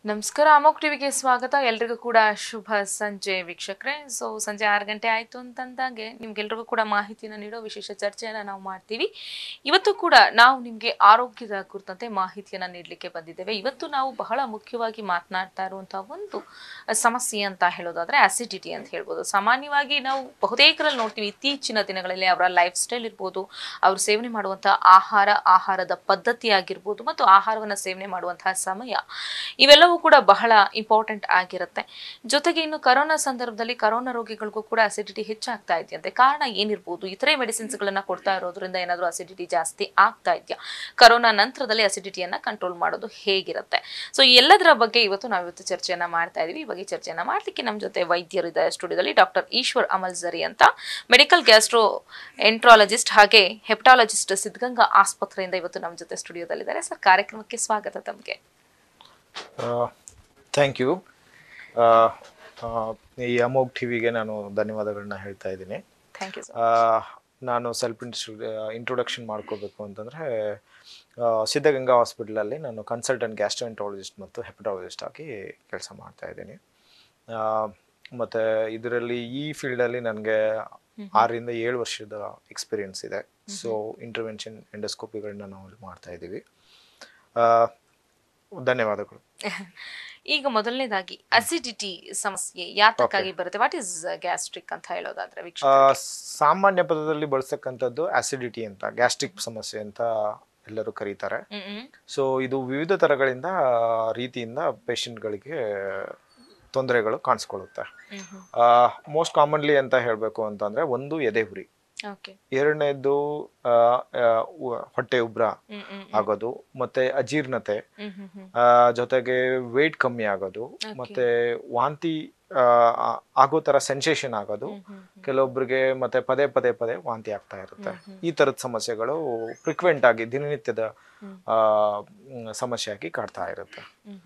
ನಮಸ್ಕಾರ ಅಮೋಕ್ ಟಿವಿಗೆ ಸ್ವಾಗತ ಎಲ್ರಿಗೂ ಕೂಡ ಶುಭ ಸಂಜೆ ವೀಕ್ಷಕರೇ ಸೊ ಸಂಜೆ ಆರು ಗಂಟೆ ಆಯ್ತು ಅಂತಂದಾಗೆ ನಿಮ್ಗೆಲ್ರಿಗೂ ಕೂಡ ಮಾಹಿತಿನ ನೀಡೋ ವಿಶೇಷ ಚರ್ಚೆಯನ್ನ ನಾವು ಮಾಡ್ತೀವಿ ಇವತ್ತು ಕೂಡ ನಾವು ನಿಮ್ಗೆ ಆರೋಗ್ಯದ ಕುರಿತಂತೆ ಮಾಹಿತಿಯನ್ನ ನೀಡಲಿಕ್ಕೆ ಬಂದಿದ್ದೇವೆ ಇವತ್ತು ನಾವು ಬಹಳ ಮುಖ್ಯವಾಗಿ ಮಾತನಾಡ್ತಾ ಇರುವಂತಹ ಒಂದು ಸಮಸ್ಯೆ ಅಂತ ಹೇಳೋದಾದ್ರೆ ಅಸಿಡಿಟಿ ಅಂತ ಹೇಳ್ಬೋದು ಸಾಮಾನ್ಯವಾಗಿ ನಾವು ಬಹುತೇಕರಲ್ಲಿ ನೋಡ್ತೀವಿ ಇತ್ತೀಚಿನ ದಿನಗಳಲ್ಲಿ ಅವರ ಲೈಫ್ ಸ್ಟೈಲ್ ಇರ್ಬೋದು ಅವರು ಸೇವನೆ ಮಾಡುವಂತಹ ಆಹಾರ ಆಹಾರದ ಪದ್ಧತಿ ಆಗಿರ್ಬೋದು ಮತ್ತು ಆಹಾರವನ್ನ ಸೇವನೆ ಮಾಡುವಂತಹ ಸಮಯ ಇವೆಲ್ಲವೂ ಕೂಡ ಬಹಳ ಇಂಪಾರ್ಟೆಂಟ್ ಆಗಿರುತ್ತೆ ಜೊತೆಗೆ ಇನ್ನು ಕರೋನಾ ಸಂದರ್ಭದಲ್ಲಿ ಕರೋನಾ ರೋಗಿಗಳಿಗೂ ಕೂಡ ಅಸಿಡಿಟಿ ಹೆಚ್ಚಾಗ್ತಾ ಇದೆಯಂತೆ ಕಾರಣ ಏನಿರ್ಬೋದು ಇತರೆ ಮೆಡಿಸಿನ್ಸ್ ಗಳನ್ನ ಕೊಡ್ತಾ ಇರೋದ್ರಿಂದ ಏನಾದರೂ ಅಸಿಡಿಟಿ ಜಾಸ್ತಿ ಆಗ್ತಾ ಇದೆಯಾ ಕರೋನಾ ನಂತರದಲ್ಲಿ ಅಸಿಡಿಟಿಯನ್ನ ಕಂಟ್ರೋಲ್ ಮಾಡೋದು ಹೇಗಿರುತ್ತೆ ಸೊ ಎಲ್ಲದರ ಬಗ್ಗೆ ಇವತ್ತು ನಾವು ಇವತ್ತು ಚರ್ಚೆಯನ್ನ ಮಾಡ್ತಾ ಇದೀವಿ ಈ ಬಗ್ಗೆ ಚರ್ಚೆಯನ್ನ ಮಾಡ್ಲಿಕ್ಕೆ ನಮ್ಮ ಜೊತೆ ವೈದ್ಯರು ಇದ್ದಾರೆ ಸ್ಟುಡಿಯೋದಲ್ಲಿ ಡಾಕ್ಟರ್ ಈಶ್ವರ್ ಅಮಲ್ಜರಿ ಅಂತ ಮೆಡಿಕಲ್ ಗ್ಯಾಸ್ಟ್ರೋ ಎಂಟ್ರಾಲಜಿಸ್ಟ್ ಹಾಗೆ ಹೆಪಟಾಲಜಿಸ್ಟ್ ಸಿದ್ಧಗಂಗಾ ಆಸ್ಪತ್ರೆಯಿಂದ ಇವತ್ತು ನಮ್ಮ ಜೊತೆ ಸ್ಟುಡಿಯೋದಲ್ಲಿದ್ದಾರೆ ಸರ್ ಕಾರ್ಯಕ್ರಮಕ್ಕೆ ಸ್ವಾಗತ ತಮಗೆ ಥ್ಯಾಂಕ್ ಯು ಈ ಅಮೋಗ್ ಟಿವಿಗೆ ನಾನು ಧನ್ಯವಾದಗಳನ್ನ ಹೇಳ್ತಾ ಇದ್ದೀನಿ ಥ್ಯಾಂಕ್ ಯು ಸರ್ ಆ, ನಾನು ಸೆಲ್ಫ್ ಇಂಟ್ರೊಡಕ್ಷನ್ ಮಾಡ್ಕೋಬೇಕು ಅಂತಂದರೆ ಸಿದ್ಧಗಂಗಾ ಹಾಸ್ಪಿಟಲಲ್ಲಿ ನಾನು ಕನ್ಸಲ್ಟೆಂಟ್ ಗ್ಯಾಸ್ಟ್ರೋಎಂಟ್ರಾಲಜಿಸ್ಟ್ ಮತ್ತು ಹೆಪಟಾಲಜಿಸ್ಟ್ ಆಗಿ ಕೆಲಸ ಮಾಡ್ತಾ ಇದ್ದೀನಿ ಆ, ಮತ್ತು ಇದರಲ್ಲಿ ಈ ಫೀಲ್ಡಲ್ಲಿ ನನಗೆ ಆರರಿಂದ ಏಳು ವರ್ಷದ ಎಕ್ಸ್ಪೀರಿಯನ್ಸ್ ಇದೆ ಸೊ ಇಂಟರ್ವೆನ್ಷನ್ ಎಂಡೋಸ್ಕೋಪಿಗಳನ್ನ ನಾವು ಮಾಡ್ತಾ ಇದ್ದೀವಿ ಆ, ಧನ್ಯವಾದಗಳು ಈಗ ಮೊದಲನೇದಾಗಿ ಅಸಿಡಿಟಿ ಸಮಸ್ಯೆ ಯಾತಕ್ಕಾಗಿ ಬರುತ್ತೆ ವಾಟ್ ಇಸ್ ಗ್ಯಾಸ್ಟ್ರಿಕ್ ಅಂತ ಹೇಳೋದಾದ್ರೆ ಆ, ವೀಕ್ಷಕ ಸಾಮಾನ್ಯ ಪದದಲ್ಲಿ ಬಳಸ್ತಕ್ಕಂಥದ್ದು ಆಸಿಡಿಟಿ ಅಂತ ಗ್ಯಾಸ್ಟ್ರಿಕ್ ಸಮಸ್ಯೆ ಅಂತ ಎಲ್ಲರೂ ಕರೀತಾರೆ ಸೊ ಇದು ವಿವಿಧ ಥರಗಳಿಂದ ರೀತಿಯಿಂದ ಪೇಷಂಟ್ಗಳಿಗೆ ತೊಂದರೆಗಳು ಕಾಣಿಸ್ಕೊಳ್ಳುತ್ತೆ ಮೋಸ್ಟ್ ಕಾಮನ್ಲಿ ಅಂತ ಹೇಳಬೇಕು ಅಂತಂದ್ರೆ ಒಂದು ಎದೆ ಉರಿ ಓಕೆ ಎರಡನೇದು ಆ, ಆ, ಉ- ಹೊಟ್ಟೆ ಉಬ್ರ ಆಗೋದು ಮತ್ತೆ ಅಜೀರ್ಣತೆ ಆ, ಜೊತೆಗೆ ವೇಟ್ ಕಮ್ಮಿ ಆಗೋದು ಮತ್ತೆ ವಾಂತಿ ಆ, ಆ- ಆಗೋ ತರ ಸೆನ್ಸೇಷನ್ ಆಗೋದು ಕೆಲವೊಬ್ಬರಿಗೆ ಮತ್ತೆ ಪದೇ ಪದೇ ಪದೇ ವಾಂತಿ ಆಗ್ತಾ ಇರುತ್ತೆ ಈ ತರದ ಸಮಸ್ಯೆಗಳು ಫ್ರಿಕ್ವೆಂಟ್ ಆಗಿ ದಿನನಿತ್ಯದ ಆ, ಮ್, ಸಮಸ್ಯೆಯಾಗಿ ಕಾಡ್ತಾ ಇರುತ್ತೆ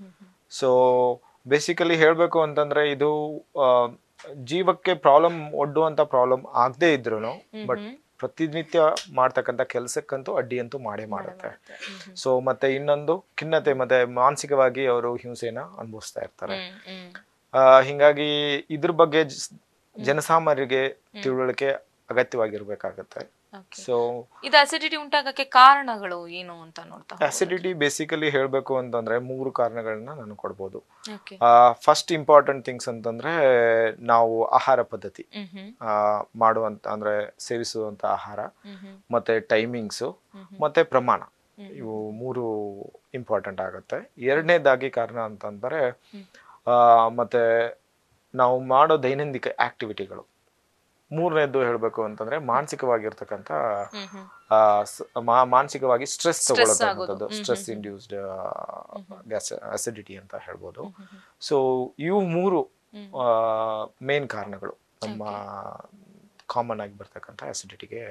ಸೊ ಬೇಸಿಕಲಿ ಹೇಳಬೇಕು ಅಂತಂದ್ರೆ ಇದು ಆ, ಜೀವಕ್ಕೆ ಪ್ರಾಬ್ಲಮ್ ಒಡ್ಡುವಂತ ಪ್ರಾಬ್ಲಮ್ ಆಗದೆ ಇದ್ರು ಬಟ್ ಪ್ರತಿನಿತ್ಯ ಮಾಡ್ತಕ್ಕಂಥ ಕೆಲಸಕ್ಕಂತೂ ಅಡ್ಡಿಯಂತೂ ಮಾಡೇ ಮಾಡುತ್ತೆ ಸೊ ಮತ್ತೆ ಇನ್ನೊಂದು ಖಿನ್ನತೆ ಮತ್ತೆ ಮಾನಸಿಕವಾಗಿ ಅವರು ಹಿಂಸೆನ ಅನುಭವಿಸ್ತಾ ಇರ್ತಾರೆ ಆ, ಹಿಂಗಾಗಿ ಇದ್ರ ಬಗ್ಗೆ ಜಸ್- ಜನಸಾಮಾನ್ಯರಿಗೆ ತಿಳುವಳಿಕೆ ಅಗತ್ಯವಾಗಿರ್ಬೇಕಾಗತ್ತೆ ಸೊ ಇದು ಅಸಿಡಿಟಿ ಉಂಟಾಗಕ್ಕೆ ಕಾರಣಗಳು ಏನು ಅಂತ ನೋಡ್ತಾ ಅಸಿಡಿಟಿ ಬೇಸಿಕಲಿ ಹೇಳಬೇಕು ಅಂತಂದ್ರೆ ಮೂರು ಕಾರಣಗಳನ್ನ ನಾನು ಕೊಡ್ಬೋದು ಓಕೆ ಫಸ್ಟ್ ಇಂಪಾರ್ಟೆಂಟ್ ಥಿಂಗ್ಸ್ ಅಂತಂದ್ರೆ ನಾವು ಆಹಾರ ಪದ್ಧತಿ ಆ, ಮಾಡುವಂತ ಅಂದ್ರೆ ಸೇವಿಸುವಂತ ಆಹಾರ ಮತ್ತೆ ಟೈಮಿಂಗ್ಸು ಮತ್ತೆ ಪ್ರಮಾಣ ಇವು ಮೂರು ಇಂಪಾರ್ಟೆಂಟ್ ಆಗುತ್ತೆ ಎರಡನೇದಾಗಿ ಕಾರಣ ಅಂತಂದ್ರೆ ಆ, ಮತ್ತೆ ನಾವು ಮಾಡೋ ದೈನಂದಿಕ ಆಕ್ಟಿವಿಟಿಗಳು ಮೂರನೇದು ಹೇಳಬೇಕು ಅಂತಂದ್ರೆ ಮಾನಸಿಕವಾಗಿರ್ತಕ್ಕಂಥ ಆ, ಸ- ಮಾ- ಮಾನಸಿಕವಾಗಿ ಸ್ಟ್ರೆಸ್ ತಗೊಳ್ಳೋದು ಸ್ಟ್ರೆಸ್ ಇಂಡ್ಯೂಸ್ಡ್ ಗ್ಯಾಸ್ ಅಸಿಡಿಟಿ ಅಂತ ಹೇಳ್ಬೋದು ಸೊ ಇವು ಮೂರು ಮೇನ್ ಕಾರಣಗಳು ನಮ್ಮ ಕಾಮನ್ ಆಗಿ ಬರ್ತಕ್ಕಂಥ ಅಸಿಡಿಟಿಗೆ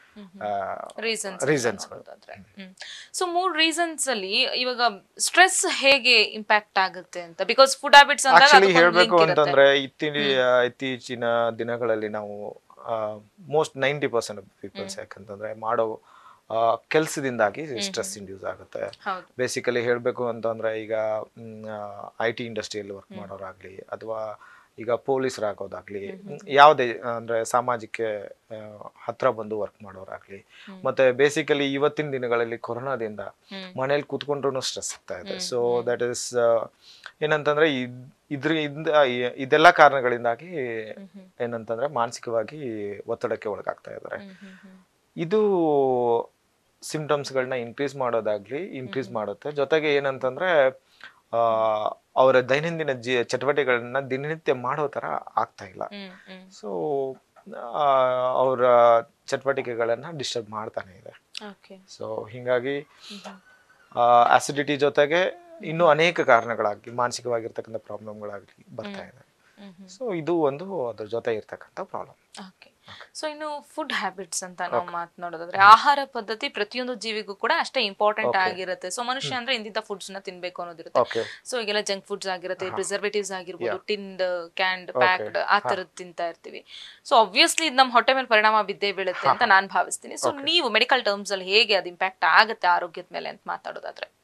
ರೀಸನ್ಸ್ reasons ಸೊ ಮೂರ್ ರೀಸನ್ಸ್ ಅಲ್ಲಿ ಇವಾಗ ಸ್ಟ್ರೆಸ್ ಹೇಗೆ ಇಂಪ್ಯಾಕ್ಟ್ ಆಗುತ್ತೆ ಅಂತ ಬಿಕಾಸ್ ಫುಡ್ ಹ್ಯಾಬಿಟ್ಸ್ ಆಕ್ಚುಲಿ ಹೇಳ್ಬೇಕು ಅಂತಂದ್ರೆ ಇತ್ತೀನ ಇತ್ತೀಚಿನ ದಿನಗಳಲ್ಲಿ ನಾವು ಮೋಸ್ಟ್ ನೈಂಟಿ ಪರ್ಸೆಂಟ್ ಪೀಪಲ್ಸ್ ಯಾಕಂತಂದ್ರೆ ಮಾಡೋ ಕೆಲಸದಿಂದಾಗಿ ಸ್ಟ್ರೆಸ್ ಇಂಡ್ಯೂಸ್ ಆಗುತ್ತೆ ಹೌದು ಬೇಸಿಕಲಿ ಹೇಳಬೇಕು ಅಂತಂದ್ರೆ ಈಗ ಐ ಟಿ ಇಂಡಸ್ಟ್ರಿಯಲ್ಲಿ ವರ್ಕ್ ಮಾಡೋರಾಗ್ಲಿ ಅಥವಾ ಈಗ ಪೊಲೀಸರಾಗೋದಾಗ್ಲಿ ಯಾವುದೇ ಅಂದ್ರೆ ಸಾಮಾಜಿಕ ಆ, ಹತ್ರ ಬಂದು ವರ್ಕ್ ಮಾಡೋರಾಗ್ಲಿ ಮತ್ತೆ ಬೇಸಿಕಲಿ ಇವತ್ತಿನ ದಿನಗಳಲ್ಲಿ ಕೊರೋನಾದಿಂದ ಮನೇಲಿ ಕೂತ್ಕೊಂಡ್ರು ಸ್ಟ್ರೆಸ್ ಆಗ್ತಾ ಇದೆ ಸೊ ದಟ್ ಇಸ್ ಏನಂತಂದ್ರೆ ಇದ್- ಇದ್ರ ಇಂದ ಇ- ಇದೆಲ್ಲ ಕಾರಣಗಳಿಂದಾಗಿ ಏನಂತಂದ್ರೆ ಮಾನಸಿಕವಾಗಿ ಒತ್ತಡಕ್ಕೆ ಒಳಗಾಗ್ತಾ ಇದ್ದಾರೆ ಇದು ಸಿಂಪ್ಟಮ್ಸ್ಗಳನ್ನ ಇನ್ಕ್ರೀಸ್ ಮಾಡೋದಾಗ್ಲಿ ಇನ್ಕ್ರೀಸ್ ಮಾಡುತ್ತೆ ಜೊತೆಗೆ ಏನಂತಂದ್ರೆ ಆ, ಅವರ ದೈನಂದಿನ ಜೀ ಚಟುವಟಿಕೆಗಳನ್ನ ದಿನನಿತ್ಯ ಮಾಡೋ ತರ ಆಗ್ತಾ ಇಲ್ಲ ಸೊ ಅವರ ಚಟುವಟಿಕೆಗಳನ್ನ ಡಿಸ್ಟರ್ಬ್ ಮಾಡ್ತಾನೆ ಇದೆ ಓಕೆ ಸೊ ಹಿಂಗಾಗಿ ಆಸಿಡಿಟಿ ಜೊತೆಗೆ ಇನ್ನೂ ಅನೇಕ ಕಾರಣಗಳಾಗಿ ಮಾನಸಿಕವಾಗಿರ್ತಕ್ಕಂಥ ಪ್ರಾಬ್ಲಮ್ಗಳಾಗಲಿ ಬರ್ತಾ ಇದೆ ಸೊ ಇದು ಒಂದು ಅದ್ರ ಜೊತೆ ಇರ್ತಕ್ಕಂಥ ಪ್ರಾಬ್ಲಮ್ ಓಕೆ ಸೊ ಇನ್ನು ಫುಡ್ ಹ್ಯಾಬಿಟ್ಸ್ ಅಂತ ನಾವು ಮಾತನಾಡೋದಾದ್ರೆ ಆಹಾರ ಪದ್ಧತಿ ಪ್ರತಿಯೊಂದು ಜೀವಿಗೂ ಕೂಡ ಅಷ್ಟೇ ಇಂಪಾರ್ಟೆಂಟ್ ಆಗಿರುತ್ತೆ ಸೊ ಮನುಷ್ಯ ಅಂದ್ರೆ ಇಂದಿದ್ದ ಫುಡ್ಸ್ ನ ತಿನ್ಬೇಕು ಅನ್ನೋದಿರುತ್ತೆ ಓಕೆ ಸೊ ಈಗೆಲ್ಲ ಜಂಕ್ ಫುಡ್ಸ್ ಆಗಿರುತ್ತೆ ಪ್ರಿಸರ್ವೇಟಿವ್ಸ್ ಆಗಿರ್ಬೋದು ಟಿಂಡ್ ಕ್ಯಾಂಡ್ ಪ್ಯಾಕ್ಡ್ ಆ ತರದ್ ತಿಂತಾ ಇರ್ತೀವಿ ಸೊ ಆಬ್ವಿಯಸ್ಲಿ ಇದು ನಮ್ಮ ಹೊಟ್ಟೆ ಮೇಲೆ ಪರಿಣಾಮ ಬಿದ್ದೇ ಬೀಳುತ್ತೆ ಅಂತ ನಾನ್ ಭಾವಿಸ್ತೀನಿ ಸೊ ನೀವು ಮೆಡಿಕಲ್ ಟರ್ಮ್ಸ್ ಅಲ್ಲಿ ಹೇಗೆ ಅದು ಇಂಪ್ಯಾಕ್ಟ್ ಆಗುತ್ತೆ ಆರೋಗ್ಯದ ಮೇಲೆ ಅಂತ ಮಾತಾಡೋದಾದ್ರೆ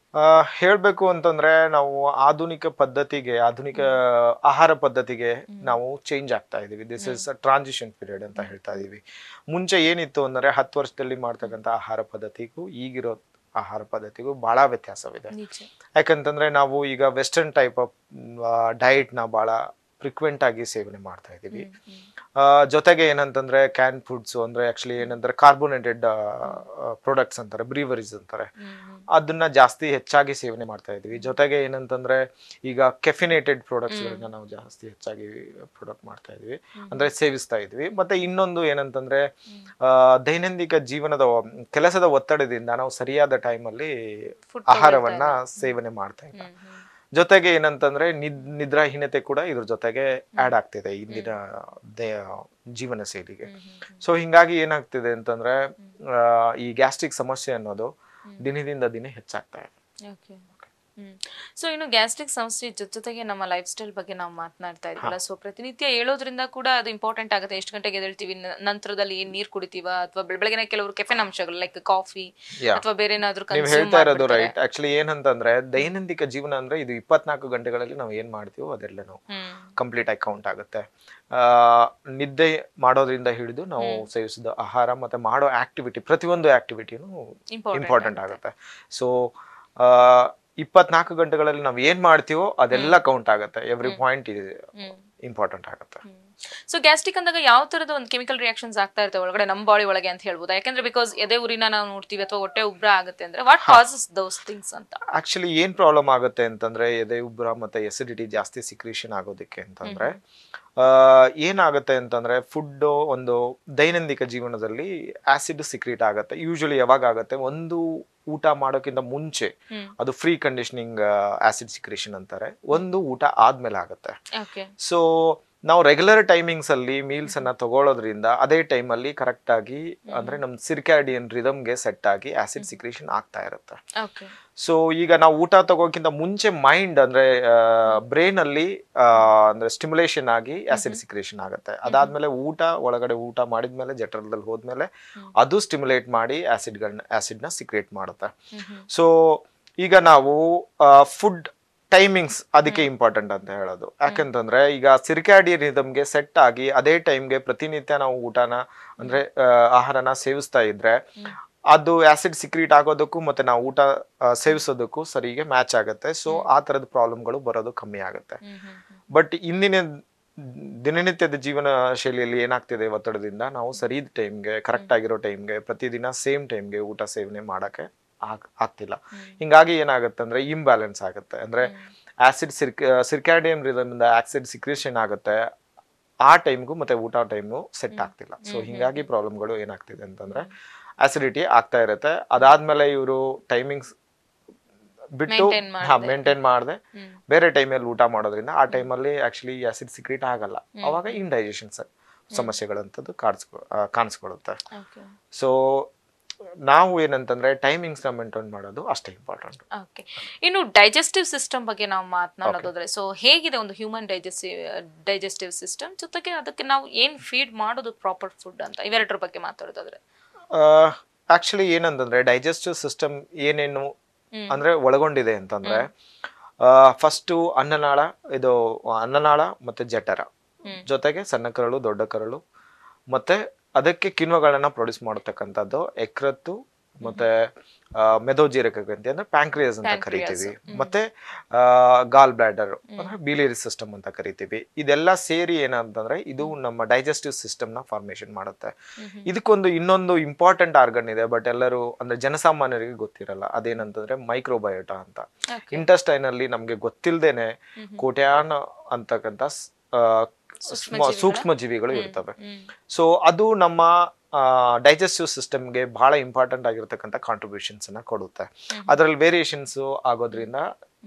ಆ, ಹೇಳ್ಬೇಕು ಅಂತಂದ್ರೆ ನಾವು ಆಧುನಿಕ ಪದ್ಧತಿಗೆ ಆಧುನಿಕ ಆಹಾರ ಪದ್ಧತಿಗೆ ನಾವು ಚೇಂಜ್ ಆಗ್ತಾ ಇದೀವಿ ದಿಸ್ ಇಸ್ ಟ್ರಾನ್ಸಿಷನ್ ಪೀರಿಯಡ್ ಅಂತ ಹೇಳ್ತಾ ಇದೀವಿ ಮುಂಚೆ ಏನಿತ್ತು ಅಂದ್ರೆ ಹತ್ತು ವರ್ಷದಲ್ಲಿ ಮಾಡ್ತಕ್ಕಂಥ ಆಹಾರ ಪದ್ಧತಿಗೂ ಈಗಿರೋ ಆಹಾರ ಪದ್ಧತಿಗೂ ಬಹಳ ವ್ಯತ್ಯಾಸವಿದೆ ನಿಜ ಯಾಕಂತಂದ್ರೆ ನಾವು ಈಗ ವೆಸ್ಟರ್ನ್ ಟೈಪ್ ಆಫ್ ಡಯಟ್ ನ ಬಹಳ ಫ್ರಿಕ್ವೆಂಟ್ ಆಗಿ ಸೇವನೆ ಮಾಡ್ತಾ ಇದೀವಿ ಹ್ಮ್. ಆ, ಜೊತೆಗೆ ಏನಂತಂದ್ರೆ ಕ್ಯಾನ್ ಫುಡ್ಸ್ ಅಂದ್ರೆ ಆಕ್ಚುಲಿ ಏನಂದ್ರೆ ಕಾರ್ಬೋನೇಟೆಡ್ ಪ್ರಾಡಕ್ಟ್ಸ್ ಅಂತಾರೆ ಬ್ರೀವರೀಸ್ ಅಂತಾರೆ ಹ್ಮ್, ಹ್ಮ್. ಅದನ್ನ ಜಾಸ್ತಿ ಹೆಚ್ಚಾಗಿ ಸೇವನೆ ಮಾಡ್ತಾ ಇದೀವಿ ಜೊತೆಗೆ ಏನಂತಂದ್ರೆ ಈಗ ಕೆಫಿನೇಟೆಡ್ ಪ್ರಾಡಕ್ಟ್ಸ್ ಗಳನ್ನ ನಾವು ಜಾಸ್ತಿ ಹೆಚ್ಚಾಗಿ ಪ್ರಾಡಕ್ಟ್ ಮಾಡ್ತಾ ಇದೀವಿ ಅಂದ್ರೆ ಸೇವಿಸ್ತಾ ಇದೀವಿ ಮತ್ತೆ ಇನ್ನೊಂದು ಏನಂತಂದ್ರೆ ಆ, ದೈನಂದಿನ ಜೀವನದ ಒ- ಕೆಲಸದ ಒತ್ತಡದಿಂದ ನಾವು ಸರಿಯಾದ ಟೈಮಲ್ಲಿ Food ಆಹಾರವನ್ನ ಸೇವನೆ ಮಾಡ್ತಾ ಇಲ್ಲ ಹ್ಮ್, ಹ್ಮ್. ಜೊತೆಗೆ ಏನಂತಂದ್ರೆ ನಿದ್ ನಿದ್ರಾಹೀನತೆ ಕೂಡ ಇದ್ರ ಜೊತೆಗೆ ಆಡ್ ಆಗ್ತಿದೆ ಇಂದಿನ ದೇ- ಜೀವನ ಶೈಲಿಗೆ ಹ್ಮ್, ಹ್ಮ್, ಹ್ಮ್. ಸೊ ಹಿಂಗಾಗಿ ಏನಾಗ್ತಿದೆ ಅಂತಂದ್ರೆ ಆ, ಈ ಗ್ಯಾಸ್ಟ್ರಿಕ್ ಸಮಸ್ಯೆ ಅನ್ನೋದು ದಿನದಿಂದ ದಿನ ಹೆಚ್ಚಾಗ್ತಾ ಇದೆ ಓಕೆ ಹ್ಮ್ ಸೊ ಇನ್ನು ಗ್ಯಾಸ್ಟ್ರಿಕ್ ಸಮಸ್ಯೆ ಜೊತೆ ಜೊತೆಗೆ ನಮ್ಮ ಲೈಫ್ ಸ್ಟೈಲ್ ಬಗ್ಗೆ ನಾವು ಮಾತನಾಡ್ತಾ ಇದ್ವಲ್ಲ ಸೊ ಪ್ರತಿನಿತ್ಯ ಹೇಳೋದ್ರಿಂದ ಕೂಡ ಅದು ಇಂಪಾರ್ಟೆಂಟ್ ಆಗುತ್ತೆ ಎಷ್ಟು ಗಂಟೆಗೆ ಎದ್ದೇಳ್ತೀವಿ ನ- ನಂತರದಲ್ಲಿ ಏನ್ ನೀರ್ ಕುಡಿತೀವ ಅಥವಾ ಬೆಳಗ್ಗೆ ಕೆಲವರು ಕೆಫೆನ್ ಅಂಶಗಳು ಲೈಕ್ ಕಾಫಿ Yeah. ಅಥವಾ ಬೇರೆ ಏನಾದ್ರು ನೀವು consume ಹೇಳ್ತಾ ಇರೋದು ಮಾಡ್ಬಿಡ್ತಾರೆ. ರೈಟ್ ಆಕ್ಚುಲಿ ಏನಂತಂದ್ರೆ ದೈನಂದಿಕ ಜೀವನ ಅಂದ್ರೆ ಇದು ಇಪ್ಪತ್ನಾಲ್ಕು ಗಂಟೆಗಳಲ್ಲಿ ನಾವು ಏನ್ ಮಾಡ್ತೀವೋ ಅದೆಲ್ಲನೂ ಹ್ಮ್ ಕಂಪ್ಲೀಟ್ ಆಗಿ ಕೌಂಟ್ ಆಗುತ್ತೆ ಆ, ನಿದ್ದೆ ಮಾಡೋದ್ರಿಂದ ಹಿಡಿದು ನಾವು ಸೇವಿಸಿದ ಆಹಾರ ಮತ್ತೆ ಮಾಡೋ ಆಕ್ಟಿವಿಟಿ ಪ್ರತಿಯೊಂದು ಆಕ್ಟಿವಿಟಿನೂ Important ಇಂಪಾರ್ಟೆಂಟ್ ಆಗುತ್ತೆ ಸೊ ಇಪ್ಪತ್ನಾಲ್ಕು ಗಂಟೆಗಳಲ್ಲಿ ನಾವು ಏನ್ ಮಾಡ್ತೀವೋ ಅದೆಲ್ಲ ಕೌಂಟ್ ಆಗುತ್ತೆ ಎವ್ರಿ ಪಾಯಿಂಟ್ ಇದೆ ಹ್ಮ್ ಇಂಪಾರ್ಟೆಂಟ್ ಆಗುತ್ತೆ ಸೊ ಗ್ಯಾಸ್ಟ್ರಿಕ್ ಅಂದಾಗ ಯಾವ ತರದ ಒಂದು ಕೆಮಿಕಲ್ ರಿಯಾಕ್ಷನ್ಸ್ ಆಗ್ತಾ ಇರ್ತವೆ ಒಳಗಡೆ ನಮ್ಮ ಬಾಡಿ ಒಳಗೆ ಅಂತ ಹೇಳ್ಬೋದು ಯಾಕಂದ್ರೆ ಬಿಕಾಸ್ ಎದೆ ಉರಿನ ನಾವು ನೋಡ್ತೀವಿ ಅಥವಾ ಹೊಟ್ಟೆ ಉಬ್ರ ಆಗುತ್ತೆ ಅಂದ್ರೆ ವಾಟ್ ಕಾಸಸ್ ದೋಸ್ ಥಿಂಗ್ಸ್ ಅಂತ ಆಕ್ಚುಲಿ ಏನ್ ಪ್ರಾಬ್ಲಮ್ ಆಗುತ್ತೆ ಅಂತಂದ್ರೆ ಎದೆ ಉಬ್ಬರ ಮತ್ತೆ ಎಸಿಡಿಟಿ ಜಾಸ್ತಿ ಸಿಕ್ರೇಷನ್ ಆಗೋದಕ್ಕೆ ಅಂತಂದ್ರೆ ಆ, ಏನಾಗುತ್ತೆ ಅಂತಂದ್ರೆ ಫುಡ್ ಒಂದು ದೈನಂದಿಕ ಜೀವನದಲ್ಲಿ ಆಸಿಡ್ ಸಿಕ್ರೀಟ್ ಆಗುತ್ತೆ ಯೂಶಲಿ ಯಾವಾಗ ಆಗುತ್ತೆ ಒಂದು ಊಟ ಮಾಡೋಕ್ಕಿಂತ ಮುಂಚೆ ಹ್ಮ್ ಅದು ಫ್ರೀ ಕಂಡೀಷನಿಂಗ್ ಆಸಿಡ್ ಸಿಕ್ರೇಷನ್ ಅಂತಾರೆ ಒಂದು ಊಟ ಆದ್ಮೇಲೆ ಆಗುತ್ತೆ ಓಕೆ ಸೊ ನಾವು ರೆಗ್ಯುಲರ್ ಟೈಮಿಂಗ್ಸ್ ಅಲ್ಲಿ ಮೀಲ್ಸ್ ಅನ್ನ ತಗೊಳ್ಳೋದ್ರಿಂದ ಅದೇ ಟೈಮ್ ಅಲ್ಲಿ ಕರೆಕ್ಟ್ ಆಗಿ ಅಂದ್ರೆ ನಮ್ ಸಿರ್ಕ್ಯಾಡಿಯನ್ ರಿದಮ್ಗೆ ಸೆಟ್ ಆಗಿ ಆಸಿಡ್ ಸಿಕ್ರೇಷನ್ ಆಗ್ತಾ ಇರುತ್ತೆ ಓಕೆ ಸೊ ಈಗ ನಾವು ಊಟ ತಗೋಕ್ಕಿಂತ ಮುಂಚೆ ಮೈಂಡ್ ಅಂದ್ರೆ ಬ್ರೈನ್ ಅಲ್ಲಿ ಆ, ಅಂದ್ರೆ ಸ್ಟಿಮ್ಯುಲೇಷನ್ ಆಗಿ ಆಸಿಡ್ ಸಿಕ್ರೇಷನ್ ಆಗುತ್ತೆ ಅದಾದ್ಮೇಲೆ ಊಟ ಒಳಗಡೆ ಊಟ ಮಾಡಿದ್ಮೇಲೆ ಜಠರದಲ್ಲಿ ಹೋದ್ಮೇಲೆ ಅದು ಸ್ಟಿಮ್ಯುಲೇಟ್ ಮಾಡಿ ಆಸಿಡ್ಗಳನ್ನ ಆಸಿಡ್ ನ ಸಿಕ್ರೇಟ್ ಮಾಡುತ್ತೆ ಸೊ ಈಗ ನಾವು ಫುಡ್ ಟೈಮಿಂಗ್ಸ್ ಅದಕ್ಕೆ ಇಂಪಾರ್ಟೆಂಟ್ ಅಂತ ಹೇಳೋದು ಯಾಕಂತಂದ್ರೆ ಈಗ ಸಿರ್ಕ್ಯಾಡಿಯನ್ ರಿದಮ್ಗೆ ಸೆಟ್ ಆಗಿ ಅದೇ ಟೈಮ್ಗೆ ಪ್ರತಿನಿತ್ಯ ನಾವು ಊಟನ ಅಂದ್ರೆ ಆ, ಆಹಾರನ ಸೇವಿಸ್ತಾ ಇದ್ರೆ ಅದು ಆಸಿಡ್ ಸಿಕ್ರೀಟ್ ಆಗೋದಕ್ಕೂ ಮತ್ತೆ ನಾವು ಊಟ ಆ, ಸೇವಿಸೋದಕ್ಕೂ ಸರಿಗೆ ಮ್ಯಾಚ್ ಆಗುತ್ತೆ ಸೊ ಆ ತರದ ಪ್ರಾಬ್ಲಮ್ಗಳು ಬರೋದು ಕಮ್ಮಿ ಆಗುತ್ತೆ ಬಟ್ ಇಂದಿನ ದಿನನಿತ್ಯದ ಜೀವನ ಶೈಲಿಯಲ್ಲಿ ಏನಾಗ್ತಿದೆ ಒತ್ತಡದಿಂದ ನಾವು ಸರಿ ಟೈಮ್ಗೆ ಕರೆಕ್ಟ್ ಆಗಿರೋ ಟೈಮ್ಗೆ ಪ್ರತಿದಿನ ಸೇಮ್ ಟೈಮ್ಗೆ ಊಟ ಸೇವನೆ ಮಾಡಕ್ಕೆ ಆಗ್- ಆಗ್ತಿಲ್ಲ ಹಿಂಗಾಗಿ ಏನಾಗುತ್ತೆ ಅಂದ್ರೆ ಇಂಬ್ಯಾಲೆನ್ಸ್ ಆಗುತ್ತೆ ಅಂದ್ರೆ ಆಸಿಡ್ ಸಿರ್ಕ್ ಸಿರ್ಕ್ಯಾಡಿಯಂ ರಿದಮ್ ಇಂದ ಆಸಿಡ್ ಸಿಕ್ರೇಷನ್ ಆಗುತ್ತೆ ಆ ಟೈಮ್ಗೂ ಮತ್ತೆ ಊಟ ಟೈಮು ಸೆಟ್ ಆಗ್ತಿಲ್ಲ ಸೊ ಹಿಂಗಾಗಿ ಪ್ರಾಬ್ಲಮ್ಗಳು ಏನಾಗ್ತಿದೆ ಅಂತಂದ್ರೆ ಆಸಿಡಿಟಿ ಆಗ್ತಾ ಇರುತ್ತೆ ಅದಾದ್ಮೇಲೆ ಇವರು ಟೈಮಿಂಗ್ಸ್ ಬಿಟ್ಟು Maintain ಹಾ ಮಾಡ್ದೆ. ಮೇಂಟೈನ್ ಮಾಡದೆ ಹ್ಮ್. ಬೇರೆ ಟೈಮಲ್ಲಿ ಊಟ ಮಾಡೋದ್ರಿಂದ ಆ ಟೈಮಲ್ಲಿ ಆಕ್ಚುಲಿ ಆಸಿಡ್ ಸಿಕ್ರೀಟ್ ಆಗಲ್ಲ ಅವಾಗ ಇಂಡೈಜೆಷನ್ ಸಮಸ್ಯೆಗಳಂತದ್ದು ಕಾಣಿಸ್ಕೊ ಆ, ಕಾಣಿಸ್ಕೊಳ್ಳುತ್ತೆ ಓಕೆ ಸೊ ನಾವು ಏನಂತಂದ್ರೆ ಟೈಮಿಂಗ್ಸ್ ನ ಮೇಂಟೈನ್ ಮಾಡೋದು ಅಷ್ಟೇ ಇಂಪಾರ್ಟೆಂಟ್ ಓಕೆ ಇನ್ನು ಡೈಜೆಸ್ಟಿವ್ ಸಿಸ್ಟಮ್ ಬಗ್ಗೆ ನಾವು ಮಾತನಾಡೋದಾದ್ರೆ ಸೊ ಹೇಗಿದೆ ಒಂದು ಹ್ಯೂಮನ್ ಡೈಜೆಸ್ಟಿವ್ ಡೈಜೆಸ್ಟಿವ್ ಸಿಸ್ಟಮ್ ಜೊತೆಗೆ ಅದಕ್ಕೆ ನಾವು ಏನ್ ಫೀಡ್ ಮಾಡೋದು ಪ್ರಾಪರ್ ಫುಡ್ ಅಂತ ಇವೆರಡರ ಬಗ್ಗೆ ಮಾತಾಡೋದಾದ್ರೆ ಆಕ್ಚುಲಿ ಏನಂತಂದ್ರೆ ಡೈಜೆಸ್ಟಿವ್ ಸಿಸ್ಟಮ್ ಏನೇನು ಹ್ಮ್. ಅಂದ್ರೆ ಒಳಗೊಂಡಿದೆ ಅಂತಂದ್ರೆ ಫಸ್ಟ್ ಅನ್ನನಾಳ ಇದು ಅನ್ನನಾಳ ಮತ್ತೆ ಜಠರ ಹ್ಮ್. ಜೊತೆಗೆ ಸಣ್ಣ ಕರಳು ದೊಡ್ಡ ಕರಳು ಮತ್ತೆ ಅದಕ್ಕೆ ಕಿಣ್ವಗಳನ್ನ ಪ್ರೊಡ್ಯೂಸ್ ಮಾಡತಕ್ಕಂಥದ್ದು ಎಕ್ರತ್ತು ಮತ್ತೆ ಆ, ಮೆದೋಜೀರಕ ಗ್ರಂಥಿ ಅಂದ್ರೆ ಪ್ಯಾಂಕ್ರಿಯಸ್ ಅಂತ Pancreas, ಕರಿತೀವಿ ಮತ್ತೆ ಗಾಲ್ ಬ್ಲಾಡರ್ ಅಂದ್ರೆ ಬಿಲಿಯರಿ ಸಿಸ್ಟಮ್ ಅಂತ ಕರಿತೀವಿ ಇದೆಲ್ಲ ಸೇರಿ ಏನಂತಂದ್ರೆ ಇದು ನಮ್ಮ ಡೈಜೆಸ್ಟಿವ್ ಸಿಸ್ಟಮ್ ನ ಫಾರ್ಮೇಶನ್ ಮಾಡುತ್ತೆ ಇದಕ್ಕೊಂದು ಇನ್ನೊಂದು ಇಂಪಾರ್ಟೆಂಟ್ ಆರ್ಗನ್ ಇದೆ ಬಟ್ ಎಲ್ಲರೂ ಅಂದ್ರೆ ಜನಸಾಮಾನ್ಯರಿಗೆ ಗೊತ್ತಿರಲ್ಲ ಅದೇನಂತಂದ್ರೆ ಮೈಕ್ರೋಬಯೋಟ ಅಂತ Okay. ಇಂಟೆಸ್ಟೈನ್ ಅಲ್ಲಿ ನಮ್ಗೆ ಗೊತ್ತಿಲ್ದೇನೆ ಕೋಟ್ಯಾನ ಅಂತಕ್ಕಂಥ ಸ್- ಆ, ಸ್ಮ- ಸೂಕ್ಷ್ಮ ಜೀವಿಗಳು ಇರ್ತವೆ ಹ್ಮ್. ಸೊ ಅದು ನಮ್ಮ ಡೈಜೆಸ್ಟಿವ್ ಸಿಸ್ಟಮ್ಗೆ ಬಹಳ ಇಂಪಾರ್ಟೆಂಟ್ ಆಗಿರ್ತಕ್ಕಂಥ ಕಾಂಟ್ರಿಬ್ಯೂಷನ್ಸ್ ಅನ್ನ ಕೊಡುತ್ತೆ ಅದರಲ್ಲಿ ವೇರಿಯೇಷನ್ಸ್ ಆಗೋದ್ರಿಂದ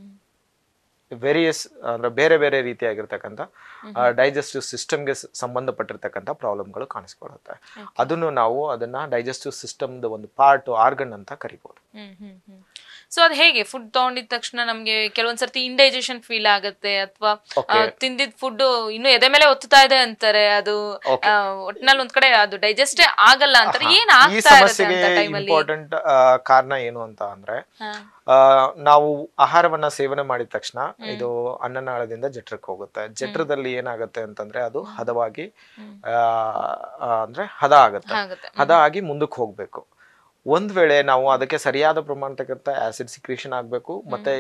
ವೇರಿಯಸ್ ಅಂದ್ರೆ ಬೇರೆ ಬೇರೆ ರೀತಿಯಾಗಿರ್ತಕ್ಕಂಥ ಡೈಜೆಸ್ಟಿವ್ ಸಿಸ್ಟಮ್ಗೆ ಸಂಬಂಧಪಟ್ಟಿರ್ತಕ್ಕಂಥ ಪ್ರಾಬ್ಲಮ್ಗಳು ಕಾಣಿಸ್ಕೊಳ್ಳುತ್ತೆ ಅದನ್ನು ನಾವು ಅದನ್ನ ಡೈಜೆಸ್ಟಿವ್ ಸಿಸ್ಟಮ್ದ ಒಂದು ಪಾರ್ಟ್ ಆರ್ಗನ್ ಅಂತ ಕರಿಬಹುದು ಹ್ಮ್ ಹ್ಮ್ ಹ್ಮ್ ಸೊ ಅದ್ ಹೇಗೆ ಫುಡ್ ತಗೊಂಡಿದ ತಕ್ಷಣ ನಮ್ಗೆ ಕೆಲವೊಂದ್ಸರ್ತಿ ಇಂಡೈಜೆಷನ್ ಫೀಲ್ ಆಗುತ್ತೆ ಅಥವಾ Okay. ತಿಂದಿದ್ ಫುಡ್ ಇನ್ನು ಎದೆ ಮೇಲೆ ಒತ್ತುತ್ತಾ ಇದೆ ಅಂತಾರೆ ಅದು Okay. ಆ, ಒಟ್ನಲ್ಲಿ ಒಂದ್ ಕಡೆ ಅದು ಡೈಜೆಸ್ಟೇ ಆಗಲ್ಲ ಅಂತಾರೆ ಏನ್ ಈ ಆಗ್ತಾ ಇರುತ್ತೆ ಸಮಸ್ಯೆಗೆ ಅಂತ ಟೈಮಲ್ಲಿ ಇಂಪಾರ್ಟೆಂಟ್ ಕಾರಣ ಏನು ಅಂತ ಅಂದ್ರೆ ಆ, ನಾವು ಆಹಾರವನ್ನ ಸೇವನೆ ಮಾಡಿದ ತಕ್ಷಣ ಇದು ಅನ್ನನಾಳದಿಂದ ಜಠರಕ್ಕೆ ಹೋಗುತ್ತೆ ಜಠರದಲ್ಲಿ ಏನಾಗುತ್ತೆ ಅಂತಂದ್ರೆ ಅದು ಹದವಾಗಿ ಆ, ಆ, ಅಂದ್ರೆ ಹದ ಆಗುತ್ತೆ ಆಗುತ್ತೆ ಹದ ಆಗಿ ಮುಂದಕ್ಕೆ ಹೋಗ್ಬೇಕು ಒಂದ್ ವೇಳೆ ನಾವು ಅದಕ್ಕೆ ಸರಿಯಾದ ಪ್ರಮಾಣತಕ್ಕಂಥ ಆಸಿಡ್ ಸಿಕ್ರೇಷನ್ ಆಗ್ಬೇಕು ಮತ್ತೆ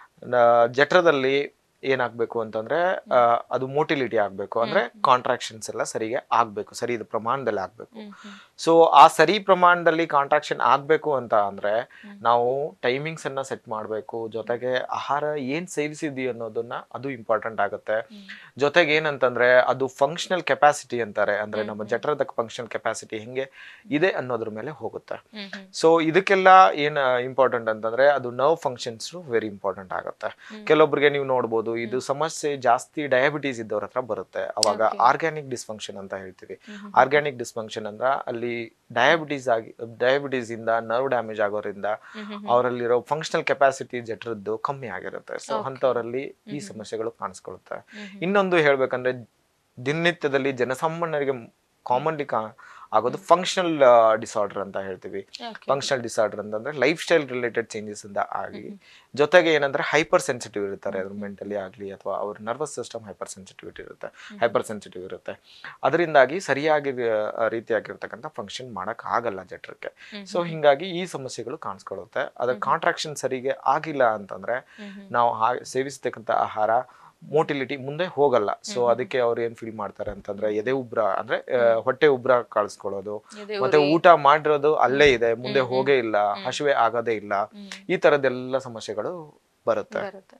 ನ- ಜಠರದಲ್ಲಿ ಏನಾಗ್ಬೇಕು ಅಂತಂದ್ರೆ ಆ, ಅದು ಮೋಟಿಲಿಟಿ ಆಗ್ಬೇಕು ಅಂದ್ರೆ ಕಾಂಟ್ರಾಕ್ಷನ್ಸ್ ಎಲ್ಲ ಸರಿಗೆ ಆಗ್ಬೇಕು ಸರಿ ಇದು ಪ್ರಮಾಣದಲ್ಲಿ ಆಗ್ಬೇಕು ಹ್ಮ್ ಹ್ಮ್ ಸೊ ಆ ಸರಿ ಪ್ರಮಾಣದಲ್ಲಿ ಕಾಂಟ್ರಾಕ್ಷನ್ ಆಗ್ಬೇಕು ಅಂತ ಅಂದ್ರೆ ನಾವು ಟೈಮಿಂಗ್ಸ್ ಅನ್ನ ಸೆಟ್ ಮಾಡಬೇಕು ಜೊತೆಗೆ ಆಹಾರ ಏನ್ ಸೇವಿಸಿದ್ವಿ ಅನ್ನೋದನ್ನ ಅದು ಇಂಪಾರ್ಟೆಂಟ್ ಆಗುತ್ತೆ ಜೊತೆಗೆ ಏನಂತಂದ್ರೆ ಅದು ಫಂಕ್ಷನಲ್ ಕೆಪಾಸಿಟಿ ಅಂತಾರೆ ಅಂದ್ರೆ ನಮ್ಮ ಜಠರದ ಫಂಕ್ಷನಲ್ ಕೆಪಾಸಿಟಿ ಹೆಂಗೆ ಇದೆ ಅನ್ನೋದ್ರ ಮೇಲೆ ಹೋಗುತ್ತೆ ಹ್ಮ್ ಹ್ಮ್ ಸೊ ಇದಕ್ಕೆಲ್ಲ ಏನ್ ಇಂಪಾರ್ಟೆಂಟ್ ಅಂತಂದ್ರೆ ಅದು ನರ್ವ್ ಫಂಕ್ಷನ್ಸ್ ವೆರಿ ಇಂಪಾರ್ಟೆಂಟ್ ಆಗುತ್ತೆ ಕೆಲವೊಬ್ಬರಿಗೆ ನೀವು ನೋಡ್ಬೋದು ಇದು ಸಮಸ್ಯೆ ಜಾಸ್ತಿ ಡಯಾಬಿಟೀಸ್ ಇದ್ದವ್ರ ಹತ್ರ ಬರುತ್ತೆ ಅವಾಗ ಆರ್ಗ್ಯಾನಿಕ್ ಡಿಸ್ಫಂಕ್ಷನ್ ಅಂತ ಹೇಳ್ತೀವಿ ಆರ್ಗ್ಯಾನಿಕ್ ಡಿಸ್ಫಂಕ್ಷನ್ ಅಂದ್ರ ಅಲ್ಲಿ ಡಯಾಬಿಟೀಸ್ ಆಗಿ ಡಯಾಬಿಟೀಸ್ ಇಂದ ನರ್ವ್ ಡ್ಯಾಮೇಜ್ ಆಗೋದ್ರಿಂದ ಅವರಲ್ಲಿರೋ ಫಂಕ್ಷನಲ್ ಕೆಪಾಸಿಟಿ ಜಠರದ್ದು ಕಮ್ಮಿ ಆಗಿರುತ್ತೆ ಸೊ ಅಂತವರಲ್ಲಿ ಈ ಸಮಸ್ಯೆಗಳು ಕಾಣಿಸ್ಕೊಳ್ಳುತ್ತೆ ಇನ್ನೊಂದು ಹೇಳ್ಬೇಕಂದ್ರೆ ದಿನನಿತ್ಯದಲ್ಲಿ ಜನಸಾಮಾನ್ಯರಿಗೆ ಕಾಮನ್ಲಿ ಆಗೋದು ಫಂಕ್ಷನಲ್ ಡಿಸಾರ್ಡರ್ ಅಂತ ಹೇಳ್ತೀವಿ Okay. ಫಂಕ್ಷನಲ್ ಡಿಸಾರ್ಡರ್ ಅಂತಂದ್ರೆ ಲೈಫ್ ಸ್ಟೈಲ್ ರಿಲೇಟೆಡ್ ಚೇಂಜಸ್ ಇಂದ ಆಗಿ ಜೊತೆಗೆ ಏನಂದ್ರೆ ಹೈಪರ್ ಸೆನ್ಸಿಟಿವ್ ಇರ್ತಾರೆ ಅದ್ರ ಮೆಂಟಲಿ ಆಗಲಿ ಅಥವಾ ಅವ್ರ ನರ್ವಸ್ ಸಿಸ್ಟಮ್ ಹೈಪರ್ ಸೆನ್ಸಿಟಿವಿಟಿ ಇರುತ್ತೆ ಹೈಪರ್ ಸೆನ್ಸಿಟಿವ್ ಇರುತ್ತೆ ಅದರಿಂದಾಗಿ ಸರಿಯಾಗಿ ಆ, ರೀತಿಯಾಗಿರ್ತಕ್ಕಂಥ ಫಂಕ್ಷನ್ ಮಾಡಕ್ ಆಗಲ್ಲ ಜಠರಕ್ಕೆ ಸೊ ಹಿಂಗಾಗಿ ಈ ಸಮಸ್ಯೆಗಳು ಕಾಣಿಸ್ಕೊಳ್ಳುತ್ತೆ ಅದ್ರ ಕಾಂಟ್ರಾಕ್ಷನ್ ಸರಿಗೆ ಆಗಿಲ್ಲ ಅಂತಂದ್ರೆ ನಾವು ಹಾ- ಸೇವಿಸ್ತಕ್ಕಂಥ ಆಹಾರ ಮೋಟಿಲಿಟಿ ಮುಂದೆ ಹೋಗಲ್ಲ ಸೊ ಅದಕ್ಕೆ ಅವ್ರು ಏನ್ ಫೀಲ್ ಮಾಡ್ತಾರೆ ಅಂತಂದ್ರೆ ಎದೆ ಉಬ್ರ ಅಂದ್ರೆ ಆ, ಹೊಟ್ಟೆ ಉಬ್ರ ಕಾಣಿಸ್ಕೊಳ್ಳೋದು ಎದೆ ಮತ್ತೆ ಊಟ ಮಾಡಿರೋದು ಅಲ್ಲೇ ಇದೆ ಮುಂದೆ ಹೋಗೇ ಇಲ್ಲ ಹಸಿವೆ ಆಗೋದೇ ಇಲ್ಲ ಈ ತರದೆಲ್ಲ ಸಮಸ್ಯೆಗಳು ಬರುತ್ತೆ ಬರುತ್ತೆ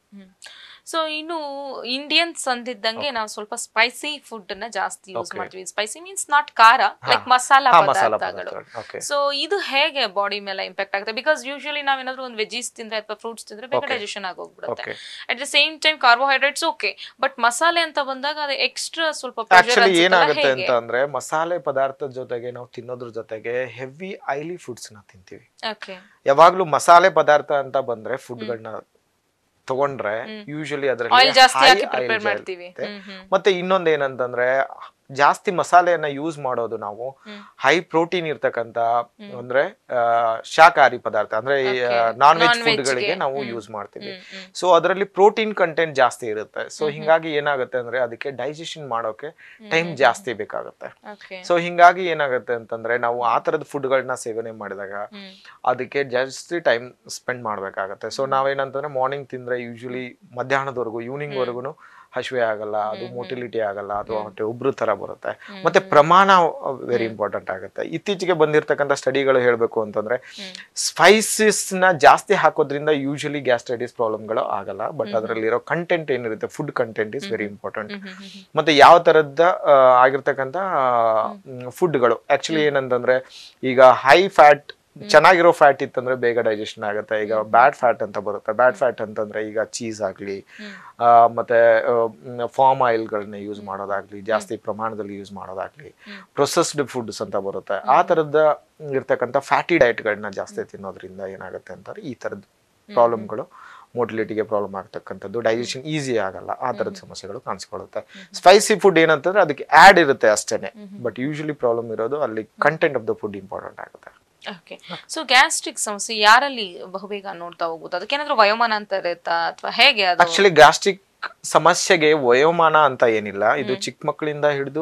ಸೊ ಇನ್ನು ಇಂಡಿಯನ್ಸ್ ಅಂದಿದ್ದಂಗೆ ನಾವು ಸ್ವಲ್ಪ ಸ್ಪೈಸಿ ಫುಡ್ ಅನ್ನ ಜಾಸ್ತಿ ಯೂಸ್ Okay. ಮಾಡ್ತೀವಿ ಸ್ಪೈಸಿ ಮೀನ್ಸ್ ನಾಟ್ ಖಾರ ಲೈಕ್ ಮಸಾಲಾ ಹಾ ಮಸಾಲ ಪದಾರ್ಥಗಳು ಪದಾರ್ಥಗಳು ಓಕೆ ಸೊ ಇದು ಹೇಗೆ ಬಾಡಿ ಮೇಲೆ ಇಂಪ್ಯಾಕ್ಟ್ ಆಗುತ್ತೆ ಬಿಕಾಸ್ ಯೂಶಲಿ ನಾವೇನಾದ್ರೂ ಒಂದು ವೆಜೀಸ್ ತಿಂದ್ರೆ ಅಥವಾ ಫ್ರೂಟ್ಸ್ ತಿಂದ್ರೆ ಬೇಗ Okay. ಡೈಜೆಷನ್ ಆಗೋಗ್ಬಿಡುತ್ತೆ okay at the same time carbohydrates okay but ಮಸಾಲೆ ಅಂತ ಬಂದಾಗ ಅದು ಎಕ್ಸ್ಟ್ರಾ ಸ್ವಲ್ಪ pressure ಆಕ್ಚುಲಿ ಅನ್ಸುತ್ತಲ್ಲ, ಏನಾಗುತ್ತೆ ಹೇಗೆ? ಅಂತ ಅಂದ್ರೆ ಮಸಾಲೆ ಪದಾರ್ಥದ ಜೊತೆಗೆ ನಾವು ತಿನ್ನೋದ್ರ ಜೊತೆಗೆ ಹೆವಿ ಆಯಿಲಿ ಫುಡ್ಸ್ ನ ತಿಂತೀವಿ Okay. ಯಾವಾಗ್ಲೂ ಮಸಾಲೆ ಪದಾರ್ಥ ಅಂತ ಬಂದ್ರೆ ಫುಡ್ಗಳನ್ನ ತಗೊಂಡ್ರೆ ಯೂಶಲಿ ಆಯಿಲ್ ಅದರಲ್ಲಿ ಜಾಸ್ತಿ high ಹಾಕಿ oil ಪ್ರಿಪೇರ್ ಇರುತ್ತೆ. ಮಾಡ್ತೀವಿ ಹ್ಮ್ ಹ್ಮ್ ಮತ್ತೆ ಇನ್ನೊಂದ್ ಏನಂತಂದ್ರೆ ಜಾಸ್ತಿ ಮಸಾಲೆಯನ್ನ ಯೂಸ್ ಮಾಡೋದು ನಾವು ಹೈ ಪ್ರೋಟೀನ್ ಇರ್ತಕ್ಕಂತ ಅಂದ್ರೆ ಆ, ಶಾಕಾಹಾರಿ ಪದಾರ್ಥ ಅಂದ್ರೆ ನಾನ್ ವೆಜ್ Non-veg ಫುಡ್ಗಳಿಗೆ ಗೆ. ನಾವು ಯೂಸ್ ಮಾಡ್ತೀವಿ ಹ್ಮ್, ಹ್ಮ್. ಸೊ ಅದರಲ್ಲಿ ಪ್ರೋಟೀನ್ ಕಂಟೆಂಟ್ ಜಾಸ್ತಿ ಇರುತ್ತೆ ಸೊ ಹಿಂಗಾಗಿ ಏನಾಗುತ್ತೆ ಅಂದ್ರೆ ಅದಕ್ಕೆ ಡೈಜೆಷನ್ ಮಾಡೋಕೆ ಟೈಮ್ ಜಾಸ್ತಿ ಬೇಕಾಗುತ್ತೆ Okay. ಸೊ ಹಿಂಗಾಗಿ ಏನಾಗುತ್ತೆ ಅಂತಂದ್ರೆ ನಾವು ಆ ತರದ ಫುಡ್ಗಳನ್ನ ಸೇವನೆ ಮಾಡಿದಾಗ ಹ್ಮ್. ಅದಕ್ಕೆ ಜಾಸ್ತಿ ಟೈಮ್ ಸ್ಪೆಂಡ್ ಮಾಡ್ಬೇಕಾಗತ್ತೆ ಸೊ ನಾವೇನಂತಂದ್ರೆ ಮಾರ್ನಿಂಗ್ ತಿಂದ್ರೆ ಯೂಶಲಿ ಮಧ್ಯಾಹ್ನದವರೆಗೂ ಈವ್ನಿಂಗ್ ವರ್ಗುನು ಹಸಿವೆ ಆಗಲ್ಲ ಅದು ಮೋಟಿಲಿಟಿ ಆಗಲ್ಲ ಅದು ಹೊಟ್ಟೆ ಉಬ್ರು ತರ ಬರುತ್ತೆ ಮತ್ತೆ ಪ್ರಮಾಣ ವೆರಿ ಇಂಪಾರ್ಟೆಂಟ್ ಆಗುತ್ತೆ ಇತ್ತೀಚೆಗೆ ಬಂದಿರತಕ್ಕಂಥ ಸ್ಟಡಿಗಳು ಹೇಳ್ಬೇಕು ಅಂತಂದ್ರೆ ಸ್ಪೈಸಸ್ ನ ಜಾಸ್ತಿ ಹಾಕೋದ್ರಿಂದ ಯೂಶಲಿ ಗ್ಯಾಸ್ಟ್ರೈಟಿಸ್ ಪ್ರಾಬ್ಲಮ್ಗಳು ಆಗಲ್ಲ ಬಟ್ ಅದರಲ್ಲಿರೋ ಕಂಟೆಂಟ್ ಏನಿರುತ್ತೆ food content is very important ಹ್ಮ್, ಹ್ಮ್, ಹ್ಮ್. ಮತ್ತೆ ಯಾವ ತರದ ಆ, ಆಗಿರ್ತಕ್ಕಂಥ ಫುಡ್ಗಳು ಆಕ್ಚುಲಿ ಏನಂತಂದ್ರೆ ಈಗ ಹೈ ಫ್ಯಾಟ್ ಚೆನ್ನಾಗಿರೋ ಫ್ಯಾಟ್ ಇತ್ತಂದ್ರೆ ಬೇಗ ಡೈಜೆಷನ್ ಆಗುತ್ತೆ ಈಗ ಬ್ಯಾಡ್ ಫ್ಯಾಟ್ ಅಂತ ಬರುತ್ತೆ ಬ್ಯಾಡ್ ಫ್ಯಾಟ್ ಅಂತಂದ್ರೆ ಈಗ ಚೀಸ್ ಆಗ್ಲಿ ಆ, ಮತ್ತೆ ಫಾರ್ಮ್ ಆಯಿಲ್ಗಳನ್ನ ಯೂಸ್ ಮಾಡೋದಾಗ್ಲಿ ಜಾಸ್ತಿ ಪ್ರಮಾಣದಲ್ಲಿ ಯೂಸ್ ಮಾಡೋದಾಗ್ಲಿ ಪ್ರೊಸೆಸ್ಡ್ ಫುಡ್ಸ್ ಅಂತ ಬರುತ್ತೆ ಆ ತರದ ಇರ್ತಕ್ಕಂಥ ಫ್ಯಾಟಿ ಡಯಟ್ಗಳನ್ನ ಜಾಸ್ತಿ ತಿನ್ನೋದ್ರಿಂದ ಏನಾಗುತ್ತೆ ಅಂತಂದ್ರೆ ಈ ತರದ ಪ್ರಾಬ್ಲಮ್ಗಳು ಮೋಟಿಲಿಟಿಗೆ ಪ್ರಾಬ್ಲಮ್ ಆಗ್ತಕ್ಕಂಥದ್ದು ಡೈಜೆಷನ್ ಈಸಿ ಆಗಲ್ಲ ಆ ತರದ ಸಮಸ್ಯೆಗಳು ಕಾಣಿಸ್ಕೊಳ್ಳುತ್ತೆ ಸ್ಪೈಸಿ ಫುಡ್ ಏನಂತಂದ್ರೆ ಅದಕ್ಕೆ ಆಡ್ ಇರುತ್ತೆ ಅಷ್ಟೇನೆ ಬಟ್ ಯೂಶಲಿ ಪ್ರಾಬ್ಲಮ್ ಇರೋದು ಅಲ್ಲಿ content of the food important ಆಗುತ್ತೆ ಓಕೆ ಸೊ ಗ್ಯಾಸ್ಟ್ರಿಕ್ ಸಮಸ್ಯೆ ಯಾರಲ್ಲಿ ಬಹುಬೇಗ ನೋಡ್ತಾ ಹೋಗುತ್ತೆ ಅದಕ್ಕೇನಾದ್ರೂ ವಯೋಮಾನ ಅಂತ ಇರುತ್ತಾ ಅಥವಾ ಹೇಗೆ ಅದು ಆಕ್ಚುಲಿ ಗ್ಯಾಸ್ಟ್ರಿಕ್ ಸಮಸ್ಯೆಗೆ ವಯೋಮಾನ ಅಂತ ಏನಿಲ್ಲ ಇದು ಚಿಕ್ಕ ಮಕ್ಕಳಿಂದ ಹಿಡಿದು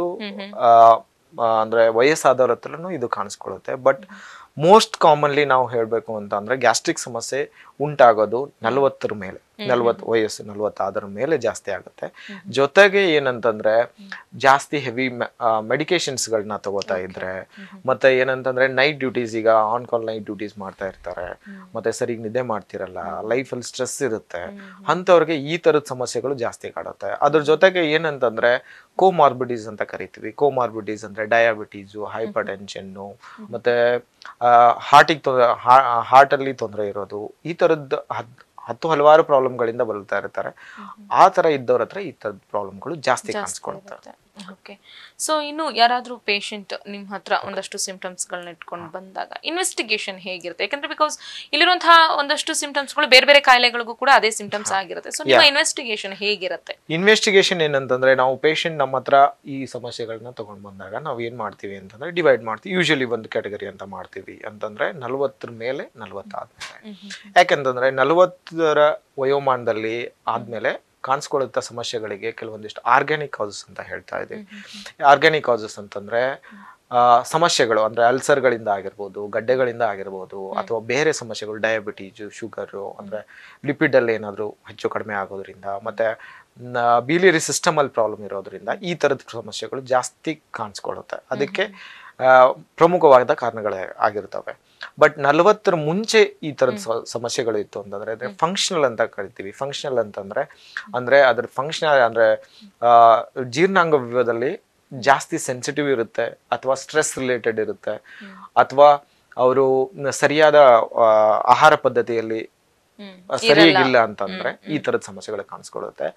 ಅಂದ್ರೆ ವಯಸ್ಸಾದವ್ರ ಹತ್ರನೂ ಇದು ಕಾಣಿಸ್ಕೊಳ್ಳುತ್ತೆ ಬಟ್ ಮೋಸ್ಟ್ ಕಾಮನ್ಲಿ ನಾವು ಹೇಳ್ಬೇಕು ಅಂತ ಅಂದ್ರೆ ಗ್ಯಾಸ್ಟ್ರಿಕ್ ಸಮಸ್ಯೆ ಉಂಟಾಗೋದು ನಲವತ್ತರ ಮೇಲೆ ನಲ್ವತ್ತು ವಯಸ್ಸು ನಲ್ವತ್ತಾದರ ಮೇಲೆ ಜಾಸ್ತಿ ಆಗುತ್ತೆ ಜೊತೆಗೆ ಏನಂತಂದ್ರೆ ಜಾಸ್ತಿ ಹೆವಿ ಮೆಡಿಕೇಶನ್ಸ್ಗಳನ್ನ ತಗೋತಾ ಇದ್ರೆ ಮತ್ತೆ ಏನಂತಂದ್ರೆ ನೈಟ್ ಡ್ಯೂಟೀಸ್ ಈಗ ಆನ್ ಕಾಲ್ ನೈಟ್ ಡ್ಯೂಟೀಸ್ ಮಾಡ್ತಾ ಇರ್ತಾರೆ ಮತ್ತೆ ಸರಿಗೆ ನಿದ್ದೆ ಮಾಡ್ತಿರಲ್ಲ ಲೈಫಲ್ಲಿ ಸ್ಟ್ರೆಸ್ ಇರುತ್ತೆ ಅಂಥವ್ರಿಗೆ ಈ ತರದ ಸಮಸ್ಯೆಗಳು ಜಾಸ್ತಿ ಕಾಡುತ್ತೆ ಅದ್ರ ಜೊತೆಗೆ ಏನಂತಂದ್ರೆ ಕೋಮಾರ್ಬಿಡೀಸ್ ಅಂತ ಕರಿತೀವಿ ಕೋಮಾರ್ಬಿಡೀಸ್ ಅಂದ್ರೆ ಡಯಾಬಿಟೀಸು ಹೈಪರ್ ಟೆನ್ಷನ್ನು ಮತ್ತೆ ಹಾರ್ಟಿಗೆ ಹಾರ್ಟ್ ಅಲ್ಲಿ ತೊಂದರೆ ಇರೋದು ಈ ತರದ್ ಹತ್- ಹತ್ತು ಹಲವಾರು ಪ್ರಾಬ್ಲಮ್ಗಳಿಂದ ಬಳಲ್ತಾ ಇರ್ತಾರೆ ಆ ತರ ಇದ್ದವ್ರ ಹತ್ರ ಈ ತರದ ಪ್ರಾಬ್ಲಮ್ಗಳು ಜಾಸ್ತಿ ಕಾಣಿಸ್ಕೊಳುತ್ತೆ ಓಕೆ ಸೊ ಇನ್ನು ಯಾರಾದ್ರೂ ಪೇಷಂಟ್ ನಿಮ್ಮ ಹತ್ರ ಒಂದಷ್ಟು ಸಿಂಪ್ಟಮ್ಸ್ಗಳನ್ನ ಇಟ್ಕೊಂಡು ಬಂದಾಗ ಇನ್ವೆಸ್ಟಿಗೇಷನ್ ಹೇಗಿರುತ್ತೆ ಯಾಕಂದ್ರೆ ಬಿಕಾಸ್ ಇಲ್ಲಿರುವಂತಹ ಒಂದಷ್ಟು ಸಿಂಪ್ಟಮ್ಸ್ಗಳು ಬೇರೆ ಬೇರೆ ಕಾಯಿಲೆಗಳಿಗೂ ಕೂಡ ಅದೇ ಸಿಂಪ್ಟಮ್ಸ್ ಆಗಿರುತ್ತೆ ಸೊ ನಿಮ್ಮ ಇನ್ವೆಸ್ಟಿಗೇಷನ್ ಹೇಗಿರುತ್ತೆ ಇನ್ವೆಸ್ಟಿಗೇಷನ್ ಏನಂತಂದ್ರೆ ನಾವು ಪೇಷಂಟ್ ನಮ್ಮ ಹತ್ರ ಈ ಸಮಸ್ಯೆಗಳನ್ನ ತಗೊಂಡ್ ಬಂದಾಗ ನಾವು ಏನ್ ಮಾಡ್ತೀವಿ ಅಂತಂದ್ರೆ ಡಿವೈಡ್ ಮಾಡ್ತೀವಿ ಯೂಶಲಿ ಒಂದು ಕ್ಯಾಟಗರಿ ಅಂತ ಮಾಡ್ತೀವಿ ಅಂತಂದ್ರೆ ನಲವತ್ತರ ಮೇಲೆ ನಲವತ್ತಾದ್ಮೇಲೆ ಯಾಕೆಂತಂದ್ರೆ ನಲವತ್ತರ ವಯೋಮಾನದಲ್ಲಿ ಆದ್ಮೇಲೆ ಕಾಣಿಸ್ಕೊಳ್ಳುತ್ತ ಸಮಸ್ಯೆಗಳಿಗೆ ಕೆಲವೊಂದಿಷ್ಟು ಆರ್ಗ್ಯಾನಿಕ್ ಕಾಸಸ್ ಅಂತ ಹೇಳ್ತಾ ಇದ್ದೀವಿ ಆರ್ಗ್ಯಾನಿಕ್ ಕಾಸಸ್ ಅಂತಂದ್ರೆ ಆ, ಸಮಸ್ಯೆಗಳು ಅಂದ್ರೆ ಅಲ್ಸರ್ಗಳಿಂದ ಆಗಿರ್ಬೋದು ಗಡ್ಡೆಗಳಿಂದ ಆಗಿರ್ಬೋದು ಅಥವಾ ಬೇರೆ ಸಮಸ್ಯೆಗಳು ಡಯಾಬಿಟೀಸ್ ಶುಗರು ಅಂದ್ರೆ ಲಿಪಿಡ್ ಅಲ್ಲಿ ಏನಾದರೂ ಹೆಚ್ಚು ಕಡಿಮೆ ಆಗೋದ್ರಿಂದ ಮತ್ತೆ ಬೀಲಿಯರಿ ಸಿಸ್ಟಮ್ ಅಲ್ಲಿ ಪ್ರಾಬ್ಲಮ್ ಇರೋದ್ರಿಂದ ಈ ತರದ ಸಮಸ್ಯೆಗಳು ಜಾಸ್ತಿ ಕಾಣಿಸ್ಕೊಳ್ಳುತ್ತೆ ಅದಕ್ಕೆ ಆ, ಪ್ರಮುಖವಾದ ಕಾರಣಗಳೇ ಆಗಿರ್ತವೆ ಬಟ್ ನಲವತ್ತರ ಮುಂಚೆ ಈ ತರದ ಸ- ಸಮಸ್ಯೆಗಳು ಇತ್ತು ಅಂತಂದ್ರೆ ಅಂದ್ರೆ ಫಂಕ್ಷನಲ್ ಅಂತ ಕರಿತೀವಿ ಫಂಕ್ಷನಲ್ ಅಂತಂದ್ರೆ ಅಂದ್ರೆ ಅದ್ರ ಫಂಕ್ಷನಲ್ ಅಂದ್ರೆ ಆ, ಜೀರ್ಣಾಂಗ ವ್ಯೂಹದಲ್ಲಿ ಜಾಸ್ತಿ ಸೆನ್ಸಿಟಿವ್ ಇರುತ್ತೆ ಅಥವಾ ಸ್ಟ್ರೆಸ್ ರಿಲೇಟೆಡ್ ಇರುತ್ತೆ ಅಥವಾ ಅವರು ಸರಿಯಾದ ಆ, ಆಹಾರ ಪದ್ಧತಿಯಲ್ಲಿ ಹ್ಮ್. ಸರಿಯಾಗಿಲ್ಲ ಅಂತಂದ್ರೆ ಈ ತರದ ಸಮಸ್ಯೆಗಳು ಕಾಣಿಸ್ಕೊಳ್ಳುತ್ತೆ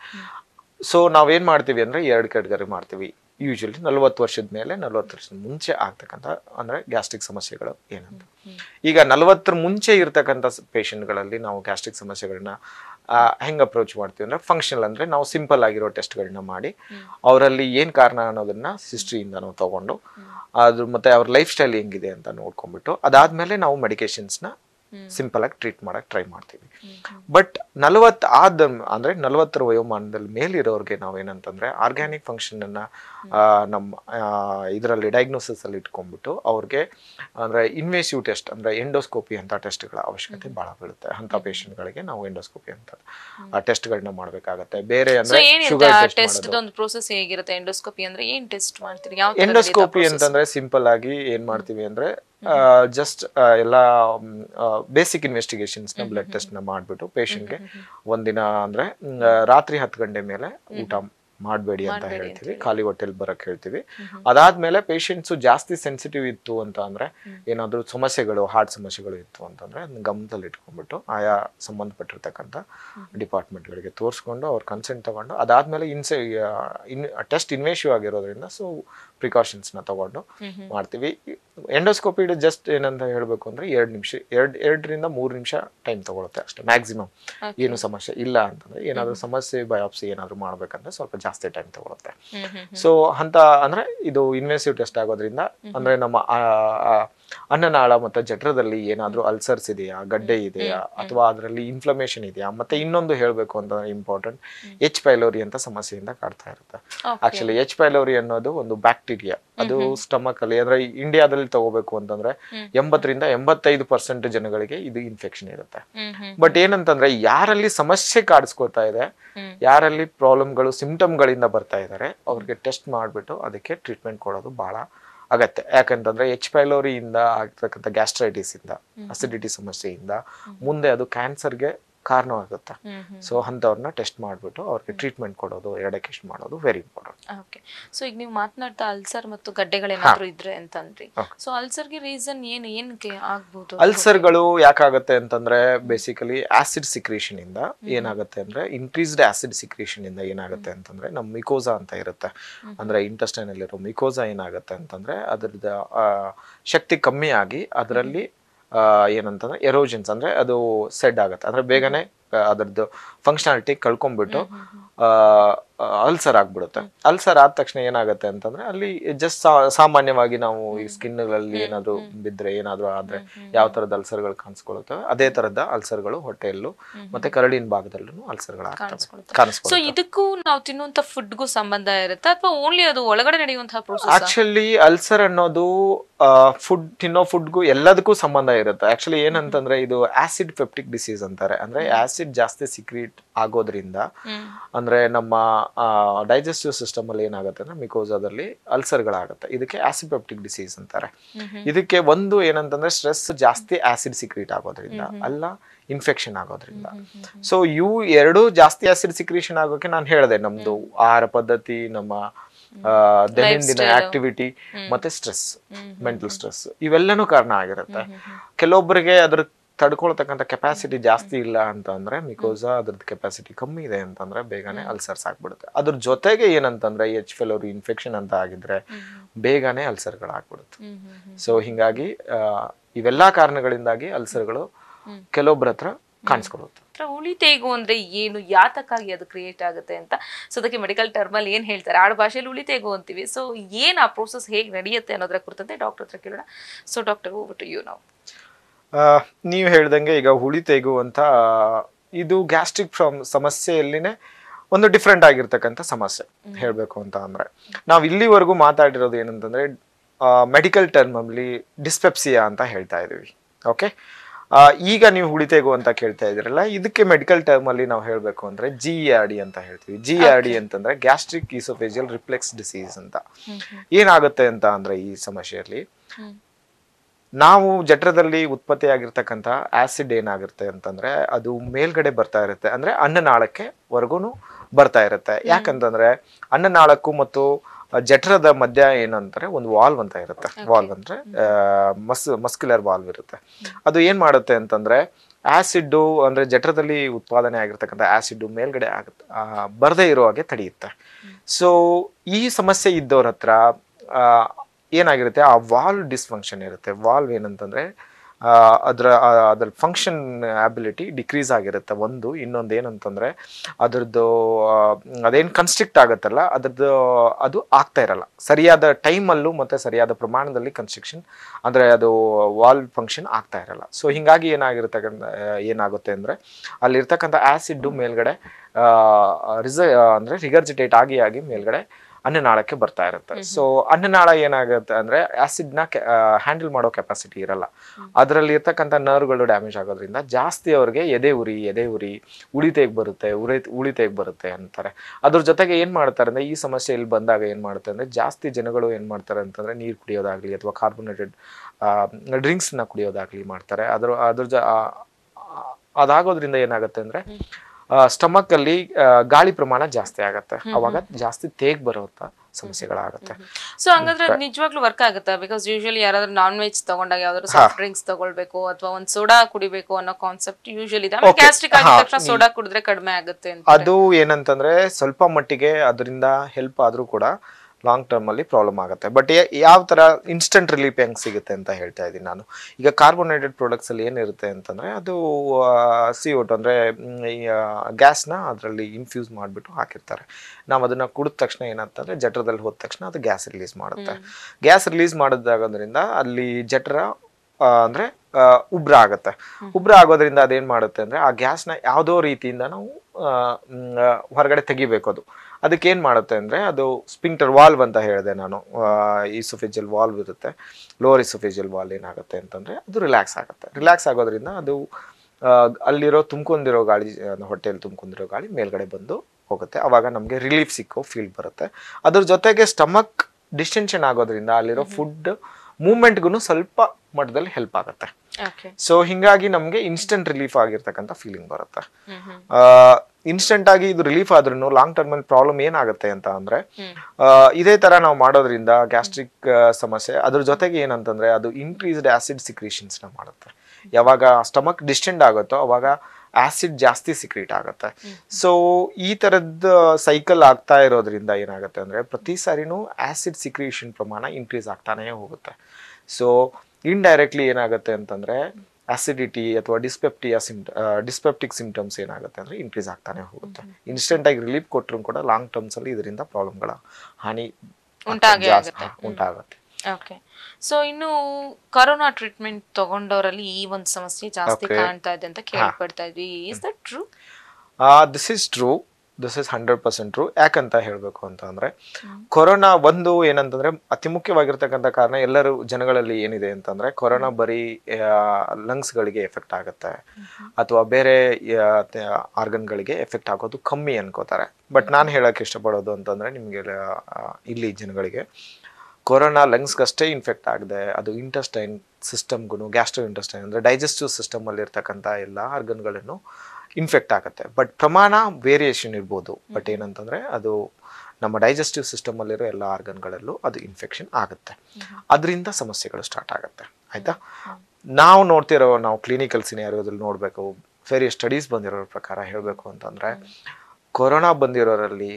ಸೊ ನಾವೇನ್ ಮಾಡ್ತೀವಿ ಅಂದ್ರೆ ಎರಡು ಕೆಟಗರಿ ಮಾಡ್ತೀವಿ ಯೂಶಲಿ ನಲವತ್ತು ವರ್ಷದ ಮೇಲೆ ನಲವತ್ತು ವರ್ಷದ ಮುಂಚೆ ಆಗ್ತಕ್ಕಂಥ ಅಂದ್ರೆ ಗ್ಯಾಸ್ಟ್ರಿಕ್ ಸಮಸ್ಯೆಗಳು ಏನಂತ ಈಗ ನಲವತ್ತರ ಮುಂಚೆ ಇರ್ತಕ್ಕಂಥ ಪೇಷಂಟ್ಗಳಲ್ಲಿ ನಾವು ಗ್ಯಾಸ್ಟ್ರಿಕ್ ಸಮಸ್ಯೆಗಳನ್ನ ಆ, ಹೆಂಗ್ ಅಪ್ರೋಚ್ ಮಾಡ್ತೀವಿ ಅಂದ್ರೆ ಫಂಕ್ಷನಲ್ ಅಂದ್ರೆ ನಾವು ಸಿಂಪಲ್ ಆಗಿರೋ ಟೆಸ್ಟ್ಗಳನ್ನ ಮಾಡಿ ಅವರಲ್ಲಿ ಏನ್ ಕಾರಣ ಅನ್ನೋದನ್ನ ಹಿಸ್ಟ್ರಿಯಿಂದ ನಾವು ತಗೊಂಡು ಅದು ಮತ್ತೆ ಅವ್ರ ಲೈಫ್ ಸ್ಟೈಲ್ ಹೆಂಗಿದೆ ಅಂತ ನೋಡ್ಕೊಂಡ್ಬಿಟ್ಟು ಅದಾದ್ಮೇಲೆ ನಾವು ಮೆಡಿಕೇಶನ್ಸ್ನ ಸಿಂಪಲ್ ಆಗಿ ಟ್ರೀಟ್ ಮಾಡಕ್ ಟ್ರೈ ಮಾಡ್ತೀವಿ ಬಟ್ ನಲವತ್ತು ಆದ ಅಂದ್ರೆ ನಲವತ್ತರ ವಯೋಮಾನದಲ್ಲಿ ಮೇಲಿರೋರ್ಗೆ ನಾವೇನಂತಂದ್ರೆ ಆರ್ಗ್ಯಾನಿಕ್ ಫಂಕ್ಷನ್ ಅನ್ನ ಆ, ನಮ್ಮ ಇದರಲ್ಲಿ ಡಯಾಗ್ನೋಸಿಸ್ ಅಲ್ಲಿ ಇಟ್ಕೊಂಡ್ಬಿಟ್ಟು ಅವ್ರಿಗೆ ಅಂದ್ರೆ ಇನ್ವೇಸಿವ್ ಟೆಸ್ಟ್ ಅಂದ್ರೆ ಎಂಡೋಸ್ಕೋಪಿ ಅಂತ ಟೆಸ್ಟ್ಗಳ ಅವಶ್ಯಕತೆ ಬಹಳ ಬೀಳುತ್ತೆ ಅಂತ ಗಳಿಗೆ ನಾವು ಎಂಡೋಸ್ಕೋಪಿ ಅಂತ ಆ ಟೆಸ್ಟ್ಗಳನ್ನ ಮಾಡ್ಬೇಕಾಗತ್ತೆ ಬೇರೆ ಸೊ ಅಂದ್ರೆ ಏನಿರುತ್ತೆ ಶುಗರ್ ಆ ಟೆಸ್ಟ್ ಟೆಸ್ಟ್ ಒಂದು ಪ್ರೋಸೆಸ್ ಹೇಗಿರುತ್ತೆ ಎಂಡೋಸ್ಕೋಪಿ ಅಂದ್ರೆ ಏನ್ ಟೆಸ್ಟ್ ಮಾಡ್ತೀರಿ ಯಾವ ತರದ್ದು ಇದೆ ಆ ಎಂಡೋಸ್ಕೋಪಿ process? ಅಂತಂದ್ರೆ ಸಿಂಪಲ್ ಆಗಿ ಏನ್ ಮಾಡ್ತೀವಿ ಅಂದ್ರೆ ಜಸ್ಟ್ ಎಲ್ಲ ಬೇಸಿಕ್ ಇನ್ವೆಸ್ಟಿಗೇಷನ್ಸ್ ನ ಬ್ಲಡ್ ಟೆಸ್ಟ್ ನ ಮಾಡ್ಬಿಟ್ಟು ಪೇಷಂಟ್ಗೆ ಒಂದಿನ ಅಂದ್ರೆ ಮ್, ರಾತ್ರಿ ಹತ್ತು ಗಂಟೆ ಮೇಲೆ ಊಟ ಮಾಡಬೇಡಿ ಅಂತ ಹೇಳ್ತೀವಿ ಖಾಲಿ ಹೊಟ್ಟೆಲ್ ಬರಕ್ ಹೇಳ್ತೀವಿ ಅದಾದ್ಮೇಲೆ ಪೇಷಂಟ್ಸ್ ಜಾಸ್ತಿ ಸೆನ್ಸಿಟಿವ್ ಇತ್ತು ಅಂತ ಅಂದ್ರೆ ಏನಾದ್ರು ಸಮಸ್ಯೆಗಳು ಹಾರ್ಟ್ ಸಮಸ್ಯೆಗಳು ಇತ್ತು ಅಂತಂದ್ರೆ ಅದನ್ನ ಗಮನದಲ್ಲಿ ಇಟ್ಕೊಂಡ್ಬಿಟ್ಟು ಆಯಾ ಸಂಬಂಧಪಟ್ಟಿರ್ತಕ್ಕಂಥ ಡಿಪಾರ್ಟ್ಮೆಂಟ್ಗಳಿಗೆ ತೋರಿಸ್ಕೊಂಡು ಅವ್ರ ಕನ್ಸೆಂಟ್ ತಗೊಂಡು ಅದಾದ್ಮೇಲೆ ಇನ್ಸೆ ಇನ್ ಟೆಸ್ಟ್ ಇನ್ವೇಸಿವ್ ಆಗಿರೋದ್ರಿಂದ ಸೊ ಪ್ರಿಕಾಷನ್ಸ್ನ ತಗೊಂಡು ಮಾಡ್ತೀವಿ ಎಂಡೋಸ್ಕೋಪಿ ಜಸ್ಟ್ ಏನಂತ ಹೇಳ್ಬೇಕು ಅಂದ್ರೆ ಎರಡು ನಿಮಿಷ ಎರಡ್ ಎರಡರಿಂದ ಮೂರು ನಿಮಿಷ ಟೈಮ್ ತಗೊಳುತ್ತೆ ಅಷ್ಟೇ ಮ್ಯಾಕ್ಸಿಮಮ್ ಏನು ಸಮಸ್ಯೆ ಇಲ್ಲ ಅಂತಂದ್ರೆ ಏನಾದ್ರು ಸಮಸ್ಯೆ ಬಯಾಪ್ಸಿ ಏನಾದ್ರು ಮಾಡ್ಬೇಕಂದ್ರೆ ಸ್ವಲ್ಪ ಜಾಸ್ತಿ ಟೈಮ್ ತಗೊಳುತ್ತೆ ಹ್ಮ್ ಹ್ಮ್ ಸೊ ಅಂತ ಅಂದ್ರೆ ಇದು ಇನ್ವೆಸಿವ್ ಟೆಸ್ಟ್ ಆಗೋದ್ರಿಂದ ಅಂದ್ರೆ ನಮ್ಮ ಆ, ಆ, ಅನ್ನನಾಳ ಮತ್ತೆ ಜಠರದಲ್ಲಿ ಏನಾದ್ರೂ ಅಲ್ಸರ್ಸ್ ಇದೆಯಾ ಗಡ್ಡೆ ಇದೆಯಾ ಅಥವಾ ಅದರಲ್ಲಿ ಇನ್ಫ್ಲಮೇಷನ್ ಇದೆಯಾ ಮತ್ತೆ ಇನ್ನೊಂದು ಹೇಳ್ಬೇಕು ಅಂತಂದ್ರೆ ಇಂಪಾರ್ಟೆಂಟ್ ಎಚ್ ಪೈಲೋರಿ ಅಂತ ಸಮಸ್ಯೆಯಿಂದ ಕಾಡ್ತಾ ಇರುತ್ತೆ Okay. ಆಕ್ಚುಲಿ ಎಚ್ ಪೈಲೋರಿ ಅನ್ನೋದು ಒಂದು ಬ್ಯಾಕ್ಟೀರಿಯಾ ಅದು ಸ್ಟಮಕ್ ಅಲ್ಲಿ ಅಂದ್ರೆ ಇಂಡಿಯಾದಲ್ಲಿ ತಗೋಬೇಕು ಅಂತಂದ್ರೆ ಎಂಬತ್ತರಿಂದ ಎಂಬತ್ತೈದು ಪರ್ಸೆಂಟ್ ಜನಗಳಿಗೆ ಇದು ಇನ್ಫೆಕ್ಷನ್ ಇರುತ್ತೆ ಹ್ಮ್ ಹ್ಮ್ ಬಟ್ ಏನಂತಂದ್ರೆ ಯಾರಲ್ಲಿ ಸಮಸ್ಯೆ ಕಾಡಿಸ್ಕೊತಾ ಇದೆ ಹ್ಮ್. ಯಾರಲ್ಲಿ ಪ್ರಾಬ್ಲಮ್ಗಳು ಸಿಂಪ್ಟಮ್ಗಳಿಂದ ಬರ್ತಾ ಇದ್ದಾರೆ ಅವ್ರಿಗೆ ಟೆಸ್ಟ್ ಮಾಡಿಬಿಟ್ಟು ಅದಕ್ಕೆ ಟ್ರೀಟ್ಮೆಂಟ್ ಕೊಡೋದು ಬಹಳ ಅಗತ್ಯ ಯಾಕಂತಂದ್ರೆ ಎಚ್ ಪೈಲೋರಿಯಿಂದ ಆಗ್ತಕ್ಕಂಥ ಗ್ಯಾಸ್ಟ್ರೈಟಿಸ್ ಇಂದ ಅಸಿಡಿಟಿ ಸಮಸ್ಯೆಯಿಂದ ಮುಂದೆ ಅದು ಕ್ಯಾನ್ಸರ್ಗೆ ಕಾರಣವಾಗುತ್ತೆ ಹ್ಮ್ ಹ್ಮ್ ಸೊ ಅಂಥವ್ರನ್ನ ಟೆಸ್ಟ್ ಮಾಡಿಬಿಟ್ಟು ಅವ್ರಿಗೆ ಟ್ರೀಟ್ಮೆಂಟ್ ಕೊಡೋದು ಎರಡಕ್ಕೆ ಮಾಡೋದು ವೆರಿ ಇಂಪಾರ್ಟೆಂಟ್ ಓಕೆ ಸೊ ಈಗ ನೀವು ಮಾತನಾಡ್ತಾ ಅಲ್ಸರ್ ಮತ್ತು ಗಡ್ಡೆಗಳೇನಾದ್ರೂ ಇದ್ರೆ ಅಂತಂದ್ರಿ Okay. ಸೊ ಅಲ್ಸರ್ಗೆ ರೀಸನ್ ಏನು ಏನಕ್ಕೆ ಆಗ್ಬೋದು ಅಲ್ಸರ್ಗಳು ಯಾಕಾಗತ್ತೆ ಅಂತಂದ್ರೆ ಬೇಸಿಕಲಿ ಆಸಿಡ್ ಸಿಕ್ರೇಷನ್ ಇಂದ ಏನಾಗುತ್ತೆ ಅಂದ್ರೆ ಇನ್ಕ್ರೀಸ್ಡ್ ಆಸಿಡ್ ಸಿಕ್ರೇಷನ್ ಇಂದ ಏನಾಗುತ್ತೆ ಅಂತಂದ್ರೆ ನಮ್ಮ ಮಿಕೋಸಾ ಅಂತ ಇರುತ್ತೆ ಅಂದ್ರೆ ಇಂಟೆಸ್ಟೈನ್ ಅಲ್ಲಿರೋ ಮಿಕೋಸಾ ಏನಾಗುತ್ತೆ ಅಂತಂದ್ರೆ ಅದ್ರದ್ದು ಆ, ಶಕ್ತಿ ಕಮ್ಮಿ ಆಗಿ ಅದರಲ್ಲಿ ಏನಂತಂದ್ರೆ ಎರೋಜನ್ಸ್ ಅಂದ್ರೆ ಅದು ಸೆಡ್ ಆಗುತ್ತೆ ಅಂದ್ರೆ ಬೇಗನೆ ಆ, ಅದ್ರದ್ದು ಫಂಕ್ಷನಾಲಿಟಿ ಕಳ್ಕೊಂಡ್ಬಿಟ್ಟು ಅಲ್ಸರ್ ಆಗ್ಬಿಡುತ್ತೆ ಅಲ್ಸರ್ ಆದ ತಕ್ಷಣ ಏನಾಗುತ್ತೆ ಅಂತಂದ್ರೆ ಅಲ್ಲಿ ಜಸ್ಟ್ ಸಾಮಾನ್ಯವಾಗಿ ನಾವು ಈ ಸ್ಕಿನ್ಗಳಲ್ಲಿ ಏನಾದ್ರು ಬಿದ್ರೆ ಏನಾದ್ರು ಆದ್ರೆ ಯಾವ ತರದ ಅಲ್ಸರ್ಗಳು ಕಾಣಿಸ್ಕೊಳ್ಳುತ್ತವೆ ಅದೇ ತರದ ಅಲ್ಸರ್ಗಳು ಹೊಟ್ಟೆಯಲ್ಲೂ ಮತ್ತೆ ಕರಡಿನ ಭಾಗದಲ್ಲೂ ಅಲ್ಸರ್ಗಳು ಕಾಣಿಸ್ಕೊಳ್ಳುತ್ತೆ. ಸೊ ಕಾಣಿಸ್ಕೊಳ್ಳುತ್ತೆ ಇದಕ್ಕೂ ನಾವು ತಿನ್ನುವಂತ ಫುಡ್ಗೂ ಸಂಬಂಧ ಇರುತ್ತೆ ಅಥವಾ ಓನ್ಲಿ ಅದು ಒಳಗಡೆ ನಡೆಯುವಂತಹ ಪ್ರೋಸೆಸ್ ಆಕ್ಚುಲಿ ಅಲ್ಸರ್ ಅನ್ನೋದು ಫುಡ್ ತಿನ್ನೋ ಫುಡ್ಗೂ ಎಲ್ಲದಕ್ಕೂ ಸಂಬಂಧ ಇರುತ್ತೆ ಆಕ್ಚುಲಿ ಏನಂತಂದ್ರೆ ಇದು ಆಸಿಡ್ ಪೆಪ್ಟಿಕ್ ಡಿಸೀಸ್ ಅಂತಾರೆ ಅಂದ್ರೆ ಆಸಿಡ್ ಜಾಸ್ತಿ ಸಿಕ್ರೀಟ್ ಆಗೋದ್ರಿಂದ ಅಂದ್ರೆ ನಮ್ಮ ಡೈಜೆಸ್ಟಿವ್ ಸಿಸ್ಟಮ್ ಅಲ್ಲಿ ಏನಾಗುತ್ತೆ ಅಂದ್ರೆ ಮಿಕೋಸಾದಲ್ಲಿ ಅಲ್ಸರ್ಗಳಾಗುತ್ತೆ ಇದಕ್ಕೆ ಆಸಿಡ್ ಪೆಪ್ಟಿಕ್ ಡಿಸೀಸ್ ಅಂತಾರೆ ಇದಕ್ಕೆ ಒಂದು ಏನಂತಂದ್ರೆ ಸ್ಟ್ರೆಸ್ ಜಾಸ್ತಿ ಆಸಿಡ್ ಸಿಕ್ರೀಟ್ ಆಗೋದ್ರಿಂದ ಅಲ್ಲ ಇನ್ಫೆಕ್ಷನ್ ಆಗೋದ್ರಿಂದ ಸೊ ಇವು ಎರಡು ಜಾಸ್ತಿ ಆಸಿಡ್ ಸಿಕ್ರೇಷನ್ ಆಗೋಕೆ ನಾನು ಹೇಳಿದೆ ನಮ್ದು ಆಹಾರ ಪದ್ಧತಿ ನಮ್ಮ ಆ, ದೈನಂದಿನ ಆಕ್ಟಿವಿಟಿ ಮತ್ತೆ ಸ್ಟ್ರೆಸ್ ಮೆಂಟಲ್ ಸ್ಟ್ರೆಸ್ ಇವೆಲ್ಲನೂ ಕಾರಣ ಆಗಿರುತ್ತೆ ಕೆಲವೊಬ್ಬರಿಗೆ ಅದ್ರ ತಡ್ಕೊಳ್ತಕ್ಕಂಥ ಕೆಪಾಸಿಟಿ ಜಾಸ್ತಿ ಇಲ್ಲ ಅಂತಂದ್ರೆ ಮಿಕೋಸಾ ಅದ್ರದ್ದು ಕೆಪಾಸಿಟಿ ಕಮ್ಮಿ ಇದೆ ಅಂತಂದ್ರೆ ಬೇಗನೆ ಅಲ್ಸರ್ಸ್ ಆಗ್ಬಿಡುತ್ತೆ ಅದ್ರ ಜೊತೆಗೆ ಏನಂತಂದ್ರೆ ಎಚ್ ಫೆಲೋರಿ ಇನ್ಫೆಕ್ಷನ್ ಅಂತ ಆಗಿದ್ರೆ ಬೇಗನೆ ಅಲ್ಸರ್ಗಳಾಗ್ಬಿಡುತ್ತೆ ಸೊ ಹಿಂಗಾಗಿ ಆ, ಇವೆಲ್ಲಾ ಕಾರಣಗಳಿಂದಾಗಿ ಅಲ್ಸರ್ಗಳು ಕೆಲವೊಬ್ಬರ ಹತ್ರ ಕಾಣಿಸ್ಕೊಳ್ಳುತ್ತೆ ಹತ್ರ ಉಳಿ ತೇಗು ಅಂದ್ರೆ ಏನು ಯಾತಕ್ಕಾಗಿ ಅದು ಕ್ರಿಯೇಟ್ ಆಗುತ್ತೆ ಅಂತ ಸೊ ಅದಕ್ಕೆ ಮೆಡಿಕಲ್ ಟರ್ಮಲ್ಲಿ ಏನ್ ಹೇಳ್ತಾರೆ ಆಡು ಭಾಷೆಯಲ್ಲಿ ಉಳಿ ತೇಗು ಅಂತೀವಿ ಸೊ ಏನ್ ಆ ಪ್ರೋಸೆಸ್ ಹೇಗೆ ನಡೆಯುತ್ತೆ ಅನ್ನೋದ್ರ ಕುರಿತಂತೆ ಡಾಕ್ಟರ್ ಹತ್ರ ಕೇಳೋಣ ಸೊ ಡಾಕ್ಟರ್ ಹೋಗ್ಬಿಟ್ಟು ಯು ನಾವು ಆ, ನೀವು ಹೇಳ್ದಂಗೆ ಈಗ ಹುಳಿ ತೆಗುವಂತ ಇದು ಗ್ಯಾಸ್ಟ್ರಿಕ್ ಫ್ರಮ್ ಸಮಸ್ಯೆಯಲ್ಲಿನೇ ಒಂದು ಡಿಫ್ರೆಂಟ್ ಆಗಿರ್ತಕ್ಕಂಥ ಸಮಸ್ಯೆ ಹೇಳಬೇಕು ಅಂತ ಅಂದ್ರೆ ನಾವು ಇಲ್ಲಿವರೆಗೂ ಮಾತಾಡಿರೋದು ಏನಂತಂದ್ರೆ ಮೆಡಿಕಲ್ ಟರ್ಮ್ ಅಲ್ಲಿ ಡಿಸ್ಪೆಪ್ಸಿಯಾ ಅಂತ ಹೇಳ್ತಾ ಇದೀವಿ ಓಕೆ ಈಗ ನೀವು ಹುಳಿತೆಗು ಅಂತ ಕೇಳ್ತಾ ಇದ್ರಲ್ಲ ಇದಕ್ಕೆ ಮೆಡಿಕಲ್ ಟರ್ಮ್ ಅಲ್ಲಿ ನಾವು ಹೇಳ್ಬೇಕು ಅಂದ್ರೆ ಜಿ ಆರ್ ಡಿ ಅಂತ ಹೇಳ್ತೀವಿ ಜಿ ಆರ್ ಡಿ ಅಂತಂದ್ರೆ ಗ್ಯಾಸ್ಟ್ರಿಕ್ ಈಸೋಫೇಜಿಯಲ್ ರಿಫ್ಲೆಕ್ಸ್ ಡಿಸೀಸ್ ಅಂತ ಏನಾಗುತ್ತೆ ಅಂತ ಅಂದ್ರೆ ಈ ಸಮಸ್ಯೆಯಲ್ಲಿ ನಾವು ಜಠರದಲ್ಲಿ ಉತ್ಪತ್ತಿಯಾಗಿರ್ತಕ್ಕಂಥ ಆಸಿಡ್ ಏನಾಗಿರುತ್ತೆ ಅಂತಂದ್ರೆ ಅದು ಮೇಲ್ಗಡೆ ಬರ್ತಾ ಇರುತ್ತೆ ಅಂದ್ರೆ ಅನ್ನನಾಳಕ್ಕೆ ವರ್ಗೂನು ಬರ್ತಾ ಇರುತ್ತೆ ಯಾಕಂತಂದ್ರೆ ಅನ್ನನಾಳಕ್ಕೂ ಮತ್ತು ಜಠರದ ಮಧ್ಯ ಏನಂತಾರೆ ಒಂದು ವಾಲ್ವ್ ಅಂತ ಇರುತ್ತೆ ವಾಲ್ವ್ ಅಂದ್ರೆ ಆ, ಮಸ್ ಮಸ್ಕ್ಯುಲರ್ ವಾಲ್ವ್ ಇರುತ್ತೆ ಅದು ಏನ್ ಮಾಡುತ್ತೆ ಅಂತಂದ್ರೆ ಆಸಿಡ್ ಅಂದ್ರೆ ಜಠರದಲ್ಲಿ ಉತ್ಪಾದನೆ ಆಗಿರ್ತಕ್ಕಂಥ ಆಸಿಡ್ ಮೇಲ್ಗಡೆ ಆಗುತ್ತೆ ಆ, ಬರ್ದೇ ಇರೋ ಹಾಗೆ ತಡೆಯುತ್ತೆ ಸೊ ಈ ಸಮಸ್ಯೆ ಇದ್ದವ್ರ ಹತ್ರ ಆ, ಏನಾಗಿರುತ್ತೆ ಆ ವಾಲ್ವ್ ಡಿಸ್ಫಂಕ್ಷನ್ ಇರುತ್ತೆ ವಾಲ್ವ್ ಏನಂತಂದ್ರೆ ಆ, ಅದ್ರ ಆ, ಅದ್ರ ಫಂಕ್ಷನ್ ಅಬಿಲಿಟಿ ಡಿಕ್ರೀಸ್ ಆಗಿರುತ್ತೆ ಒಂದು ಇನ್ನೊಂದು ಏನಂತಂದ್ರೆ ಅದ್ರದ್ದು ಆ, ಅದೇನ್ ಕನ್ಸ್ಟ್ರಿಕ್ಟ್ ಆಗುತ್ತಲ್ಲ ಅದ್ರದ್ದು ಅದು ಆಗ್ತಾ ಇರಲ್ಲ ಸರಿಯಾದ ಟೈಮಲ್ಲೂ ಮತ್ತೆ ಸರಿಯಾದ ಪ್ರಮಾಣದಲ್ಲಿ ಕನ್ಸ್ಟ್ರಿಕ್ಷನ್ ಅಂದ್ರೆ ಅದು ವಾಲ್ವ್ ಫಂಕ್ಷನ್ ಆಗ್ತಾ ಇರಲ್ಲ ಸೊ ಹಿಂಗಾಗಿ ಏನಾಗಿರ್ತಕ್ಕಂಥ ಏನಾಗುತ್ತೆ ಅಂದ್ರೆ ಅಲ್ಲಿರ್ತಕ್ಕಂಥ ಆಸಿಡ್ ಮೇಲ್ಗಡೆ ರಿಸ ಅಂದ್ರೆ ರಿಗರ್ಜಿಟೇಟ್ ಆಗಿ ಆಗಿ ಮೇಲ್ಗಡೆ ಅನ್ನನಾಳಕ್ಕೆ ಬರ್ತಾ ಇರುತ್ತೆ ಸೊ ಅನ್ನನಾಳ ಏನಾಗುತ್ತೆ ಅಂದ್ರೆ ಆಸಿಡ್ ನ ಹ್ಯಾಂಡಲ್ ಮಾಡೋ ಕೆಪಾಸಿಟಿ ಇರಲ್ಲ ಅದರಲ್ಲಿ ಇರ್ತಕ್ಕಂಥ ನರ್ವ್ಗಳು ಡ್ಯಾಮೇಜ್ ಆಗೋದ್ರಿಂದ ಜಾಸ್ತಿ ಅವ್ರಿಗೆ ಎದೆ ಉರಿ ಎದೆ ಉರಿ ಉಳಿತೇಗ್ ಬರುತ್ತೆ ಉರಿ ಉಳಿತೇಗ್ ಬರುತ್ತೆ ಅಂತಾರೆ ಅದ್ರ ಜೊತೆಗೆ ಏನ್ ಮಾಡ್ತಾರೆ ಅಂದ್ರೆ ಈ ಸಮಸ್ಯೆ ಇಲ್ಲಿ ಬಂದಾಗ ಏನ್ ಮಾಡುತ್ತೆ ಅಂದ್ರೆ ಜಾಸ್ತಿ ಜನಗಳು ಏನ್ ಮಾಡ್ತಾರೆ ಅಂತಂದ್ರೆ ನೀರು ಕುಡಿಯೋದಾಗ್ಲಿ ಅಥವಾ ಕಾರ್ಬೋನೇಟೆಡ್ ಡ್ರಿಂಕ್ಸ್ ನ ಕುಡಿಯೋದಾಗ್ಲಿ ಮಾಡ್ತಾರೆ ಅದ್ರ ಅದ್ರ ಜ ಆ, ಆ, ಅದಾಗೋದ್ರಿಂದ ಏನಾಗುತ್ತೆ ಅಂದ್ರೆ ಸ್ಟಮಕ್ ಅಲ್ಲಿ ಆ, ಗಾಳಿ ಪ್ರಮಾಣ ಜಾಸ್ತಿ ಆಗತ್ತೆ ಅವಾಗ ಜಾಸ್ತಿ ತೇಗ್ ಬರುವಂತ ಸಮಸ್ಯೆಗಳಾಗತ್ತೆ ಸೊ ಹಂಗಂದ್ರೆ ನಿಜವಾಗ್ಲೂ ವರ್ಕ್ ಆಗುತ್ತಾ ಬಿಕಾಸ್ ಯೂಶಲಿ ಯಾರಾದ್ರೂ ನಾನ್ ವೆಜ್ ತಗೊಂಡಾಗ ಯಾವ್ದಾದ್ರು ಸಾಫ್ಟ್ ಡ್ರಿಂಕ್ಸ್ ತಗೊಳ್ಬೇಕು ಅಥವಾ ಒಂದ್ ಸೋಡಾ ಕುಡಿಬೇಕು ಅನ್ನೋ ಕಾನ್ಸೆಪ್ಟ್ ಯೂಶಲಿ ಇದೆ Okay. ಗ್ಯಾಸ್ಟ್ರಿಕ್ ಆಗಿದ ಹಾ, ತಕ್ಷಣ ಸೋಡಾ ಕುಡಿದ್ರೆ ಕಡಿಮೆ ಆಗುತ್ತೆ ಅಂತ ಅದು ಏನಂತಂದ್ರೆ ಸ್ವಲ್ಪ ಮಟ್ಟಿಗೆ ಅದರಿಂದ ಹೆಲ್ಪ್ ಆದ್ರೂ ಕೂಡ ಲಾಂಗ್ ಟರ್ಮ್ ಅಲ್ಲಿ ಪ್ರಾಬ್ಲಮ್ ಆಗುತ್ತೆ ಬಟ್ ಯಾವ ತರ ಇನ್ಸ್ಟಂಟ್ ರಿಲೀಫ್ ಹೆಂಗ್ ಸಿಗುತ್ತೆ ಅಂತ ಹೇಳ್ತಾ ಇದ್ದೀನಿ ನಾನು ಈಗ ಕಾರ್ಬೋನೇಟೆಡ್ ಪ್ರಾಡಕ್ಟ್ಸ್ ಅಲ್ಲಿ ಏನಿರುತ್ತೆ ಅಂತಂದ್ರೆ ಅದು ಸಿ ಒಟ್ಟು ಅಂದ್ರೆ ಮ್, ಈ ಗ್ಯಾಸ್ನ ಅದರಲ್ಲಿ ಇನ್ಫ್ಯೂಸ್ ಮಾಡಿಬಿಟ್ಟು ಹಾಕಿರ್ತಾರೆ ನಾವು ಅದನ್ನ ಕುಡಿದ ತಕ್ಷಣ ಏನಂತಂದ್ರೆ ಜಠರದಲ್ಲಿ ಹೋದ ತಕ್ಷಣ ಅದು ಗ್ಯಾಸ್ ರಿಲೀಸ್ ಮಾಡುತ್ತೆ ಗ್ಯಾಸ್ ರಿಲೀಸ್ ಮಾಡಿದಾಗೋದ್ರಿಂದ ಅಲ್ಲಿ ಜಠರ ಆ, ಅಂದ್ರೆ ಆ, ಉಬ್ರ ಆಗತ್ತೆ ಉಬ್ರ ಆಗೋದ್ರಿಂದ ಅದೇನ್ ಮಾಡುತ್ತೆ ಅಂದ್ರೆ ಆ ಗ್ಯಾಸ್ನ ಯಾವುದೋ ರೀತಿಯಿಂದ ನಾವು ಆ, ಮ್, ಆ, ಹೊರಗಡೆ ತೆಗಿಬೇಕು ಅದು ಅದಕ್ಕೆ ಏನ್ ಮಾಡುತ್ತೆ ಅಂದ್ರೆ ಅದು ಸ್ಪಿಂಕ್ಟರ್ ವಾಲ್ವ್ ಅಂತ ಹೇಳಿದೆ ನಾನು ಇಸೋಫಿಜಿಯಲ್ ವಾಲ್ವ್ ಇರುತ್ತೆ ಲೋವರ್ ಇಸೋಫಿಜಿಯಲ್ ವಾಲ್ವ್ ಏನಾಗುತ್ತೆ ಅಂತಂದ್ರೆ ಅದು ರಿಲ್ಯಾಕ್ಸ್ ಆಗುತ್ತೆ ರಿಲ್ಯಾಕ್ಸ್ ಆಗೋದ್ರಿಂದ ಅದು ಆ, ಅಲ್ಲಿರೋ ತುಂಬ್ಕೊಂಡಿರೋ ಗಾಳಿ ಆ, ಹೊಟ್ಟೆಯಲ್ಲಿ ತುಂಬ್ಕೊಂಡಿರೋ ಗಾಳಿ ಮೇಲ್ಗಡೆ ಬಂದು ಹೋಗುತ್ತೆ ಅವಾಗ ನಮಗೆ ರಿಲೀಫ್ ಸಿಕ್ಕೋ ಫೀಲ್ ಬರುತ್ತೆ ಅದ್ರ ಜೊತೆಗೆ ಸ್ಟಮಕ್ ಡಿಸ್ಟೆನ್ಷನ್ ಆಗೋದ್ರಿಂದ ಅಲ್ಲಿರೋ ಫುಡ್ ಮೂವ್ಮೆಂಟ್ಗೂ ಸ್ವಲ್ಪ ಮಟ್ಟದಲ್ಲಿ ಹೆಲ್ಪ್ ಆಗುತ್ತೆ ಓಕೆ ಸೊ ಹಿಂಗಾಗಿ ನಮಗೆ ಇನ್ಸ್ಟೆಂಟ್ ರಿಲೀಫ್ ಆಗಿರ್ತಕ್ಕಂಥ ಫೀಲಿಂಗ್ ಬರುತ್ತೆ ಇನ್ಸ್ಟೆಂಟ್ ಆಗಿ ಇದು ರಿಲೀಫ್ ಆದ್ರೂ ಲಾಂಗ್ ಟರ್ಮ್ ಅಲ್ಲಿ ಪ್ರಾಬ್ಲಮ್ ಏನಾಗುತ್ತೆ ಅಂತ ಅಂದ್ರೆ ಆ, ಇದೇ ತರ ನಾವು ಮಾಡೋದ್ರಿಂದ ಗ್ಯಾಸ್ಟ್ರಿಕ್ ಸಮಸ್ಯೆ ಅದ್ರ ಜೊತೆಗೆ ಏನಂತಂದ್ರೆ ಅದು ಇನ್ಕ್ರೀಸ್ಡ್ ಆಸಿಡ್ ಸಿಕ್ರೀಷನ್ಸ್ ನ ಮಾಡುತ್ತೆ ಯಾವಾಗ ಸ್ಟಮಕ್ ಡಿಸ್ಟೆಂಡ್ ಆಗುತ್ತೋ ಅವಾಗ ಆಸಿಡ್ ಜಾಸ್ತಿ ಸಿಕ್ರೀಟ್ ಆಗುತ್ತೆ ಸೊ ಈ ತರದ ಸೈಕಲ್ ಆಗ್ತಾ ಇರೋದ್ರಿಂದ ಏನಾಗುತ್ತೆ ಅಂದ್ರೆ ಪ್ರತಿ ಸಾರಿನೂ ಆಸಿಡ್ ಸಿಕ್ರೀಷನ್ ಪ್ರಮಾಣ ಇನ್ಕ್ರೀಸ್ ಆಗ್ತಾನೆ ಹೋಗುತ್ತೆ ಸೊ ಇಂಡೈರೆಕ್ಟ್ಲಿ ಏನಾಗುತ್ತೆ ಅಂತಂದ್ರೆ ಆಸಿಡಿಟಿ ಅಥವಾ ಡಿಸ್ಪೆಪ್ಟಿಯ ಸಿಂಟ್ ಡಿಸ್ಪೆಪ್ಟಿಕ್ ಸಿಂಟಮ್ಸ್ ಏನಾಗುತ್ತೆ ಅಂದ್ರೆ ಇನ್ಕ್ರೀಸ್ ಆಗ್ತಾನೆ ಹೋಗುತ್ತೆ ಇನ್ಸ್ಟೆಂಟ್ ಆಗಿ ರಿಲೀಫ್ ಕೊಟ್ಟರು ಕೂಡ ಲಾಂಗ್ ಟರ್ಮ್ಸ್ ಅಲ್ಲಿ ಇದರಿಂದ ಪ್ರಾಬ್ಲಮ್ಗಳ ಹಾನಿ ಉಂಟಾಗೇ ಜಾಸ್ತಿ ಆಗುತ್ತೆ. ಉಂಟಾಗುತ್ತೆ ಓಕೆ ಸೊ ಇನ್ನು ಕರೋನಾ ಟ್ರೀಟ್ಮೆಂಟ್ ತಗೊಂಡವರಲ್ಲಿ ಈ ಒಂದು ಸಮಸ್ಯೆ ಜಾಸ್ತಿ Okay. ಕಾಣ್ತಾ ಇದೆ ಅಂತ ಕೇಳ್ಪಡ್ತಾ ಇದ್ವಿ is that true this is true this is hundred percent true ಯಾಕಂತ ಹೇಳಬೇಕು ಅಂತ ಅಂದ್ರೆ ಕೊರೋನಾ ಒಂದು ಏನಂತಂದ್ರೆ ಅತಿ ಮುಖ್ಯವಾಗಿರ್ತಕ್ಕಂಥ ಕಾರಣ ಎಲ್ಲರೂ ಜನಗಳಲ್ಲಿ ಏನಿದೆ ಅಂತಂದ್ರೆ ಕೊರೋನಾ ಬರೀ ಲಂಗ್ಸ್ಗಳಿಗೆ ಎಫೆಕ್ಟ್ ಆಗುತ್ತೆ ಅಥವಾ ಬೇರೆ ಆರ್ಗನ್ಗಳಿಗೆ ಎಫೆಕ್ಟ್ ಆಗೋದು ಕಮ್ಮಿ ಅನ್ಕೋತಾರೆ ಬಟ್ ನಾನು ಹೇಳಕ್ ಇಷ್ಟಪಡೋದು ಅಂತಂದ್ರೆ ನಿಮಗೆ ಇಲ್ಲಿ ಜನಗಳಿಗೆ ಕೊರೋನಾ ಲಂಗ್ಸ್ಗಷ್ಟೇ ಇನ್ಫೆಕ್ಟ್ ಆಗದೆ ಅದು ಇಂಟೆಸ್ಟೈನ್ ಸಿಸ್ಟಮ್ಗೂ ಗ್ಯಾಸ್ಟ್ರೋ ಇಂಟೆಸ್ಟೈನ್ ಅಂದರೆ ಡೈಜೆಸ್ಟಿವ್ ಸಿಸ್ಟಮಲ್ಲಿ ಇರ್ತಕ್ಕಂಥ ಎಲ್ಲ ಆರ್ಗನ್ಗಳನ್ನು ಇನ್ಫೆಕ್ಟ್ ಆಗುತ್ತೆ ಬಟ್ ಪ್ರಮಾಣ ವೇರಿಯೇಷನ್ ಇರ್ಬೋದು ಬಟ್ ಏನಂತಂದರೆ ಅದು ನಮ್ಮ ಡೈಜೆಸ್ಟಿವ್ ಸಿಸ್ಟಮಲ್ಲಿರೋ ಎಲ್ಲ ಆರ್ಗನ್ಗಳಲ್ಲೂ ಅದು ಇನ್ಫೆಕ್ಷನ್ ಆಗುತ್ತೆ ಅದರಿಂದ ಸಮಸ್ಯೆಗಳು ಸ್ಟಾರ್ಟ್ ಆಗುತ್ತೆ ಆಯಿತಾ ನಾವು ನೋಡ್ತಿರೋ ನಾವು ಕ್ಲಿನಿಕಲ್ ಸಿನಾರಿಯೋದಲ್ಲಿ ನೋಡಬೇಕು ಬೇರೆ ಸ್ಟಡೀಸ್ ಬಂದಿರೋ ಪ್ರಕಾರ ಹೇಳಬೇಕು ಅಂತಂದ್ರೆ ಕೊರೋನಾ ಬಂದಿರೋರಲ್ಲಿ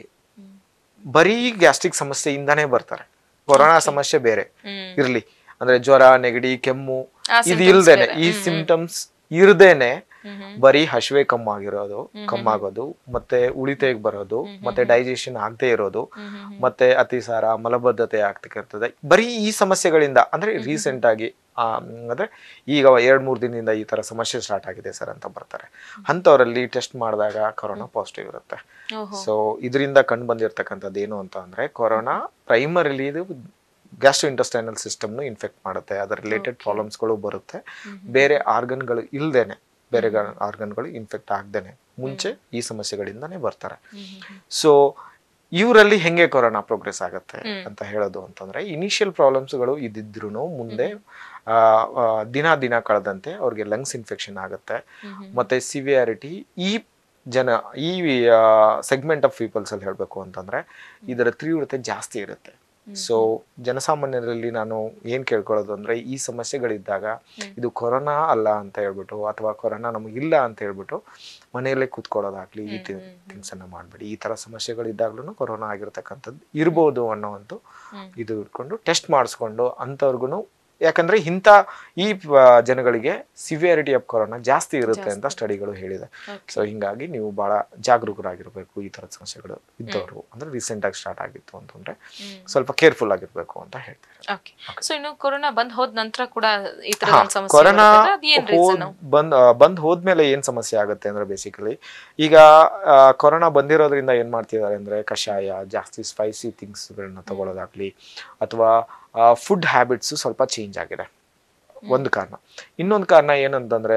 ಬರೀ ಗ್ಯಾಸ್ಟ್ರಿಕ್ ಸಮಸ್ಯೆಯಿಂದಾನೇ ಬರ್ತಾರೆ ಕೊರೋನಾ ಸಮಸ್ಯೆ ಬೇರೆ ಹ್ಮ್. ಇರ್ಲಿ ಅಂದ್ರೆ ಜ್ವರ ನೆಗಡಿ ಕೆಮ್ಮು ಆ ಇದು symptoms ಇಲ್ದೇನೆ ಬೇರೆ. ಈ ಸಿಂಪ್ಟಮ್ಸ್ ಇರ್ದೇನೆ ಹ್ಮ್ ಹ್ಮ್. ಬರೀ ಹಸಿವೆ ಕಮ್ಮಾಗಿರೋದು ಕಮ್ಮಾಗೋದು ಮತ್ತೆ ಉಳಿತೆಗೆ ಬರೋದು ಮತ್ತೆ ಡೈಜೆಷನ್ ಆಗದೆ ಇರೋದು ಹ್ಮ್ ಹ್ಮ್ ಹ್ಮ್. ಮತ್ತೆ ಅತಿಸಾರ ಮಲಬದ್ಧತೆ ಆಗ್ತಿರ್ತದೆ ಬರೀ ಈ ಸಮಸ್ಯೆಗಳಿಂದ ಅಂದ್ರೆ ರೀಸೆಂಟ್ ಆಗಿ ಆ, ಮ್, ಅಂದ್ರೆ ಈಗ ಎರಡ್ ಮೂರ್ ದಿನದಿಂದ ಈ ತರ ಸಮಸ್ಯೆ ಸ್ಟಾರ್ಟ್ ಆಗಿದೆ ಸರ್ ಅಂತ ಬರ್ತಾರೆ ಅಂಥವರಲ್ಲಿ ಟೆಸ್ಟ್ ಮಾಡಿದಾಗ ಕೊರೋನಾ ಪಾಸಿಟಿವ್ ಇರುತ್ತೆ ಓಹೋ ಸೊ ಇದರಿಂದ ಕಂಡು ಬಂದಿರತಕ್ಕಂಥದ್ದು ಏನು ಅಂತ ಅಂದ್ರೆ ಕೊರೋನಾ ಪ್ರೈಮರಿಲಿ ಇದು ಗ್ಯಾಸ್ಟ್ರೋ ಇಂಟೆಸ್ಟೈನಲ್ ಸಿಸ್ಟಮ್ನು ಇನ್ಫೆಕ್ಟ್ ಮಾಡುತ್ತೆ ಅದರ ರಿಲೇಟೆಡ್ ಪ್ರಾಬ್ಲಮ್ಸ್ಗಳು ಬರುತ್ತೆ ಬೇರೆ ಆರ್ಗನ್ಗಳು ಇಲ್ದೇನೆ ಬೇರೆ ಆರ್ಗನ್ಗಳು ಇನ್ಫೆಕ್ಟ್ ಆಗ್ದೇನೆ ಮುಂಚೆ ಈ ಸಮಸ್ಯೆಗಳಿಂದಾನೇ ಬರ್ತಾರೆ ಹ್ಮ್ ಹ್ಮ್ ಹ್ಮ್. ಸೊ ಇವರಲ್ಲಿ ಹೆಂಗೆ ಕೊರೋನಾ ಪ್ರೋಗ್ರೆಸ್ ಆಗುತ್ತೆ ಅಂತ ಹೇಳೋದು ಅಂತಂದ್ರೆ ಇನಿಷಿಯಲ್ ಪ್ರಾಬ್ಲಮ್ಸ್ಗಳು ಇದ್ದಿದ್ರು ಮುಂದೆ ಆ, ಆ, ದಿನ ದಿನ ಕಳೆದಂತೆ ಅವ್ರಿಗೆ ಲಂಗ್ಸ್ ಇನ್ಫೆಕ್ಷನ್ ಆಗುತ್ತೆ ಮತ್ತೆ ಸಿವಿಯಾರಿಟಿ ಈ ಜನ ಈ ಸೆಗ್ಮೆಂಟ್ ಆಫ್ ಪೀಪಲ್ಸ್ ಅಲ್ಲಿ ಹೇಳಬೇಕು ಅಂತಂದ್ರೆ ಇದರ ತೀವ್ರತೆ ಜಾಸ್ತಿ ಇರುತ್ತೆ ಸೊ ಜನಸಾಮಾನ್ಯರಲ್ಲಿ ನಾನು ಏನ್ ಕೇಳ್ಕೊಳ್ಳೋದು ಅಂದ್ರೆ ಈ ಸಮಸ್ಯೆಗಳಿದ್ದಾಗ ಇದು ಕೊರೋನಾ ಅಲ್ಲ ಅಂತ ಹೇಳ್ಬಿಟ್ಟು ಅಥವಾ ಕೊರೋನಾ ನಮಗಿಲ್ಲ ಅಂತ ಹೇಳ್ಬಿಟ್ಟು ಮನೆಯಲ್ಲೇ ಕೂತ್ಕೊಳ್ಳೋದಾಗ್ಲಿ ಈ ಥಿಂಗ್ಸ್ ಅನ್ನ ಮಾಡಬೇಡಿ ಈ ತರ ಸಮಸ್ಯೆಗಳಿದ್ದಾಗ್ಲೂ ಕೊರೋನಾ ಆಗಿರ್ತಕ್ಕಂಥದ್ದು ಇರ್ಬೋದು ಅನ್ನೋ ಒಂದು ಇದು ಇಟ್ಕೊಂಡು ಟೆಸ್ಟ್ ಮಾಡಿಸ್ಕೊಂಡು ಅಂಥವ್ರಿಗೂ ಯಾಕಂದ್ರೆ ಇಂಥ ಈ ಆ, ಜನಗಳಿಗೆ ಸಿವಿಯಾರಿಟಿ ಆಫ್ ಕೊರೋನಾ ಜಾಸ್ತಿ ಇರುತ್ತೆ ಅಂತ ಸ್ಟಡಿಗಳು ಹೇಳಿದೆ ಸೊ ಹಿಂಗಾಗಿ ನೀವು ಬಹಳ ಜಾಗರೂಕರಾಗಿರ್ಬೇಕು ಈ ತರದ ಸಮಸ್ಯೆಗಳು ಇದ್ದವರು ಅಂದ್ರೆ ರೀಸೆಂಟ್ ಆಗಿ ಸ್ಟಾರ್ಟ್ ಆಗಿತ್ತು ಅಂತಂದ್ರೆ ಸ್ವಲ್ಪ ಕೇರ್ಫುಲ್ ಆಗಿರ್ಬೇಕು ಅಂತ ಹೇಳ್ತಾರೆ ಓಕೆ ಸೊ ಇನ್ನು ಕೊರೋನಾ ಬಂದ್ ಹೋದ ನಂತರ ಕೂಡ ಈ ತರ ಹಾ, ಒಂದ್ ಸಮಸ್ಯೆ ಕೊರೋನಾ ಬರುತ್ತೆ. ಅದ್ ಏನ್ ರೀಸನ್ ಹೋದ್- ಬಂದ್ ಆ, ಬಂದ್ ಹೋದ್ಮೇಲೆ ಏನ್ ಸಮಸ್ಯೆ ಆಗುತ್ತೆ ಅಂದ್ರೆ ಬೇಸಿಕಲಿ ಈಗ ಆ, ಕೊರೋನಾ ಬಂದಿರೋದ್ರಿಂದ ಏನ್ ಮಾಡ್ತಿದ್ದಾರೆ ಅಂದ್ರೆ ಕಷಾಯ ಜಾಸ್ತಿ ಸ್ಪೈಸಿ ಥಿಂಗ್ಸ್ ಗಳನ್ನ ತಗೊಳ್ಳೋದಾಗ್ಲಿ ಅಥವಾ ಫುಡ್ ಹ್ಯಾಬಿಟ್ಸ್ ಸ್ವಲ್ಪ ಚೇಂಜ್ ಆಗಿದೆ ಒಂದು ಕಾರಣ ಇನ್ನೊಂದು ಕಾರಣ ಏನಂತಂದ್ರೆ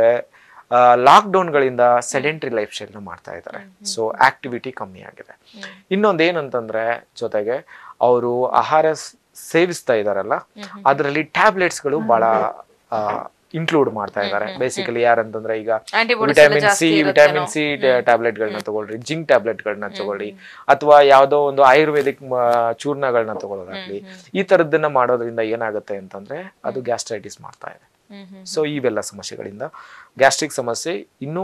ಲಾಕ್ ಗಳಿಂದ ಸೆಡೆಂಟ್ರಿ ಲೈಫ್ ಸ್ಟೈಲ್ ಮಾಡ್ತಾ ಇದ್ದಾರೆ ಸೊ ಆಕ್ಟಿವಿಟಿ ಕಮ್ಮಿ ಆಗಿದೆ ಇನ್ನೊಂದು ಏನಂತಂದ್ರೆ ಜೊತೆಗೆ ಅವರು ಆಹಾರ ಸ್- ಸೇವಿಸ್ತಾ ಇದಾರಲ್ಲ ಅದರಲ್ಲಿ ಟ್ಯಾಬ್ಲೆಟ್ಸ್ಗಳು ಬಹಳ ಇನ್ಕ್ಲೂಡ್ ಮಾಡ್ತಾ ಇದ್ದಾರೆ ಬೇಸಿಕಲಿ ಯಾರಂತಂದ್ರೆ ಈಗ Antibodies ವಿಟಮಿನ್ ಎಲ್ಲ ಸಿ ಜಾಸ್ತಿ ವಿಟಮಿನ್ ಸಿ ಟ್ಯಾಬ್ಲೆಟ್ ಗಳನ್ನ ತಗೊಳ್ರಿ ಜಿಂಕ್ ಟ್ಯಾಬ್ಲೆಟ್ ಗಳನ್ನ ತಗೊಳ್ಳಿ ಅಥವಾ ಯಾವ್ದೋ ಒಂದು ಆಯುರ್ವೇದಿಕ್ ಚೂರ್ಣಗಳನ್ನ ತಗೊಳ್ಳೋದಾಗ್ಲಿ ಈ ತರದ್ದನ್ನ ಮಾಡೋದ್ರಿಂದ ಏನಾಗುತ್ತೆ ಅಂತಂದ್ರೆ ಅದು ಗ್ಯಾಸ್ಟ್ರೈಟಿಸ್ ಮಾಡ್ತಾ ಇದೆ ಹ್ಮ್ ಹ್ಮ್ ಸೊ ಇವೆಲ್ಲ ಸಮಸ್ಯೆಗಳಿಂದ ಗ್ಯಾಸ್ಟ್ರಿಕ್ ಸಮಸ್ಯೆ ಇನ್ನೂ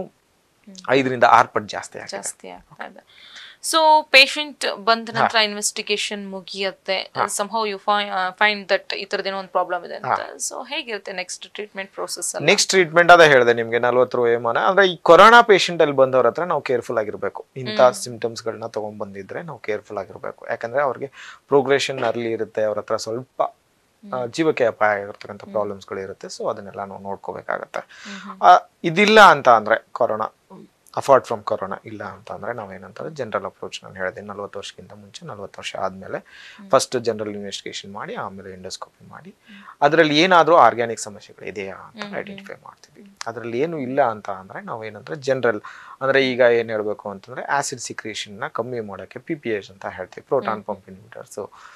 ಐದರಿಂದ ಆರು ಪಟ್ಟು ಜಾಸ್ತಿ ಆಗಿದೆ ಜಾಸ್ತಿ ಆಗ್ತಾ ಇದೆ ಸೊ ಪೇಷಂಟ್ ಬಂದ ನಂತರ ಇನ್ವೆಸ್ಟಿಗೇಷನ್ ಮುಗಿಯತ್ತೆ ಸಂಹೌ ಯು ಫೈಂಡ್ ದಟ್ ಈ ತರದೇನೋ ಒಂದು ಪ್ರಾಬ್ಲಮ್ ಇದೆ ಅಂತ ಸೊ ಹೇಗಿರುತ್ತೆ ನೆಕ್ಸ್ಟ್ ಟ್ರೀಟ್ಮೆಂಟ್ ಪ್ರೋಸೆಸ್ ಅಲ್ಲಿ ನೆಕ್ಸ್ಟ್ ಟ್ರೀಟ್ಮೆಂಟ್ ಅದೇ ಹೇಳಿದೆ ನಿಮ್ಗೆ ನಲ್ವತ್ತು ವಯೋಮಾನ ಅಂದ್ರೆ ಈ ಕೊರೋನಾ ಪೇಷಂಟ್ ಅಲ್ಲಿ ಬಂದವ್ರ ಹತ್ರ ನಾವು ಕೇರ್ಫುಲ್ ಆಗಿರ್ಬೇಕು ಇಂಥ ಸಿಂಪ್ಟಮ್ಸ್ ಗಳನ್ನ ತಗೊಂಡ್ ಬಂದಿದ್ರೆ ನಾವು ಕೇರ್ಫುಲ್ ಆಗಿರ್ಬೇಕು ಯಾಕಂದ್ರೆ ಅವ್ರಿಗೆ ಪ್ರೋಗ್ರೆಷನ್ ಅರ್ಲಿ ಇರುತ್ತೆ ಅವ್ರ ಹತ್ರ ಸ್ವಲ್ಪ ಆ, ಜೀವಕ್ಕೆ ಅಪಾಯ ಆಗಿರ್ತಕ್ಕಂಥ ಪ್ರಾಬ್ಲಮ್ಸ್ ಗಳು ಇರುತ್ತೆ ಸೊ ಅದನ್ನೆಲ್ಲ ನಾವು ನೋಡ್ಕೋಬೇಕಾಗತ್ತೆ ಆ, ಇದಿಲ್ಲ ಅಂತ ಅಂದ್ರೆ ಕೊರೋನಾ ಅಫಾರ್ಡ್ ಫ್ರಮ್ ಕೊರೋನಾ ಇಲ್ಲ ಅಂತ ಅಂದ್ರೆ ನಾವೇನಂತಂದ್ರೆ ಜನರಲ್ ಅಪ್ರೋಚ್ ನಾನು ಹೇಳಿದೆ ನಲ್ವತ್ತು ವರ್ಷಕ್ಕಿಂತ ಮುಂಚೆ ನಲ್ವತ್ತು ವರ್ಷ ಆದ್ಮೇಲೆ ಫಸ್ಟ್ ಜನರಲ್ ಇನ್ವೆಸ್ಟಿಗೇಷನ್ ಮಾಡಿ ಆಮೇಲೆ ಎಂಡೋಸ್ಕೋಪಿ ಮಾಡಿ ಅದರಲ್ಲಿ ಏನಾದರೂ ಆರ್ಗ್ಯಾನಿಕ್ ಸಮಸ್ಯೆಗಳು ಇದೆಯಾ ಅಂತ ಐಡೆಂಟಿಫೈ ಮಾಡ್ತೀವಿ ಅದರಲ್ಲಿ ಏನು ಇಲ್ಲ ಅಂತ ಅಂದ್ರೆ ನಾವೇನಂದ್ರೆ ಜನರಲ್ ಅಂದ್ರೆ ಈಗ ಏನ್ ಹೇಳ್ಬೇಕು ಅಂತಂದ್ರೆ ಆಸಿಡ್ ಸಿಕ್ರೇಷನ್ ನ ಕಮ್ಮಿ ಮಾಡೋಕ್ಕೆ ಪಿ ಪಿ ಎಸ್ ಅಂತ ಹೇಳ್ತೀವಿ ಪ್ರೋಟಾನ್ ಪಂಪ್ ಇನ್ಹಿಬಿಟರ್ಸ್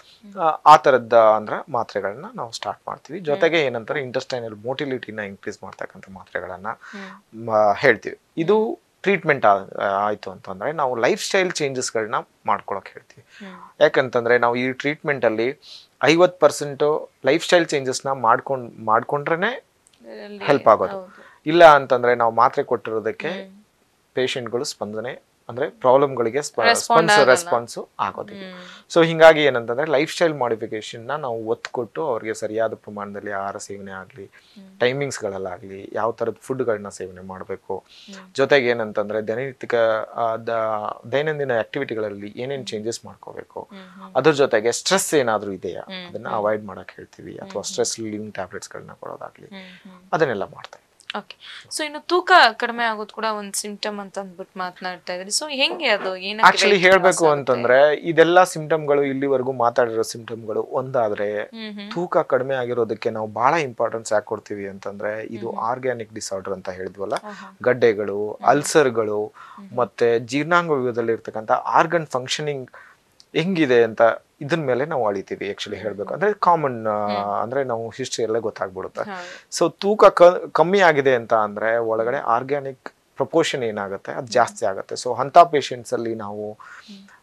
ಆ ಥರದ ಅಂದ್ರೆ ಮಾತ್ರೆಗಳನ್ನ ನಾವು ಸ್ಟಾರ್ಟ್ ಮಾಡ್ತೀವಿ ಜೊತೆಗೆ ಏನಂತಾರೆ ಇಂಟೆಸ್ಟೈನಲ್ ಮೋಟಿಲಿಟಿನ ಇನ್ಕ್ರೀಸ್ ಮಾಡ್ತಕ್ಕಂಥ ಮಾತ್ರೆಗಳನ್ನ ಮ- ಹೇಳ್ತೀವಿ ಇದು ಟ್ರೀಟ್ಮೆಂಟ್ ಆಯ್ತು ಅಂತಂದ್ರೆ ನಾವು ಲೈಫ್ ಸ್ಟೈಲ್ ಚೇಂಜಸ್ಗಳನ್ನ ಮಾಡ್ಕೊಳಕ್ ಹೇಳ್ತೀವಿ ಯಾಕಂತಂದ್ರೆ ನಾವು ಈ ಟ್ರೀಟ್ಮೆಂಟ್ ಅಲ್ಲಿ ಐವತ್ ಪರ್ಸೆಂಟ್ ಲೈಫ್ ಸ್ಟೈಲ್ ಚೇಂಜಸ್ನ ಮಾಡ್ಕೊಂಡ್ ಮಾಡ್ಕೊಂಡ್ರೇನೆ ಹೆಲ್ಪ್ ಆಗೋದು ಇಲ್ಲ ಅಂತಂದ್ರೆ ನಾವು ಮಾತ್ರೆ ಕೊಟ್ಟಿರೋದಕ್ಕೆ ಪೇಷಂಟ್ಗಳು ಸ್ಪಂದನೆ ಅಂದ್ರೆ ಪ್ರಾಬ್ಲಮ್ಗಳಿಗೆ ಸ್ಪಂದಿಸೋ ರೆಸ್ಪಾನ್ಸ್ ಆಗೋದಿಲ್ಲ ಸೊ ಹಿಂಗಾಗಿ ಏನಂತಂದ್ರೆ ಲೈಫ್ ಸ್ಟೈಲ್ ಮಾಡಿಫಿಕೇಶನ್ ನ ನಾವು ಒತ್ತು ಕೊಟ್ಟು ಅವ್ರಿಗೆ ಸರಿಯಾದ ಪ್ರಮಾಣದಲ್ಲಿ ಆಹಾರ ಸೇವನೆ ಆಗಲಿ ಟೈಮಿಂಗ್ಸ್ಗಳಲ್ಲಾಗಲಿ ಯಾವ ಥರದ ಫುಡ್ಗಳನ್ನ ಸೇವನೆ ಮಾಡಬೇಕು ಜೊತೆಗೆ ಏನಂತಂದ್ರೆ ದಿನನಿತ್ಯ ಆ, ದ- ದೈನಂದಿನ ಆಕ್ಟಿವಿಟಿಗಳಲ್ಲಿ ಏನೇನು ಚೇಂಜಸ್ ಮಾಡ್ಕೋಬೇಕು ಅದ್ರ ಜೊತೆಗೆ ಸ್ಟ್ರೆಸ್ ಏನಾದರೂ ಇದೆಯಾ ಅದನ್ನ ಅವಾಯ್ಡ್ ಮಾಡಕ್ ಹೇಳ್ತೀವಿ ಅಥವಾ ಸ್ಟ್ರೆಸ್ ರಿಲೀವಿಂಗ್ ಟ್ಯಾಬ್ಲೆಟ್ಸ್ಗಳನ್ನ ಕೊಡೋದಾಗ್ಲಿ ಅದನ್ನೆಲ್ಲ ಮಾಡ್ತಾ ಓಕೆ ಸೊ ಇನ್ನು ತೂಕ ಕಡಿಮೆ ಆಗೋದು ಕೂಡ ಒಂದು ಸಿಂಪ್ಟಮ್ ಅಂತ ಅಂದ್ಬಿಟ್ಟು ಮಾತನಾಡ್ತಾ ಇದ್ರಿ ಸೊ ಹೆಂಗೆ ಅದು ಏನಕ್ಕೆ ಆಕ್ಚುಲಿ weight ಹೇಳ್ಬೇಕು loss ಆಗುತ್ತೆ? ಅಂತಂದ್ರೆ ಇದೆಲ್ಲ ಸಿಂಪ್ಟಮ್ಗಳು ಇಲ್ಲಿವರೆಗೂ ಮಾತಾಡಿರೋ ಸಿಂಪ್ಟಮ್ಗಳು ಒಂದಾದ್ರೆ ಹ್ಮ್ ಹ್ಮ್ ತೂಕ ಕಡಿಮೆ ಆಗಿರೋದಕ್ಕೆ ನಾವು ಬಹಳ ಇಂಪಾರ್ಟೆನ್ಸ್ ಯಾಕೆ ಕೊಡ್ತೀವಿ ಅಂತಂದ್ರೆ ಇದು ಆರ್ಗ್ಯಾನಿಕ್ ಡಿಸಾರ್ಡರ್ ಅಂತ ಹೇಳಿದ್ವಲ್ಲ ಗಡ್ಡೆಗಳು ಅಲ್ಸರ್ಗಳು ಮತ್ತೆ ಜೀರ್ಣಾಂಗ ವ್ಯೂಹದಲ್ಲಿ ಇರ್ತಕ್ಕಂಥ ಆರ್ಗನ್ ಫಂಕ್ಷನಿಂಗ್ ಹೆಂಗಿದೆ ಅಂತ ಇದ್ರ ಮೇಲೆ ನಾವು ಅಳಿತೀವಿ ಆಕ್ಚುಲಿ ಹೇಳ್ಬೇಕು ಅಂದ್ರೆ ಕಾಮನ್ ಅಂದ್ರೆ ನಾವು ಹಿಸ್ಟ್ರಿ ಎಲ್ಲ ಗೊತ್ತಾಗ್ಬಿಡುತ್ತೆ ಹೌದು. ಸೊ ತೂಕ ಕ- ಕಮ್ಮಿ ಆಗಿದೆ ಅಂತ ಅಂದ್ರೆ ಒಳಗಡೆ ಆರ್ಗ್ಯಾನಿಕ್ ಪ್ರಪೋರ್ಷನ್ ಏನಾಗುತ್ತೆ ಅದು ಜಾಸ್ತಿ ಆಗುತ್ತೆ ಸೊ ಅಂತ ಪೇಷಂಟ್ಸ್ ಅಲ್ಲಿ ನಾವು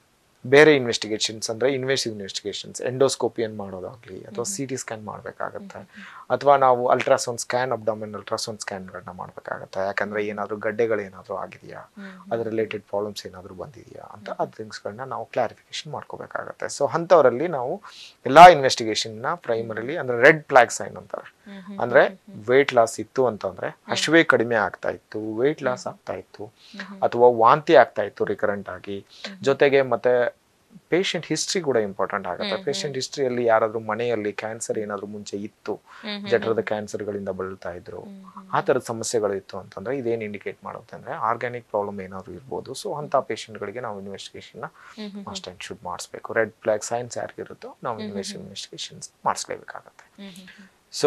ಬೇರೆ ಇನ್ವೆಸ್ಟಿಗೇಷನ್ಸ್ ಅಂದ್ರೆ ಇನ್ವೆಸ್ಟಿವ್ ಇನ್ವೆಸ್ಟಿಗೇಷನ್ಸ್ ಎಂಡೋಸ್ಕೋಪಿಯನ್ ಮಾಡೋದಾಗ್ಲಿ ಅಥವಾ ಸಿ ಟಿ ಸ್ಕ್ಯಾನ್ ಮಾಡಬೇಕಾಗತ್ತೆ ಅಥವಾ ನಾವು ಅಲ್ಟ್ರಾಸೌಂಡ್ ಸ್ಕ್ಯಾನ್ ಅಬ್ಡಾಮಿನ್ ಅಲ್ಟ್ರಾಸೌಂಡ್ ಸ್ಕ್ಯಾನ್ಗಳನ್ನ ಮಾಡಬೇಕಾಗತ್ತೆ ಯಾಕಂದ್ರೆ ಏನಾದರೂ ಗಡ್ಡೆಗಳು ಏನಾದರೂ ಆಗಿದೆಯಾ ಅದ್ರ ರಿಲೇಟೆಡ್ ಪ್ರಾಬ್ಲಮ್ಸ್ ಏನಾದರೂ ಬಂದಿದೆಯಾ ಅಂತ ಆ ಥಿಂಗ್ಸ್ಗಳನ್ನ ನಾವು ಕ್ಲಾರಿಫಿಕೇಶನ್ ಮಾಡ್ಕೋಬೇಕಾಗತ್ತೆ ಸೊ ಅಂಥವರಲ್ಲಿ ನಾವು ಎಲ್ಲಾ ಇನ್ವೆಸ್ಟಿಗೇಷನ್ನ ಪ್ರೈಮರಿಲಿ ಅಂದ್ರೆ ರೆಡ್ ಫ್ಲಾಗ್ ಸೈನ್ ಅಂತಾರೆ ಅಂದ್ರೆ ವೇಟ್ ಲಾಸ್ ಇತ್ತು ಅಂತಂದ್ರೆ ಹಸಿವೆ ಕಡಿಮೆ ಆಗ್ತಾ ಇತ್ತು ವೇಟ್ ಲಾಸ್ ಆಗ್ತಾ ಇತ್ತು ಅಥವಾ ವಾಂತಿ ಆಗ್ತಾ ಇತ್ತು ರಿಕರೆಂಟ್ ಆಗಿ ಜೊತೆಗೆ ಮತ್ತೆ ಪೇಷಂಟ್ ಹಿಸ್ಟ್ರಿ ಕೂಡ ಇಂಪಾರ್ಟೆಂಟ್ ಆಗುತ್ತೆ ಪೇಷಂಟ್ ಹಿಸ್ಟ್ರಿಯಲ್ಲಿ ಯಾರಾದ್ರೂ ಮನೆಯಲ್ಲಿ ಕ್ಯಾನ್ಸರ್ ಏನಾದ್ರೂ ಮುಂಚೆ ಇತ್ತು ಜಠರದ ಕ್ಯಾನ್ಸರ್ಗಳಿಂದ ಬಳಲ್ತಾ ಇದ್ರು ಆ ಥರದ ಸಮಸ್ಯೆಗಳು ಇತ್ತು ಅಂತಂದ್ರೆ ಇದೇನು ಇಂಡಿಕೇಟ್ ಮಾಡುತ್ತೆ ಅಂದ್ರೆ ಆರ್ಗ್ಯಾನಿಕ್ ಪ್ರಾಬ್ಲಮ್ ಏನಾದ್ರು ಇರ್ಬೋದು ಸೊ ಅಂತ ಪೇಷಂಟ್ಗಳಿಗೆ ನಾವು ಇನ್ವೆಸ್ಟಿಗೇಷನ್ ಮಸ್ಟ್ ಅಂಡ್ ಶುಡ್ ಮಾಡಿಸ್ಬೇಕು ರೆಡ್ ಫ್ಲಾಗ್ ಸೈನ್ಸ್ ಯಾರಿಗಿರುತ್ತೋ ನಾವು ಇನ್ವೆಸ್ಟ್ ಇನ್ವೆಸ್ಟಿಗೇಷನ್ಸ್ ಮಾಡಿಸ್ಲೇಬೇಕಾಗತ್ತೆ ಸೊ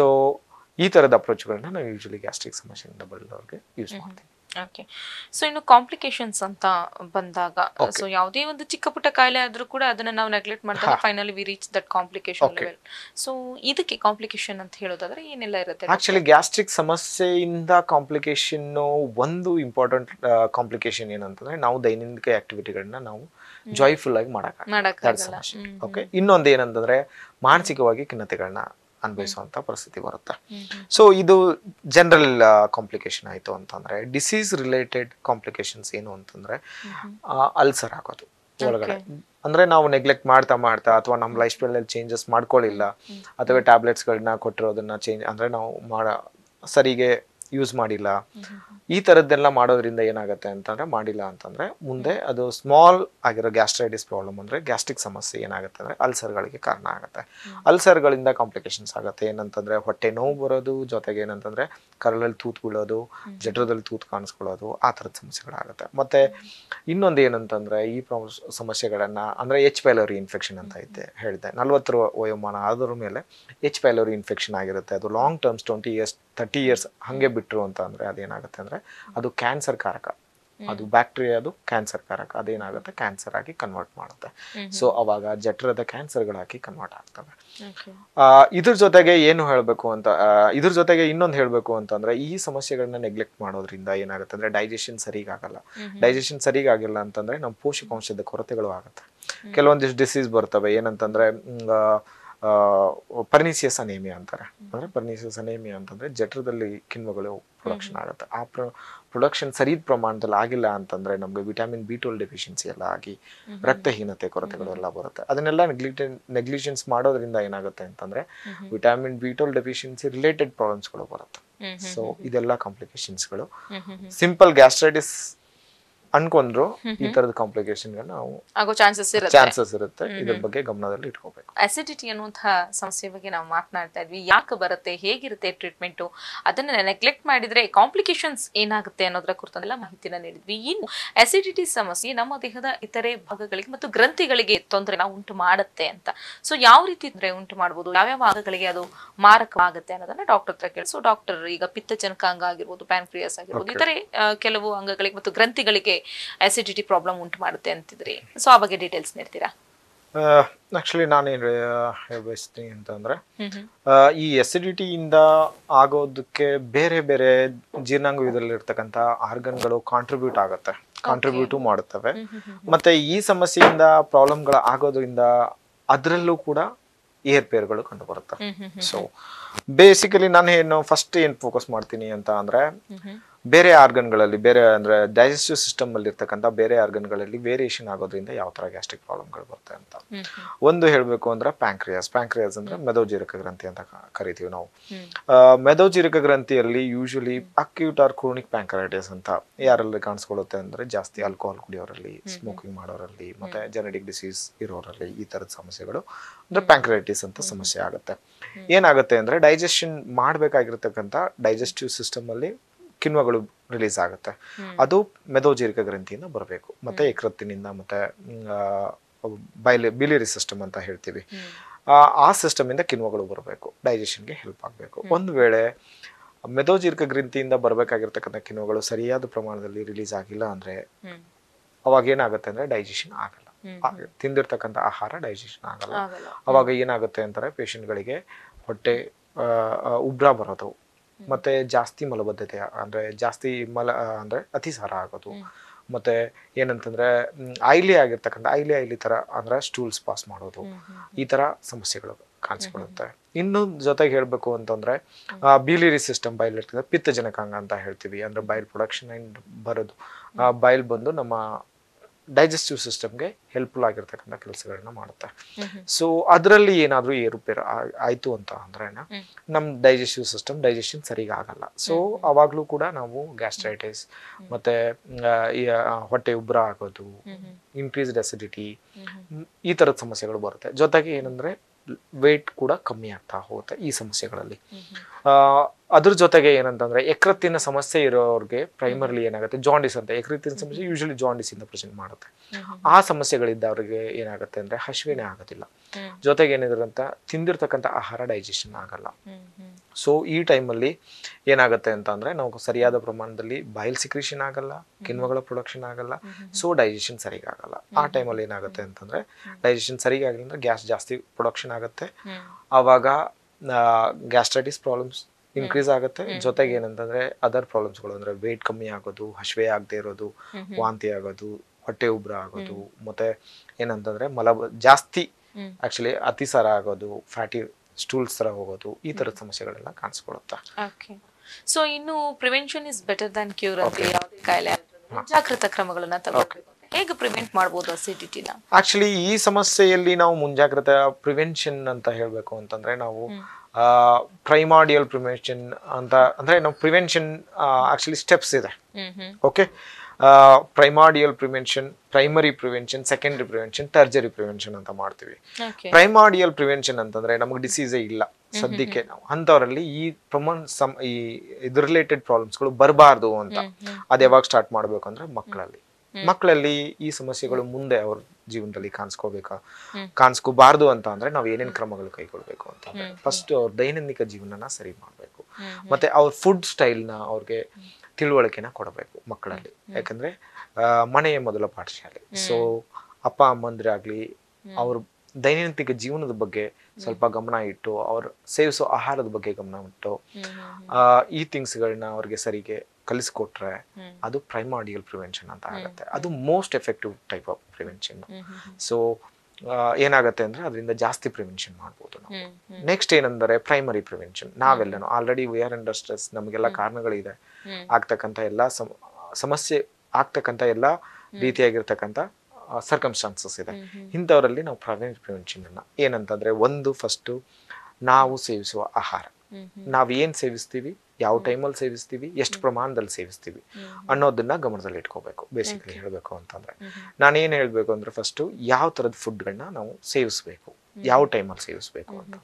ಈ ಥರದ ಅಪ್ರೋಚ್ಗಳನ್ನ ನಾವು ಯೂಶಲಿ ಗ್ಯಾಸ್ಟ್ರಿಕ್ ಸಮಸ್ಯೆಯಿಂದ ಬಳಲೋರಿಗೆ ಯೂಸ್ ಮಾಡ್ತೀವಿ ಓಕೆ ಸೊ ಇನ್ನು ಕಾಂಪ್ಲಿಕೇಶನ್ಸ್ ಅಂತ ಬಂದಾಗ ಸೊ ಯಾವುದೇ ಒಂದು ಚಿಕ್ಕ ಪುಟ್ಟ ಕಾಯಿಲೆ ಆದ್ರೂ ಕೂಡ ಅದನ್ನ ನಾವು ನೆಗ್ಲೆಕ್ಟ್ ಮಾಡಿದಾಗ finally we reach that complication level so ಇದಕ್ಕೆ ಕಾಂಪ್ಲಿಕೇಶನ್ ಅಂತ ಹೇಳೋದಾದ್ರೆ ಏನೆಲ್ಲ ಇರುತ್ತೆ ಆಕ್ಚುಲಿ ಗ್ಯಾಸ್ಟ್ರಿಕ್ ಸಮಸ್ಯೆಯಿಂದ ಕಾಂಪ್ಲಿಕೇಶನ್ ಒಂದು ಇಂಪಾರ್ಟೆಂಟ್ ಕಾಂಪ್ಲಿಕೇಶನ್ ಏನಂತಂದ್ರೆ ನಾವು ದೈನಂದಿನ ಆಕ್ಟಿವಿಟಿಗಳನ್ನ ನಾವು ಜಾಯ್ಫುಲ್ ಆಗಿ ಮಾಡಕ್ ಮಾಡಕ್ಕಾಗಲ್ಲ ಓಕೆ ಇನ್ನೊಂದು ಏನಂತಂದ್ರೆ ಮಾನಸಿಕವಾಗಿ ಖಿನ್ನತೆಗಳನ್ನ ಅನುಭವಿಸುವಂತ ಪರಿಸ್ಥಿತಿ ಬರುತ್ತೆ ಸೊ ಇದು ಜನರಲ್ ಕಾಂಪ್ಲಿಕೇಶನ್ ಆಯ್ತು ಅಂತಂದ್ರೆ ಡಿಸೀಸ್ ರಿಲೇಟೆಡ್ ಕಾಂಪ್ಲಿಕೇಶನ್ಸ್ ಏನು ಅಂತಂದ್ರೆ ಅಲ್ಸರ್ ಆಗೋದು ಒಳಗಡೆ ಅಂದ್ರೆ ನಾವು ನೆಗ್ಲೆಕ್ಟ್ ಮಾಡ್ತಾ ಮಾಡ್ತಾ ಅಥವಾ ನಮ್ಮ ಲೈಫ್ ಸ್ಟೈಲ್ ಅಲ್ಲಿ ಚೇಂಜಸ್ ಮಾಡ್ಕೊಳ್ಳಿಲ್ಲ ಅಥವಾ ಟ್ಯಾಬ್ಲೆಟ್ಸ್ಗಳನ್ನ ಕೊಟ್ಟಿರೋದನ್ನ ಚೇಂಜ್ ಅಂದ್ರೆ ನಾವು ಮಾಡ ಸರಿಗೆ ಯೂಸ್ ಮಾಡಿಲ್ಲ ಈ ಥರದ್ದೆಲ್ಲ ಮಾಡೋದ್ರಿಂದ ಏನಾಗುತ್ತೆ ಅಂತಂದ್ರೆ ಮಾಡಿಲ್ಲ ಅಂತಂದ್ರೆ ಮುಂದೆ ಅದು ಸ್ಮಾಲ್ ಆಗಿರೋ ಗ್ಯಾಸ್ಟ್ರೈಟಿಸ್ ಪ್ರಾಬ್ಲಮ್ ಅಂದ್ರೆ ಗ್ಯಾಸ್ಟ್ರಿಕ್ ಸಮಸ್ಯೆ ಏನಾಗುತ್ತೆ ಅಂದ್ರೆ ಅಲ್ಸರ್ಗಳಿಗೆ ಕಾರಣ ಆಗುತ್ತೆ ಅಲ್ಸರ್ಗಳಿಂದ ಕಾಂಪ್ಲಿಕೇಶನ್ಸ್ ಆಗುತ್ತೆ ಏನಂತಂದ್ರೆ ಹೊಟ್ಟೆ ನೋವು ಬರೋದು ಜೊತೆಗೆ ಏನಂತಂದ್ರೆ ಕರಳಲ್ಲಿ ತೂತ್ ಬೀಳೋದು ಜಠರದಲ್ಲಿ ತೂತ್ ಕಾಣಿಸ್ಕೊಳ್ಳೋದು ಆ ಥರದ ಸಮಸ್ಯೆಗಳಾಗುತ್ತೆ ಮತ್ತೆ ಇನ್ನೊಂದು ಏನಂತಂದ್ರೆ ಈ ಪ್ರಾಬ್ಲಮ್ ಸಮಸ್ಯೆಗಳನ್ನ ಅಂದ್ರೆ ಎಚ್ ಪೈಲರಿ ಇನ್ಫೆಕ್ಷನ್ ಅಂತ ಐತೆ ಹೇಳಿದೆ ನಲ್ವತ್ತರ ವಯೋಮಾನ ಆದ್ರ ಮೇಲೆ ಎಚ್ ಪೈಲರಿ ಇನ್ಫೆಕ್ಷನ್ ಆಗಿರುತ್ತೆ ಅದು long terms twenty years thirty years ಹಂಗೆ ಬಿಟ್ರು ಅಂತ ಅಂದ್ರೆ ಅದೇನಾಗುತ್ತೆ ಅಂದ್ರೆ ಅದು ಕ್ಯಾನ್ಸರ್ ಕಾರಕ ಅದು ಬ್ಯಾಕ್ಟೀರಿಯಾ ಅದು ಕ್ಯಾನ್ಸರ್ ಕಾರಕ ಅದೇನಾಗುತ್ತೆ ಕ್ಯಾನ್ಸರ್ ಆಗಿ ಕನ್ವರ್ಟ್ ಮಾಡುತ್ತೆ ಸೊ ಅವಾಗ ಜಠರದ ಕ್ಯಾನ್ಸರ್ಗಳಾಗಿ ಕನ್ವರ್ಟ್ ಆಗ್ತವೆ ಆ, ಇದ್ರ ಜೊತೆಗೆ ಏನು ಹೇಳಬೇಕು ಅಂತ ಆ, ಇದ್ರ ಜೊತೆಗೆ ಇನ್ನೊಂದು ಹೇಳಬೇಕು ಅಂತಂದ್ರೆ ಈ ಸಮಸ್ಯೆಗಳನ್ನ ನೆಗ್ಲೆಕ್ಟ್ ಮಾಡೋದ್ರಿಂದ ಏನಾಗುತ್ತೆ ಅಂದ್ರೆ ಡೈಜೆಷನ್ ಸರಿಗಾಗಲ್ಲ ಡೈಜೆಷನ್ ಸರಿಗಾಗಿಲ್ಲ ಅಂತಂದ್ರೆ ನಮ್ಮ ಪೋಷಕಾಂಶದ ಕೊರತೆಗಳು ಆಗುತ್ತೆ ಕೆಲವೊಂದಿಷ್ಟು ಡಿಸೀಸ್ ಬರ್ತವೆ ಏನಂತಂದ್ರೆ ಪರ್ನಿಸಿಯಸ್ ಅನೇಮಿಯಾ ಅಂತಾರೆ ಅಂದ್ರೆ ಪರ್ನಿಸಿಯಸ್ ಅನೇಮಿಯಾ ಅಂತಂದ್ರೆ ಜಠರದಲ್ಲಿ ಕಿಣ್ವಗಳು ಪ್ರೊಡಕ್ಷನ್ ಆಗುತ್ತೆ ಆ ಪ್ರೊಡಕ್ಷನ್ ಸರಿ ಪ್ರಮಾಣದಲ್ಲಿ ಆಗಿಲ್ಲ ಅಂತಂದ್ರೆ ನಮ್ಗೆ ವಿಟಮಿನ್ ಬಿ ಟ್ವೆಲ್ ಡೆಫಿಷಿಯನ್ಸಿ ಎಲ್ಲ ಆಗಿ ರಕ್ತಹೀನತೆ ಕೊರತೆಗಳು ಎಲ್ಲ ಬರುತ್ತೆ ಅದನ್ನೆಲ್ಲ ನೆಗ್ಲಿಟೆನ್ ನೆಗ್ಲಿಜೆನ್ಸ್ ಮಾಡೋದ್ರಿಂದ ಏನಾಗುತ್ತೆ ಅಂತಂದ್ರೆ vitamin B twelve deficiency related ಪ್ರಾಬ್ಲಮ್ಸ್ಗಳು ಬರುತ್ತೆ ಸೊ ಇದೆಲ್ಲ ಕಾಂಪ್ಲಿಕೇಶನ್ಸ್ಗಳು ಸಿಂಪಲ್ ಗ್ಯಾಸ್ಟ್ರೈಟಿಸ್ ಅನ್ಕೊಂಡ್ರು ಈ ತರದ ಕಾಂಪ್ಲಿಕೇಶನ್ ನಾವು ಆಗೋ ಚಾನ್ಸಸ್ ಇರುತ್ತೆ ಚಾನ್ಸಸ್ ಇರುತ್ತೆ ಇದ್ರ ಬಗ್ಗೆ ಗಮನದಲ್ಲಿ ಇಟ್ಕೋಬೇಕು ಅಸಿಡಿಟಿ ಅನ್ನುವಂತಹ ಸಮಸ್ಯೆ ಬಗ್ಗೆ ನಾವು ಮಾತನಾಡ್ತಾ ಇದ್ವಿ ಯಾಕೆ ಬರುತ್ತೆ ಹೇಗಿರುತ್ತೆ ಟ್ರೀಟ್ಮೆಂಟು ಅದನ್ನ ನೆಗ್ಲೆಕ್ಟ್ ಮಾಡಿದ್ರೆ ಕಾಂಪ್ಲಿಕೇಶನ್ಸ್ ಏನಾಗುತ್ತೆ ಅನ್ನೋದರ ಕುರಿತೆಲ್ಲ ಮಾಹಿತಿನ ನೀಡಿದ್ವಿ ಇನ್ನು ಅಸಿಡಿಟಿ ಸಮಸ್ಯೆ ನಮ್ಮ ದೇಹದ ಇತರೆ ಭಾಗಗಳಿಗೆ ಮತ್ತು ಗ್ರಂಥಿಗಳಿಗೆ ತೊಂದರೆನ ಉಂಟು ಮಾಡುತ್ತೆ ಅಂತ ಸೊ ಯಾವ ರೀತಿ ತೊಂದರೆ ಉಂಟು ಮಾಡಬಹುದು ಯಾವ್ಯಾವ ಭಾಗಗಳಿಗೆ ಅದು ಮಾರಕವಾಗುತ್ತೆ ಅನ್ನೋದನ್ನ ಡಾಕ್ಟರ್ ಹತ್ರ ಕೇಳಿ ಸೊ ಡಾಕ್ಟರ್ ಈಗ ಪಿತ್ತಜನಕಾಂಗ ಆಗಿರ್ಬೋದು ಪ್ಯಾನ್ಕ್ರಿಯಸ್ ಆಗಿರ್ಬೋದು ಇತರೆ ಆ, ಕೆಲವು ಅಂಗಗಳಿಗೆ ಮತ್ತು ಗ್ರಂಥಿಗಳಿಗೆ ಅಸಿಡಿಟಿ ಪ್ರಾಬ್ಲಮ್ ಉಂಟು ಮಾಡುತ್ತೆ ಅಂತಿದ್ರಿ ಸೊ ಆ ಬಗ್ಗೆ ಡೀಟೇಲ್ಸ್ ನೀಡ್ತೀರಾ ಆಕ್ಚುಲಿ ನಾನೇನು ಬಯಸ್ತೀನಿ ಅಂತಂದ್ರೆ ಹ್ಮ್ ಹ್ಮ್ ಆ, ಈ ಎಸಿಡಿಟಿಯಿಂದ ಆಗೋದಕ್ಕೆ ಬೇರೆ ಬೇರೆ ಜೀರ್ಣಾಂಗದಲ್ಲಿ ಇರ್ತಕ್ಕಂಥ ಆರ್ಗನ್ಗಳು ಕಾಂಟ್ರಿಬ್ಯೂಟ್ ಆಗುತ್ತೆ ಕಾಂಟ್ರಿಬ್ಯೂಟು ಮಾಡುತ್ತವೆ ಮತ್ತೆ ಈ ಸಮಸ್ಯೆಯಿಂದ ಪ್ರಾಬ್ಲಮ್ಗಳು ಆಗೋದ್ರಿಂದ ಅದರಲ್ಲೂ ಕೂಡ ಏರ್ಪೇರ್ಗಳು ಕಂಡು ಬರುತ್ತೆ ಹ್ಮ್ ಹ್ಮ್ ಸೊ ಬೇಸಿಕಲಿ ನಾನು ಏನು ಫಸ್ಟ್ ಏನು ಫೋಕಸ್ ಮಾಡ್ತೀನಿ ಅಂತ ಅಂದ್ರೆ ಹ್ಮ್ ಹ್ಮ್ ಬೇರೆ ಆರ್ಗನ್ಗಳಲ್ಲಿ ಬೇರೆ ಅಂದ್ರೆ ಡೈಜೆಸ್ಟಿವ್ ಸಿಸ್ಟಮ್ ಅಲ್ಲಿ ಇರ್ತಕ್ಕಂಥ ಬೇರೆ ಆರ್ಗನ್ಗಳಲ್ಲಿ ವೇರಿಯೇಷನ್ ಆಗೋದ್ರಿಂದ ಯಾವ ತರ ಗ್ಯಾಸ್ಟ್ರಿಕ್ ಪ್ರಾಬ್ಲಮ್ಗಳು ಬರುತ್ತೆ ಅಂತ ಹ್ಮ್ ಒಂದು ಹೇಳಬೇಕು ಅಂದ್ರೆ ಪ್ಯಾಂಕ್ರಿಯಾಸ್ ಪ್ಯಾಂಕ್ರಿಯಾಸ್ ಅಂದ್ರೆ ಮೆದೋಜೀರಕ ಗ್ರಂಥಿ ಅಂತ ಕ- ಕರಿತೀವಿ ನಾವು ಹ್ಮ್ ಆ, ಮೆದೋಜೀರಕ ಗ್ರಂಥಿಯಲ್ಲಿ usually acute or chronic pancreatitis ಅಂತ ಯಾರಲ್ಲಿ ಕಾಣಿಸ್ಕೊಳ್ಳುತ್ತೆ ಅಂದ್ರೆ ಜಾಸ್ತಿ ಆಲ್ಕೋಹಾಲ್ ಕುಡಿಯೋರಲ್ಲಿ ಸ್ಮೋಕಿಂಗ್ ಮಾಡೋರಲ್ಲಿ ಮತ್ತೆ ಜೆನೆಟಿಕ್ ಡಿಸೀಸ್ ಇರೋರಲ್ಲಿ ಈ ತರದ ಸಮಸ್ಯೆಗಳು ಅಂದ್ರೆ ಪ್ಯಾಂಕ್ರೈಟಿಸ್ ಅಂತ ಸಮಸ್ಯೆ ಆಗುತ್ತೆ ಏನಾಗುತ್ತೆ ಅಂದ್ರೆ ಡೈಜೆಷನ್ ಮಾಡಬೇಕಾಗಿರ್ತಕ್ಕಂಥ ಡೈಜೆಸ್ಟಿವ್ ಸಿಸ್ಟಮ್ ಅಲ್ಲಿ ಕಿಣ್ವಗಳು ರಿಲೀಸ್ ಆಗುತ್ತೆ ಅದು ಮೆದೋಜೀರಕ ಗ್ರಂಥಿಯಿಂದ ಬರಬೇಕು ಮತ್ತೆ ಯಕೃತ್ತಿನಿಂದ ಮತ್ತೆ ಮ್, ಆ, ಬೈಲಿ ಬಿಲಿರಿ ಸಿಸ್ಟಮ್ ಅಂತ ಹೇಳ್ತೀವಿ ಆ, ಆ ಸಿಸ್ಟಮ್ ಇಂದ ಕಿಣ್ವಗಳು ಬರಬೇಕು ಡೈಜೆಷನ್ಗೆ ಹೆಲ್ಪ್ ಆಗಬೇಕು ಒಂದು ವೇಳೆ ಮೆದೋಜೀರಕ ಗ್ರಂಥಿಯಿಂದ ಬರಬೇಕಾಗಿರ್ತಕ್ಕಂಥ ಕಿಣ್ವಗಳು ಸರಿಯಾದ ಪ್ರಮಾಣದಲ್ಲಿ ರಿಲೀಸ್ ಆಗಿಲ್ಲ ಅಂದ್ರೆ ಹ್ಮ್ ಅವಾಗ ಏನಾಗುತ್ತೆ ಅಂದ್ರೆ ಡೈಜೆಷನ್ ಆಗಲ್ಲ ಹ್ಮ್. ಆ, ತಿಂದಿರ್ತಕ್ಕಂಥ ಆಹಾರ ಡೈಜೆಷನ್ ಆಗಲ್ಲ ಆಗಲ್ಲ ಅವಾಗ ಏನಾಗುತ್ತೆ ಅಂತಾರೆ ಪೇಷಂಟ್ಗಳಿಗೆ ಹೊಟ್ಟೆ ಆ, ಆ, ಉಬ್ರ ಬರೋದು ಮತ್ತೆ ಜಾಸ್ತಿ ಮಲಬದ್ಧತೆ ಅಂದ್ರೆ ಜಾಸ್ತಿ ಮಲ ಆ, ಅಂದ್ರೆ ಅತಿಸಾರ ಆಗೋದು ಮತ್ತೆ ಏನಂತಂದ್ರೆ ಐಲಿ ಆಗಿರ್ತಕ್ಕಂಥ ಐಲಿ ಐಲಿ ತರ ಅಂದ್ರೆ ಸ್ಟೂಲ್ಸ್ ಪಾಸ್ ಮಾಡೋದು ಈ ತರ ಸಮಸ್ಯೆಗಳು ಕಾಣಿಸ್ಕೊಳ್ಳುತ್ತೆ ಇನ್ನು ಜೊತೆಗೆ ಹೇಳ್ಬೇಕು ಅಂತಂದ್ರೆ ಬಿಲಿರಿ ಸಿಸ್ಟಮ್ ಬೈಲ್ ಇರ್ತದೆ ಪಿತ್ತಜನಕಾಂಗ ಅಂತ ಹೇಳ್ತೀವಿ ಅಂದ್ರೆ ಬೈಲ್ ಪ್ರೊಡಕ್ಷನ್ ಅಂಡ್ ಬರೋದು ಆ ಬೈಲ್ ಬಂದು ನಮ್ಮ ಡೈಜೆಸ್ಟಿವ್ ಸಿಸ್ಟಮ್ಗೆ ಹೆಲ್ಪ್ಫುಲ್ ಆಗಿರ್ತಕ್ಕಂಥ ಕೆಲಸಗಳನ್ನ ಮಾಡುತ್ತೆ ಸೊ ಅದರಲ್ಲಿ ಏನಾದರೂ ಏರುಪೇರು ಆ- ಆಯ್ತು ಅಂತ ಅಂದ್ರೆ ನಮ್ಮ ಡೈಜೆಸ್ಟಿವ್ ಸಿಸ್ಟಮ್ ಡೈಜೆಷನ್ ಸರಿಗ ಆಗಲ್ಲ ಸೊ ಅವಾಗಲೂ ಕೂಡ ನಾವು ಗ್ಯಾಸ್ಟ್ರೈಟಿಸ್ ಮತ್ತೆ ಆ, ಈ, ಆ, ಹೊಟ್ಟೆ ಉಬ್ಬರ ಆಗೋದು ಇನ್ಕ್ರೀಸ್ಡ್ ಅಸಿಡಿಟಿ ಈ ಥರದ ಸಮಸ್ಯೆಗಳು ಬರುತ್ತೆ ಜೊತೆಗೆ ಏನಂದ್ರೆ ವೇಟ್ ಕೂಡ ಕಮ್ಮಿ ಆಗ್ತಾ ಹೋಗುತ್ತೆ ಈ ಸಮಸ್ಯೆಗಳಲ್ಲಿ ಆ, ಅದ್ರ ಜೊತೆಗೆ ಏನಂತಂದ್ರೆ ಯಕೃತ್ತಿನ ಸಮಸ್ಯೆ ಇರೋರಿಗೆ ಪ್ರೈಮರ್ಲಿ ಏನಾಗುತ್ತೆ ಜಾಂಡಿಸ್ ಅಂತ ಯಕೃತ್ತಿನ ಸಮಸ್ಯೆ ಯೂಶಲಿ ಜಾಂಡಿಸ್ ಇಂದ ಪ್ರೆಸೆಂಟ್ ಮಾಡುತ್ತೆ ಆ ಸಮಸ್ಯೆಗಳಿದ್ದವ್ರಿಗೆ ಏನಾಗುತ್ತೆ ಅಂದ್ರೆ ಹಸಿವೆನೇ ಆಗೋದಿಲ್ಲ ಜೊತೆಗೆ ಏನಿದ್ರೆ ಅಂತ ತಿಂದಿರ್ತಕ್ಕಂಥ ಆಹಾರ ಡೈಜೆಷನ್ ಆಗಲ್ಲ ಸೊ ಈ ಟೈಮಲ್ಲಿ ಏನಾಗುತ್ತೆ ಅಂತ ಅಂದ್ರೆ ನಾವು ಸರಿಯಾದ ಪ್ರಮಾಣದಲ್ಲಿ ಬಯಲ್ ಸಿಕ್ರೇಷನ್ ಆಗಲ್ಲ ಕಿಣ್ವಗಳ ಪ್ರೊಡಕ್ಷನ್ ಆಗಲ್ಲ ಸೊ ಡೈಜೆಷನ್ ಸರಿಗಾಗಲ್ಲ ಆ ಟೈಮಲ್ಲಿ ಏನಾಗುತ್ತೆ ಅಂತಂದ್ರೆ ಡೈಜೆಷನ್ ಸರಿಗಾಗಿಲ್ಲ ಅಂದ್ರೆ ಗ್ಯಾಸ್ ಜಾಸ್ತಿ ಪ್ರೊಡಕ್ಷನ್ ಆಗುತ್ತೆ ಆವಾಗ ಗ್ಯಾಸ್ಟ್ರೈಟಿಸ್ ಪ್ರಾಬ್ಲಮ್ಸ್ ಇನ್ಕ್ರೀಸ್ ಆಗುತ್ತೆ ಜೊತೆಗೆ ಏನಂತಂದ್ರೆ ಅದರ್ ಪ್ರಾಬ್ಲಮ್ಸ್ಗಳು ಅಂದ್ರೆ ವೇಟ್ ಕಮ್ಮಿ ಆಗೋದು ಹಸಿವೆ ಆಗದೆ ಇರೋದು ವಾಂತಿ ಆಗೋದು ಹೊಟ್ಟೆ ಉಬ್ರ ಆಗೋದು ಮತ್ತೆ ಏನಂತಂದ್ರೆ ಮಲ ಜಾಸ್ತಿ ಆಕ್ಚುಲಿ ಅತಿಸಾರ ಆಗೋದು ಫ್ಯಾಟಿ ಸ್ಟೂಲ್ಸ್ ತರ ಹೋಗೋದು ಈ ತರದ ಸಮಸ್ಯೆಗಳೆಲ್ಲ ಕಾಣಿಸ್ಕೊಳ್ಳುತ್ತೆ ಓಕೆ ಸೊ ಇನ್ನು prevention is better than cure ಅಂತ ಯಾವುದೇ ಕಾಯಿಲೆ ಆದ್ರೂ ಮುಂಜಾಗ್ರತಾ ಕ್ರಮಗಳನ್ನ ತಗೋಬೇಕು ಅಂತ ಹೇಗೆ ಪ್ರಿವೆಂಟ್ ಮಾಡ್ಬೋದು ಅಸಿಡಿಟಿನ ಆಕ್ಚುಲಿ ಈ ಸಮಸ್ಯೆಯಲ್ಲಿ ನಾವು ಮುಂಜಾಗ್ರತೆ ಪ್ರಿವೆನ್ಷನ್ ಅಂತ ಹೇಳ್ಬೇಕು ಅಂತಂದ್ರೆ ನಾವು ಪ್ರೈಮಾರ್ಡಿಯಲ್ ಪ್ರಿವೆನ್ಷನ್ ಅಂತ ಅಂದ್ರೆ ನಾವು ಪ್ರಿವೆನ್ಷನ್ ಆಕ್ಚುಲಿ ಸ್ಟೆಪ್ಸ್ ಇದೆ ಹ್ಮ್ ಹ್ಮ್ okay primordial prevention primary prevention secondary prevention tertiary prevention ಅಂತ ಮಾಡ್ತೀವಿ ಓಕೆ ಪ್ರೈಮಾರ್ಡಿಯಲ್ ಪ್ರಿವೆನ್ಷನ್ ಅಂತಂದ್ರೆ ನಮಗೆ ಡಿಸೀಸೇ ಇಲ್ಲ ಸದ್ಯಕ್ಕೆ ನಾವು ಅಂಥವರಲ್ಲಿ ಈ ಪ್ರಮಾಣ ಸಮ್ ಈ ಇದು ರಿಲೇಟೆಡ್ ಪ್ರಾಬ್ಲಮ್ಸ್ಗಳು ಬರಬಾರ್ದು ಅಂತ ಅದು ಯಾವಾಗ ಸ್ಟಾರ್ಟ್ ಮಾಡಬೇಕು ಅಂದ್ರೆ ಮಕ್ಕಳಲ್ಲಿ ಮಕ್ಕಳಲ್ಲಿ ಈ ಸಮಸ್ಯೆಗಳು ಮುಂದೆ ಅವ್ರ ಜೀವನದಲ್ಲಿ ಕಾಣಿಸ್ಕೋಬೇಕಾ ಕಾಣಿಸ್ಕೋಬಾರ್ದು ಅಂತ ಅಂದ್ರೆ ನಾವು ಏನೇನ್ ಕ್ರಮಗಳು ಕೈಗೊಳ್ಬೇಕು ಅಂತ ಫಸ್ಟ್ ಅವ್ರ ದೈನಂದಿಕ ಜೀವನನ ಸರಿ ಮಾಡ್ಬೇಕು ಮತ್ತೆ ಅವ್ರ ಫುಡ್ ಸ್ಟೈಲ್ನ ಅವ್ರಿಗೆ ತಿಳುವಳಿಕೆನ ಕೊಡಬೇಕು ಮಕ್ಕಳಲ್ಲಿ ಯಾಕಂದ್ರೆ ಆ, ಮನೆಯೇ ಮೊದಲ ಪಾಠಶಾಲೆ ಸೊ ಅಪ್ಪ ಅಮ್ಮಂದ್ರಾಗ್ಲಿ ಅವ್ರ ದೈನಂದಿಕ ಜೀವನದ ಬಗ್ಗೆ ಸ್ವಲ್ಪ ಗಮನ ಇಟ್ಟು ಅವ್ರು ಸೇವಿಸೋ ಆಹಾರದ ಬಗ್ಗೆ ಗಮನ ಇಟ್ಟು ಆ, ಈ ಥಿಂಗ್ಸ್ಗಳನ್ನ ಅವ್ರಿಗೆ ಸರಿಗೆ ಕಲಿಸ್ಕೊಟ್ರೆ ಅದು ಪ್ರೈಮಾರ್ಡಿಯಲ್ ಪ್ರಿವೆನ್ಷನ್ ಅಂತ ಆಗುತ್ತೆ ಅದು most effective type of prevention so ಏನಾಗುತ್ತೆ ಅಂದ್ರೆ ಅದರಿಂದ ಜಾಸ್ತಿ ಪ್ರಿವೆನ್ಷನ್ ಮಾಡ್ಬೋದು ನಾವು ನೆಕ್ಸ್ಟ್ ಏನಂದ್ರೆ ಪ್ರೈಮರಿ ಪ್ರಿವೆನ್ಷನ್ ನಾವೆಲ್ಲನೂ already we are under stress ನಮಗೆಲ್ಲ ಕಾರಣಗಳಿದೆ ಆಗ್ತಕ್ಕಂಥ ಎಲ್ಲ ಸಮ- ಸಮಸ್ಯೆ ಆಗ್ತಕ್ಕಂಥ ಎಲ್ಲ ರೀತಿಯಾಗಿರ್ತಕ್ಕಂಥ ಸರ್ಕಮ್ಸ್ಟಾನ್ಸಸ್ ಇದೆ ಇಂಥವರಲ್ಲಿ ನಾವು ಪ್ರಿವೆನ್ಷನ್ ಅನ್ನ ಏನಂತಂದ್ರೆ ಒಂದು ಫಸ್ಟ್ ನಾವು ಸೇವಿಸುವ ಆಹಾರ ನಾವ್ ಏನ್ ಸೇವಿಸ್ತೀವಿ ಯಾವ ಟೈಮಲ್ಲಿ ಸೇವಿಸ್ತೀವಿ ಎಷ್ಟು ಪ್ರಮಾಣದಲ್ಲಿ ಸೇವಿಸ್ತೀವಿ ಅನ್ನೋದನ್ನ ಗಮನದಲ್ಲಿ ಇಟ್ಕೋಬೇಕು ಬೇಸಿಕಲಿ ಹೇಳ್ಬೇಕು ಅಂತಂದ್ರೆ ನಾನು ಏನ್ ಹೇಳ್ಬೇಕು ಅಂದ್ರೆ ಫಸ್ಟ್ ಯಾವ ತರದ ಫುಡ್ಗಳನ್ನ ನಾವು ಸೇವಿಸ್ಬೇಕು ಯಾವ ಟೈಮಲ್ಲಿ ಸೇವಿಸ್ಬೇಕು ಅಂತ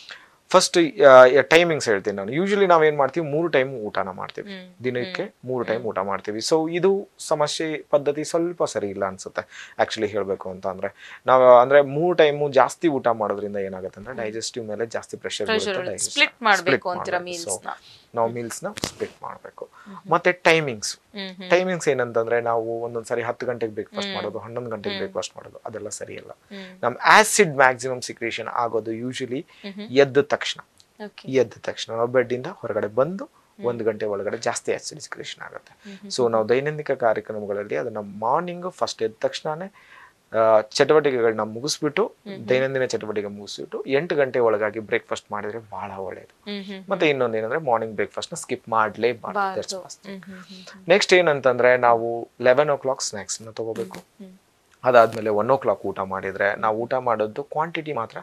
ಫಸ್ಟ್ ಟೈಮಿಂಗ್ಸ್ ಹೇಳ್ತೀನಿ ನಾನು ಯೂಶಲಿ ನಾವೇನ್ ಮಾಡ್ತೀವಿ ಮೂರು ಟೈಮ್ ಊಟನ ಮಾಡ್ತೀವಿ ದಿನಕ್ಕೆ ಮೂರು ಟೈಮ್ ಊಟ ಮಾಡ್ತೀವಿ ಸೊ ಇದು ಸಮಸ್ಯೆ ಪದ್ಧತಿ ಸ್ವಲ್ಪ ಸರಿ ಇಲ್ಲ ಅನ್ಸುತ್ತೆ ಆಕ್ಚುಲಿ ಹೇಳ್ಬೇಕು ಅಂತ ಅಂದ್ರೆ ನಾವು ಅಂದ್ರೆ ಮೂರು ಟೈಮು ಜಾಸ್ತಿ ಊಟ ಮಾಡೋದ್ರಿಂದ ಏನಾಗುತ್ತೆ ಅಂದ್ರೆ ಡೈಜೆಸ್ಟಿವ್ ಮೇಲೆ ಜಾಸ್ತಿ ಪ್ರೆಷರ್ ಸ್ಪ್ಲಿಟ್ ಮಾಡ್ಬೇಕು ಅಂತೀರಾ ಮೀಲ್ಸ್ ನ ನಾವು meals ನ ಸ್ಪ್ಲಿಟ್ ಮಾಡಬೇಕು ಮತ್ತೆ ಟೈಮಿಂಗ್ಸ್ ಟೈಮಿಂಗ್ಸ್ ಏನಂತಂದ್ರೆ ನಾವು ಒಂದೊಂದ್ಸರಿ ಹತ್ತು ಗಂಟೆಗೆ ಬ್ರೇಕ್ಫಾಸ್ಟ್ ಮಾಡೋದು ಹನ್ನೊಂದು ಗಂಟೆಗೆ ಬ್ರೇಕ್ಫಾಸ್ಟ್ ಮಾಡೋದು ಅದೆಲ್ಲ ಸರಿಯಲ್ಲ ನಮ್ ಆಸಿಡ್ ಮ್ಯಾಕ್ಸಿಮಮ್ ಸಿಕ್ರೇಷನ್ ಆಗೋದು ಯೂಶಲಿ ಎದ್ದ ತಕ್ಷಣ ಓಕೆ ಎದ್ದ ತಕ್ಷಣ ನಾವು ಬೆಡ್ಡಿಂದ ಹೊರಗಡೆ ಬಂದು ಒಂದು ಗಂಟೆ ಒಳಗಡೆ ಜಾಸ್ತಿ ಆಸಿಡ್ ಸಿಕ್ರೇಷನ್ ಆಗುತ್ತೆ ಸೊ ನಾವು ದೈನಂದಿಕ ಕಾರ್ಯಕ್ರಮಗಳಲ್ಲಿ ಅದನ್ನ ಮಾರ್ನಿಂಗ್ ಫಸ್ಟ್ ಎದ್ದ ತಕ್ಷಣನೇ ಆ, ಚಟುವಟಿಕೆಗಳನ್ನ ಮುಗಿಸ್ಬಿಟ್ಟು ದೈನಂದಿನ ಚಟುವಟಿಕೆ ಮುಗಿಸ್ಬಿಟ್ಟು ಎಂಟು ಗಂಟೆ ಒಳಗಾಗಿ ಬ್ರೇಕ್ಫಾಸ್ಟ್ ಮಾಡಿದ್ರೆ ಬಹಳ ಒಳ್ಳೆಯದು ಮತ್ತೆ ಇನ್ನೊಂದು ಏನಂದ್ರೆ ಮಾರ್ನಿಂಗ್ ಬ್ರೇಕ್ಫಾಸ್ಟ್ ನ ಸ್ಕಿಪ್ ಮಾಡಲೇಬಾರ್ದು ನೆಕ್ಸ್ಟ್ ಏನಂತಂದ್ರೆ ನಾವು ಲೆವೆನ್ ಓ ಕ್ಲಾಕ್ ಸ್ನಾಕ್ಸ್ ನ ತಗೋಬೇಕು ಅದಾದ್ಮೇಲೆ ಒನ್ ಓ ಕ್ಲಾಕ್ ಊಟ ಮಾಡಿದ್ರೆ ನಾವು ಊಟ ಮಾಡೋದು ಕ್ವಾಂಟಿಟಿ ಮಾತ್ರ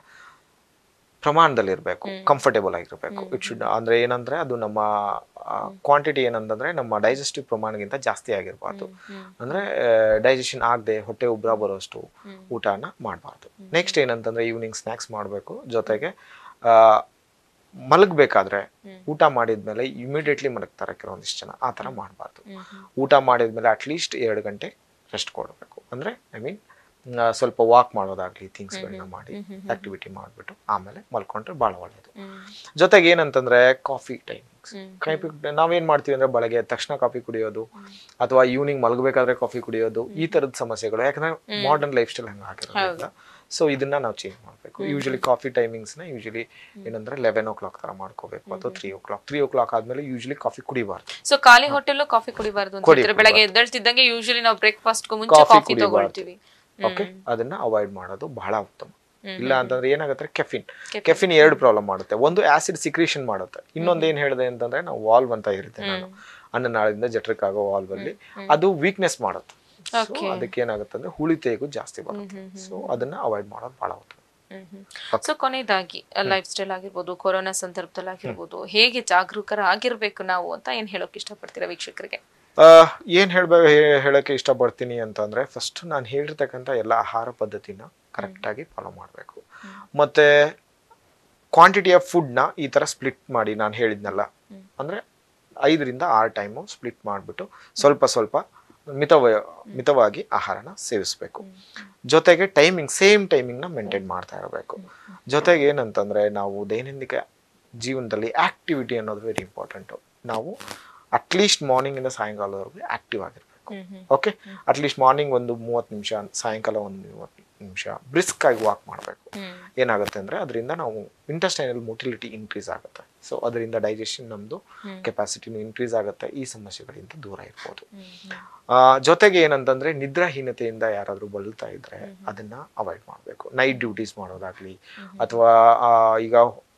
ಪ್ರಮಾಣದಲ್ಲಿ ಇರಬೇಕು ಕಂಫರ್ಟೇಬಲ್ ಆಗಿರ್ಬೇಕು ಇಟ್ ಶುಡ್ ಅಂದ್ರೆ ಏನಂದ್ರೆ ಅದು ನಮ್ಮ ಕ್ವಾಂಟಿಟಿ ಏನಂತಂದ್ರೆ ನಮ್ಮ ಡೈಜೆಸ್ಟಿವ್ ಪ್ರಮಾಣಗಿಂತ ಜಾಸ್ತಿ ಆಗಿರಬಾರ್ದು ಅಂದ್ರೆ ಡೈಜೆಷನ್ ಆಗದೆ ಹೊಟ್ಟೆ ಉಬ್ರ ಬರೋಷ್ಟು ಊಟನ ಮಾಡಬಾರ್ದು ನೆಕ್ಸ್ಟ್ ಏನಂತಂದ್ರೆ ಈವ್ನಿಂಗ್ ಸ್ನ್ಯಾಕ್ಸ್ ಮಾಡಬೇಕು ಜೊತೆಗೆ ಆ, ಮಲಗ್ಬೇಕಾದ್ರೆ ಊಟ ಮಾಡಿದ್ಮೇಲೆ ಇಮಿಡಿಯೇಟ್ಲಿ ಮಲಗ್ತಾರೆ ಕೆಲವೊಂದಿಷ್ಟು ಜನ ಆ ಥರ ಮಾಡಬಾರ್ದು ಊಟ ಮಾಡಿದ್ಮೇಲೆ ಅಟ್ಲೀಸ್ಟ್ ಎರಡು ಗಂಟೆ ರೆಸ್ಟ್ ಕೊಡಬೇಕು ಅಂದ್ರೆ ಐ ಮೀನ್ ಸ್ವಲ್ಪ ವಾಕ್ ಮಾಡೋದಾಗ್ಲಿ ಥಿಂಗ್ಸ್ಗಳನ್ನ ಮಾಡಿ ಆಕ್ಟಿವಿಟಿ ಮಾಡಿಬಿಟ್ಟು ಆಮೇಲೆ ಮಲ್ಕೊಂಡ್ರೆ ಭಾಳ ಒಳ್ಳೆಯದು ಜೊತೆಗೆ ಏನಂತಂದ್ರೆ ಕಾಫಿ ಟೈಮಿಂಗ್ಸ್ ಕಾಫಿ ನಾವೇನ್ ಮಾಡ್ತೀವಿ ಅಂದ್ರೆ ಬೆಳಗ್ಗೆ ಎದ್ದ ತಕ್ಷಣ ಕಾಫಿ ಕುಡಿಯೋದು ಅಥವಾ ಈವ್ನಿಂಗ್ ಮಲಗಬೇಕಾದ್ರೆ ಕಾಫಿ ಕುಡಿಯೋದು ಈ ತರದ ಸಮಸ್ಯೆಗಳು ಯಾಕಂದ್ರೆ ಮಾಡರ್ನ್ ಲೈಫ್ ಸ್ಟೈಲ್ ಹಂಗ ಆಗಿರೋದ್ರಿಂದ ಸೊ ಇದನ್ನ ನಾವು ಚೇಂಜ್ ಮಾಡಬೇಕು ಯೂಶಲಿ ಕಾಫಿ ಟೈಮಿಂಗ್ಸ್ನ ಯೂಶಲಿ ಏನಂದ್ರೆ ಲೆವೆನ್ ಓ ಕ್ಲಾಕ್ ತರ ಮಾಡ್ಕೋಬೇಕು ಅಥವಾ three o'clock three o'clock ಆದ್ಮೇಲೆ ಯೂಶಲಿ ಕಾಫಿ ಕುಡಿಬಾರ್ದು ಸೊ ಖಾಲಿ ಹೊಟ್ಟೆಲ್ಲೂ ಕಾಫಿ ಕುಡಿಬಾರ್ದು ಅಂತ ಹೇಳ್ತಾರೆ ಬೆಳಗ್ಗೆ ಎದ್ದೇಳ್ತಿದ್ದಂಗೆ ಯೂಶಲಿ ನಾವು ಬ್ರೇಕ್ಫಾಸ್ಟ್ ಮುಂಚೆ Coffee ಕಾಫಿ ಕುಡಿಬಾರ್ದು. ತಗೊಳ್ತೀವಿ ಓಕೆ ಅದನ್ನ ಅವಾಯ್ಡ್ ಮಾಡೋದು ಬಹಳ ಉತ್ತಮ ಹ್ಮ್. ಇಲ್ಲ ಅಂತಂದ್ರೆ ಏನಾಗುತ್ತೆ ಕೆಫಿನ್ ಕೆಫಿನ್ ಎರಡು ಪ್ರಾಬ್ಲಮ್ ಮಾಡುತ್ತೆ ಒಂದು ಆಸಿಡ್ ಸಿಕ್ರೇಷನ್ ಮಾಡುತ್ತೆ ಇನ್ನೊಂದು ಏನ್ ಹೇಳಿದೆ ಅಂತಂದ್ರೆ ನಾವು ವಾಲ್ವ್ ಅಂತ ಇರುತ್ತೆ ನಾನು ಅನ್ನನಾಳದಿಂದ ಜಠರಕ್ಕಾಗೋ ವಾಲ್ವ್ ಅಲ್ಲಿ ಅದು ವೀಕ್ನೆಸ್ ಮಾಡುತ್ತೆ ಸೊ ಅದಕ್ಕೆ ಏನಾಗುತ್ತೆ ಅಂದ್ರೆ ಹುಳಿತೇಗು ಜಾಸ್ತಿ ಬರುತ್ತೆ ಸೊ ಅದನ್ನ ಅವಾಯ್ಡ್ ಮಾಡೋದು ಬಹಳ ಉತ್ತಮ ಸೊ ಕೊನೆಯದಾಗಿ ಲೈಫ್ ಸ್ಟೈಲ್ ಆಗಿರ್ಬೋದು ಕೊರೋನಾ ಸಂದರ್ಭದಲ್ಲಿ ಆಗಿರ್ಬೋದು ಹೇಗೆ ಜಾಗರೂಕರಾಗಿರ್ಬೇಕು ನಾವು ಅಂತ ಏನ್ ಹೇಳೋಕೆ ಇಷ್ಟಪಡ್ತೀರಾ ವೀಕ್ಷಕರಿಗೆ ಆ, ಏನ್ ಹೇಳ್ಬೇಕು ಹೇಳಕ್ಕೆ ಇಷ್ಟಪಡ್ತೀನಿ ಅಂತಂದ್ರೆ ಫಸ್ಟ್ ನಾನು ಹೇಳಿರ್ತಕ್ಕಂಥ ಎಲ್ಲ ಆಹಾರ ಪದ್ಧತಿನ ಕರೆಕ್ಟ್ ಆಗಿ ಫಾಲೋ ಮಾಡಬೇಕು ಮತ್ತೆ ಕ್ವಾಂಟಿಟಿ ಆಫ್ ಫುಡ್ನ ಈ ತರ ಸ್ಪ್ಲಿಟ್ ಮಾಡಿ ನಾನು ಹೇಳಿದ್ನಲ್ಲ ಅಂದ್ರೆ ಐದರಿಂದ ಆರು ಟೈಮು ಸ್ಪ್ಲಿಟ್ ಮಾಡಿಬಿಟ್ಟು ಸ್ವಲ್ಪ ಸ್ವಲ್ಪ ಮಿತವ ಮಿತವಾಗಿ ಆಹಾರನ ಸೇವಿಸಬೇಕು ಜೊತೆಗೆ ಟೈಮಿಂಗ್ ಸೇಮ್ ಟೈಮಿಂಗ್ನ ಮೇಂಟೈನ್ ಮಾಡ್ತಾ ಇರಬೇಕು ಜೊತೆಗೆ ಏನಂತಂದ್ರೆ ನಾವು ದೈನಂದಿಕ ಜೀವನದಲ್ಲಿ ಆಕ್ಟಿವಿಟಿ ಅನ್ನೋದು ವೆರಿ ಇಂಪಾರ್ಟೆಂಟು ನಾವು ಅಟ್ಲೀಸ್ಟ್ ಮಾರ್ನಿಂಗಿಂದ ಸಾಯಂಕಾಲದವರೆಗೂ ಆಕ್ಟಿವ್ ಆಗಿರ್ಬೇಕು ಓಕೆ ಅಟ್ಲೀಸ್ಟ್ ಮಾರ್ನಿಂಗ್ ಒಂದು ಮೂವತ್ತು ನಿಮಿಷ ಸಾಯಂಕಾಲ ಒಂದು ಮೂವತ್ತು ನಿಮಿಷ ಬ್ರಿಸ್ಕ್ ಆಗಿ ವಾಕ್ ಮಾಡಬೇಕು ಏನಾಗುತ್ತೆ ಅಂದ್ರೆ ಅದರಿಂದ ನಾವು ಇಂಟೆಸ್ಟೈನಲ್ ಮೊಟಿಲಿಟಿ ಇನ್ಕ್ರೀಸ್ ಆಗುತ್ತೆ ಸೊ ಅದರಿಂದ ಡೈಜೆಷನ್ ನಮ್ದು ಕೆಪಾಸಿಟಿನೂ ಇನ್ಕ್ರೀಸ್ ಆಗುತ್ತೆ ಈ ಸಮಸ್ಯೆಗಳಿಂದ ದೂರ ಇರ್ಬೋದು ಆ, ಜೊತೆಗೆ ಏನಂತಂದ್ರೆ ನಿದ್ರಾಹೀನತೆಯಿಂದ ಯಾರಾದ್ರೂ ಬಳಲ್ತಾ ಇದ್ರೆ ಅದನ್ನ ಅವಾಯ್ಡ್ ಮಾಡಬೇಕು ನೈಟ್ ಡ್ಯೂಟೀಸ್ ಮಾಡೋದಾಗ್ಲಿ ಅಥವಾ ಆ, ಈಗ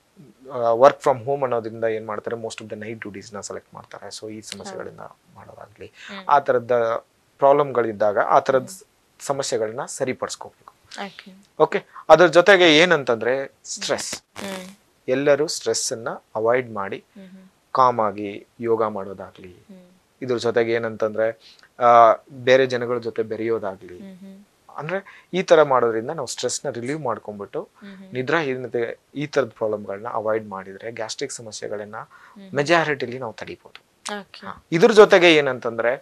ವರ್ಕ್ ಫ್ರಮ್ ಹೋಮ್ ಅನ್ನೋದ್ರಿಂದ ಏನ್ ಮಾಡ್ತಾರೆ most of the night duties ನ ಸೆಲೆಕ್ಟ್ ಮಾಡ್ತಾರೆ ಸೊ ಈ ಸಮಸ್ಯೆಗಳಿಂದ ಮಾಡೋದಾಗ್ಲಿ ಆ ತರದ ಪ್ರಾಬ್ಲಮ್ಗಳಿದ್ದಾಗ ಆ ತರದ ಸಮಸ್ಯೆಗಳನ್ನ ಸರಿಪಡಿಸ್ಕೋಬೇಕು ಓಕೆ ಅದ್ರ ಜೊತೆಗೆ ಏನಂತಂದ್ರೆ ಸ್ಟ್ರೆಸ್ ಎಲ್ಲರೂ ಸ್ಟ್ರೆಸ್ ಅನ್ನ ಅವಾಯ್ಡ್ ಮಾಡಿ ಕಾಮ್ ಆಗಿ ಯೋಗ ಮಾಡೋದಾಗ್ಲಿ ಇದ್ರ ಜೊತೆಗೆ ಏನಂತಂದ್ರೆ ಆ ಬೇರೆ ಜನಗಳ ಜೊತೆ ಬೆರೆಯೋದಾಗ್ಲಿ ಅಂದ್ರೆ ಈ ತರ ಮಾಡೋದ್ರಿಂದ ನಾವು ಸ್ಟ್ರೆಸ್ ನ ರಿಲೀವ್ ಮಾಡ್ಕೊಂಡ್ಬಿಟ್ಟು ನಿದ್ರಾಹೀನತೆ ಈ ತರದ ಪ್ರಾಬ್ಲಮ್ಗಳನ್ನ ಅವಾಯ್ಡ್ ಮಾಡಿದ್ರೆ ಗ್ಯಾಸ್ಟ್ರಿಕ್ ಸಮಸ್ಯೆಗಳನ್ನ ಮೆಜಾರಿಟಿಲಿ ನಾವು ತಡಿಬಹುದು ಇದ್ರ ಜೊತೆಗೆ ಏನಂತಂದ್ರೆ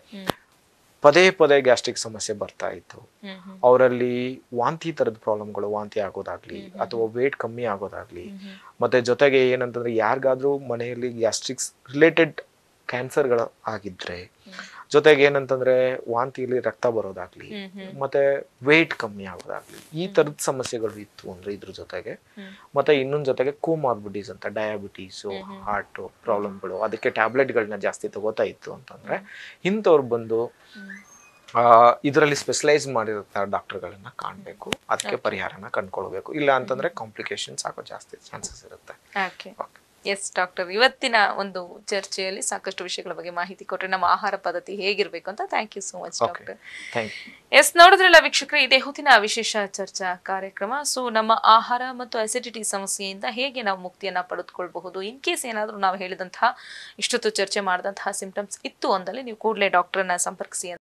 ಪದೇ ಪದೇ ಗ್ಯಾಸ್ಟ್ರಿಕ್ ಸಮಸ್ಯೆ ಬರ್ತಾ ಇತ್ತು ಅವರಲ್ಲಿ ವಾಂತಿ ತರದ ಪ್ರಾಬ್ಲಮ್ಗಳು ವಾಂತಿ ಆಗೋದಾಗ್ಲಿ ಅಥವಾ ವೇಟ್ ಕಮ್ಮಿ ಆಗೋದಾಗ್ಲಿ ಮತ್ತೆ ಜೊತೆಗೆ ಏನಂತಂದ್ರೆ ಯಾರಿಗಾದ್ರೂ ಮನೆಯಲ್ಲಿ ಗ್ಯಾಸ್ಟ್ರಿಕ್ಸ್ ರಿಲೇಟೆಡ್ ಕ್ಯಾನ್ಸರ್ಗಳು ಆಗಿದ್ರೆ ಜೊತೆಗೆ ಏನಂತಂದ್ರೆ ವಾಂತಿಯಲ್ಲಿ ರಕ್ತ ಬರೋದಾಗ್ಲಿ ಮತ್ತೆ ವೇಟ್ ಕಮ್ಮಿ ಆಗೋದಾಗ್ಲಿ ಈ ತರದ ಸಮಸ್ಯೆಗಳು ಇತ್ತು ಅಂದ್ರೆ ಇದ್ರ ಜೊತೆಗೆ ಮತ್ತೆ ಇನ್ನೊಂದ್ ಜೊತೆಗೆ ಕೋಮಾರ್ಬಿಟೀಸ್ ಅಂತ ಡಯಾಬಿಟೀಸು ಹಾರ್ಟ್ ಪ್ರಾಬ್ಲಮ್ಗಳು ಅದಕ್ಕೆ ಟ್ಯಾಬ್ಲೆಟ್ಗಳನ್ನ ಜಾಸ್ತಿ ತಗೋತಾ ಇತ್ತು ಅಂತಂದ್ರೆ ಇಂಥವ್ರು ಬಂದು ಆ ಇದರಲ್ಲಿ ಸ್ಪೆಷಲೈಸ್ ಮಾಡಿರೋ ಡಾಕ್ಟರ್ಗಳನ್ನ ಕಾಣಬೇಕು ಅದಕ್ಕೆ ಪರಿಹಾರನ ಕಂಡ್ಕೊಳ್ಬೇಕು ಇಲ್ಲ ಅಂತಂದ್ರೆ ಕಾಂಪ್ಲಿಕೇಶನ್ಸ್ ಆಗೋ ಜಾಸ್ತಿ ಚಾನ್ಸಸ್ ಇರುತ್ತೆ ಓಕೆ ಎಸ್ ಡಾಕ್ಟರ್ ಇವತ್ತಿನ ಒಂದು ಚರ್ಚೆಯಲ್ಲಿ ಸಾಕಷ್ಟು ವಿಷಯಗಳ ಬಗ್ಗೆ ಮಾಹಿತಿ ಕೊಟ್ರೆ ನಮ್ಮ ಆಹಾರ ಪದ್ಧತಿ ಹೇಗಿರ್ಬೇಕು ಅಂತ thank you so much okay doctor thank you yes ನೋಡಿದ್ರಲ್ಲ ವೀಕ್ಷಕರೇ ಇದೇ ಹೊತ್ತಿನ ವಿಶೇಷ ಚರ್ಚಾ ಕಾರ್ಯಕ್ರಮ ಸೊ ನಮ್ಮ ಆಹಾರ ಮತ್ತು ಅಸಿಡಿಟಿ ಸಮಸ್ಯೆಯಿಂದ ಹೇಗೆ ನಾವು ಮುಕ್ತಿಯನ್ನ ಪಡೆದುಕೊಳ್ಬಹುದು ಇನ್ ಕೇಸ್ ಏನಾದರೂ ನಾವು ಹೇಳಿದಂತಹ ಇಷ್ಟೊತ್ತು ಚರ್ಚೆ ಮಾಡಿದಂತಹ ಸಿಂಪ್ಟಮ್ಸ್ ಇತ್ತು ಅಂದಲ್ಲಿ ನೀವು ಕೂಡಲೇ ಡಾಕ್ಟರ್ನ ಸಂಪರ್ಕಿಸಿ ಅಂತ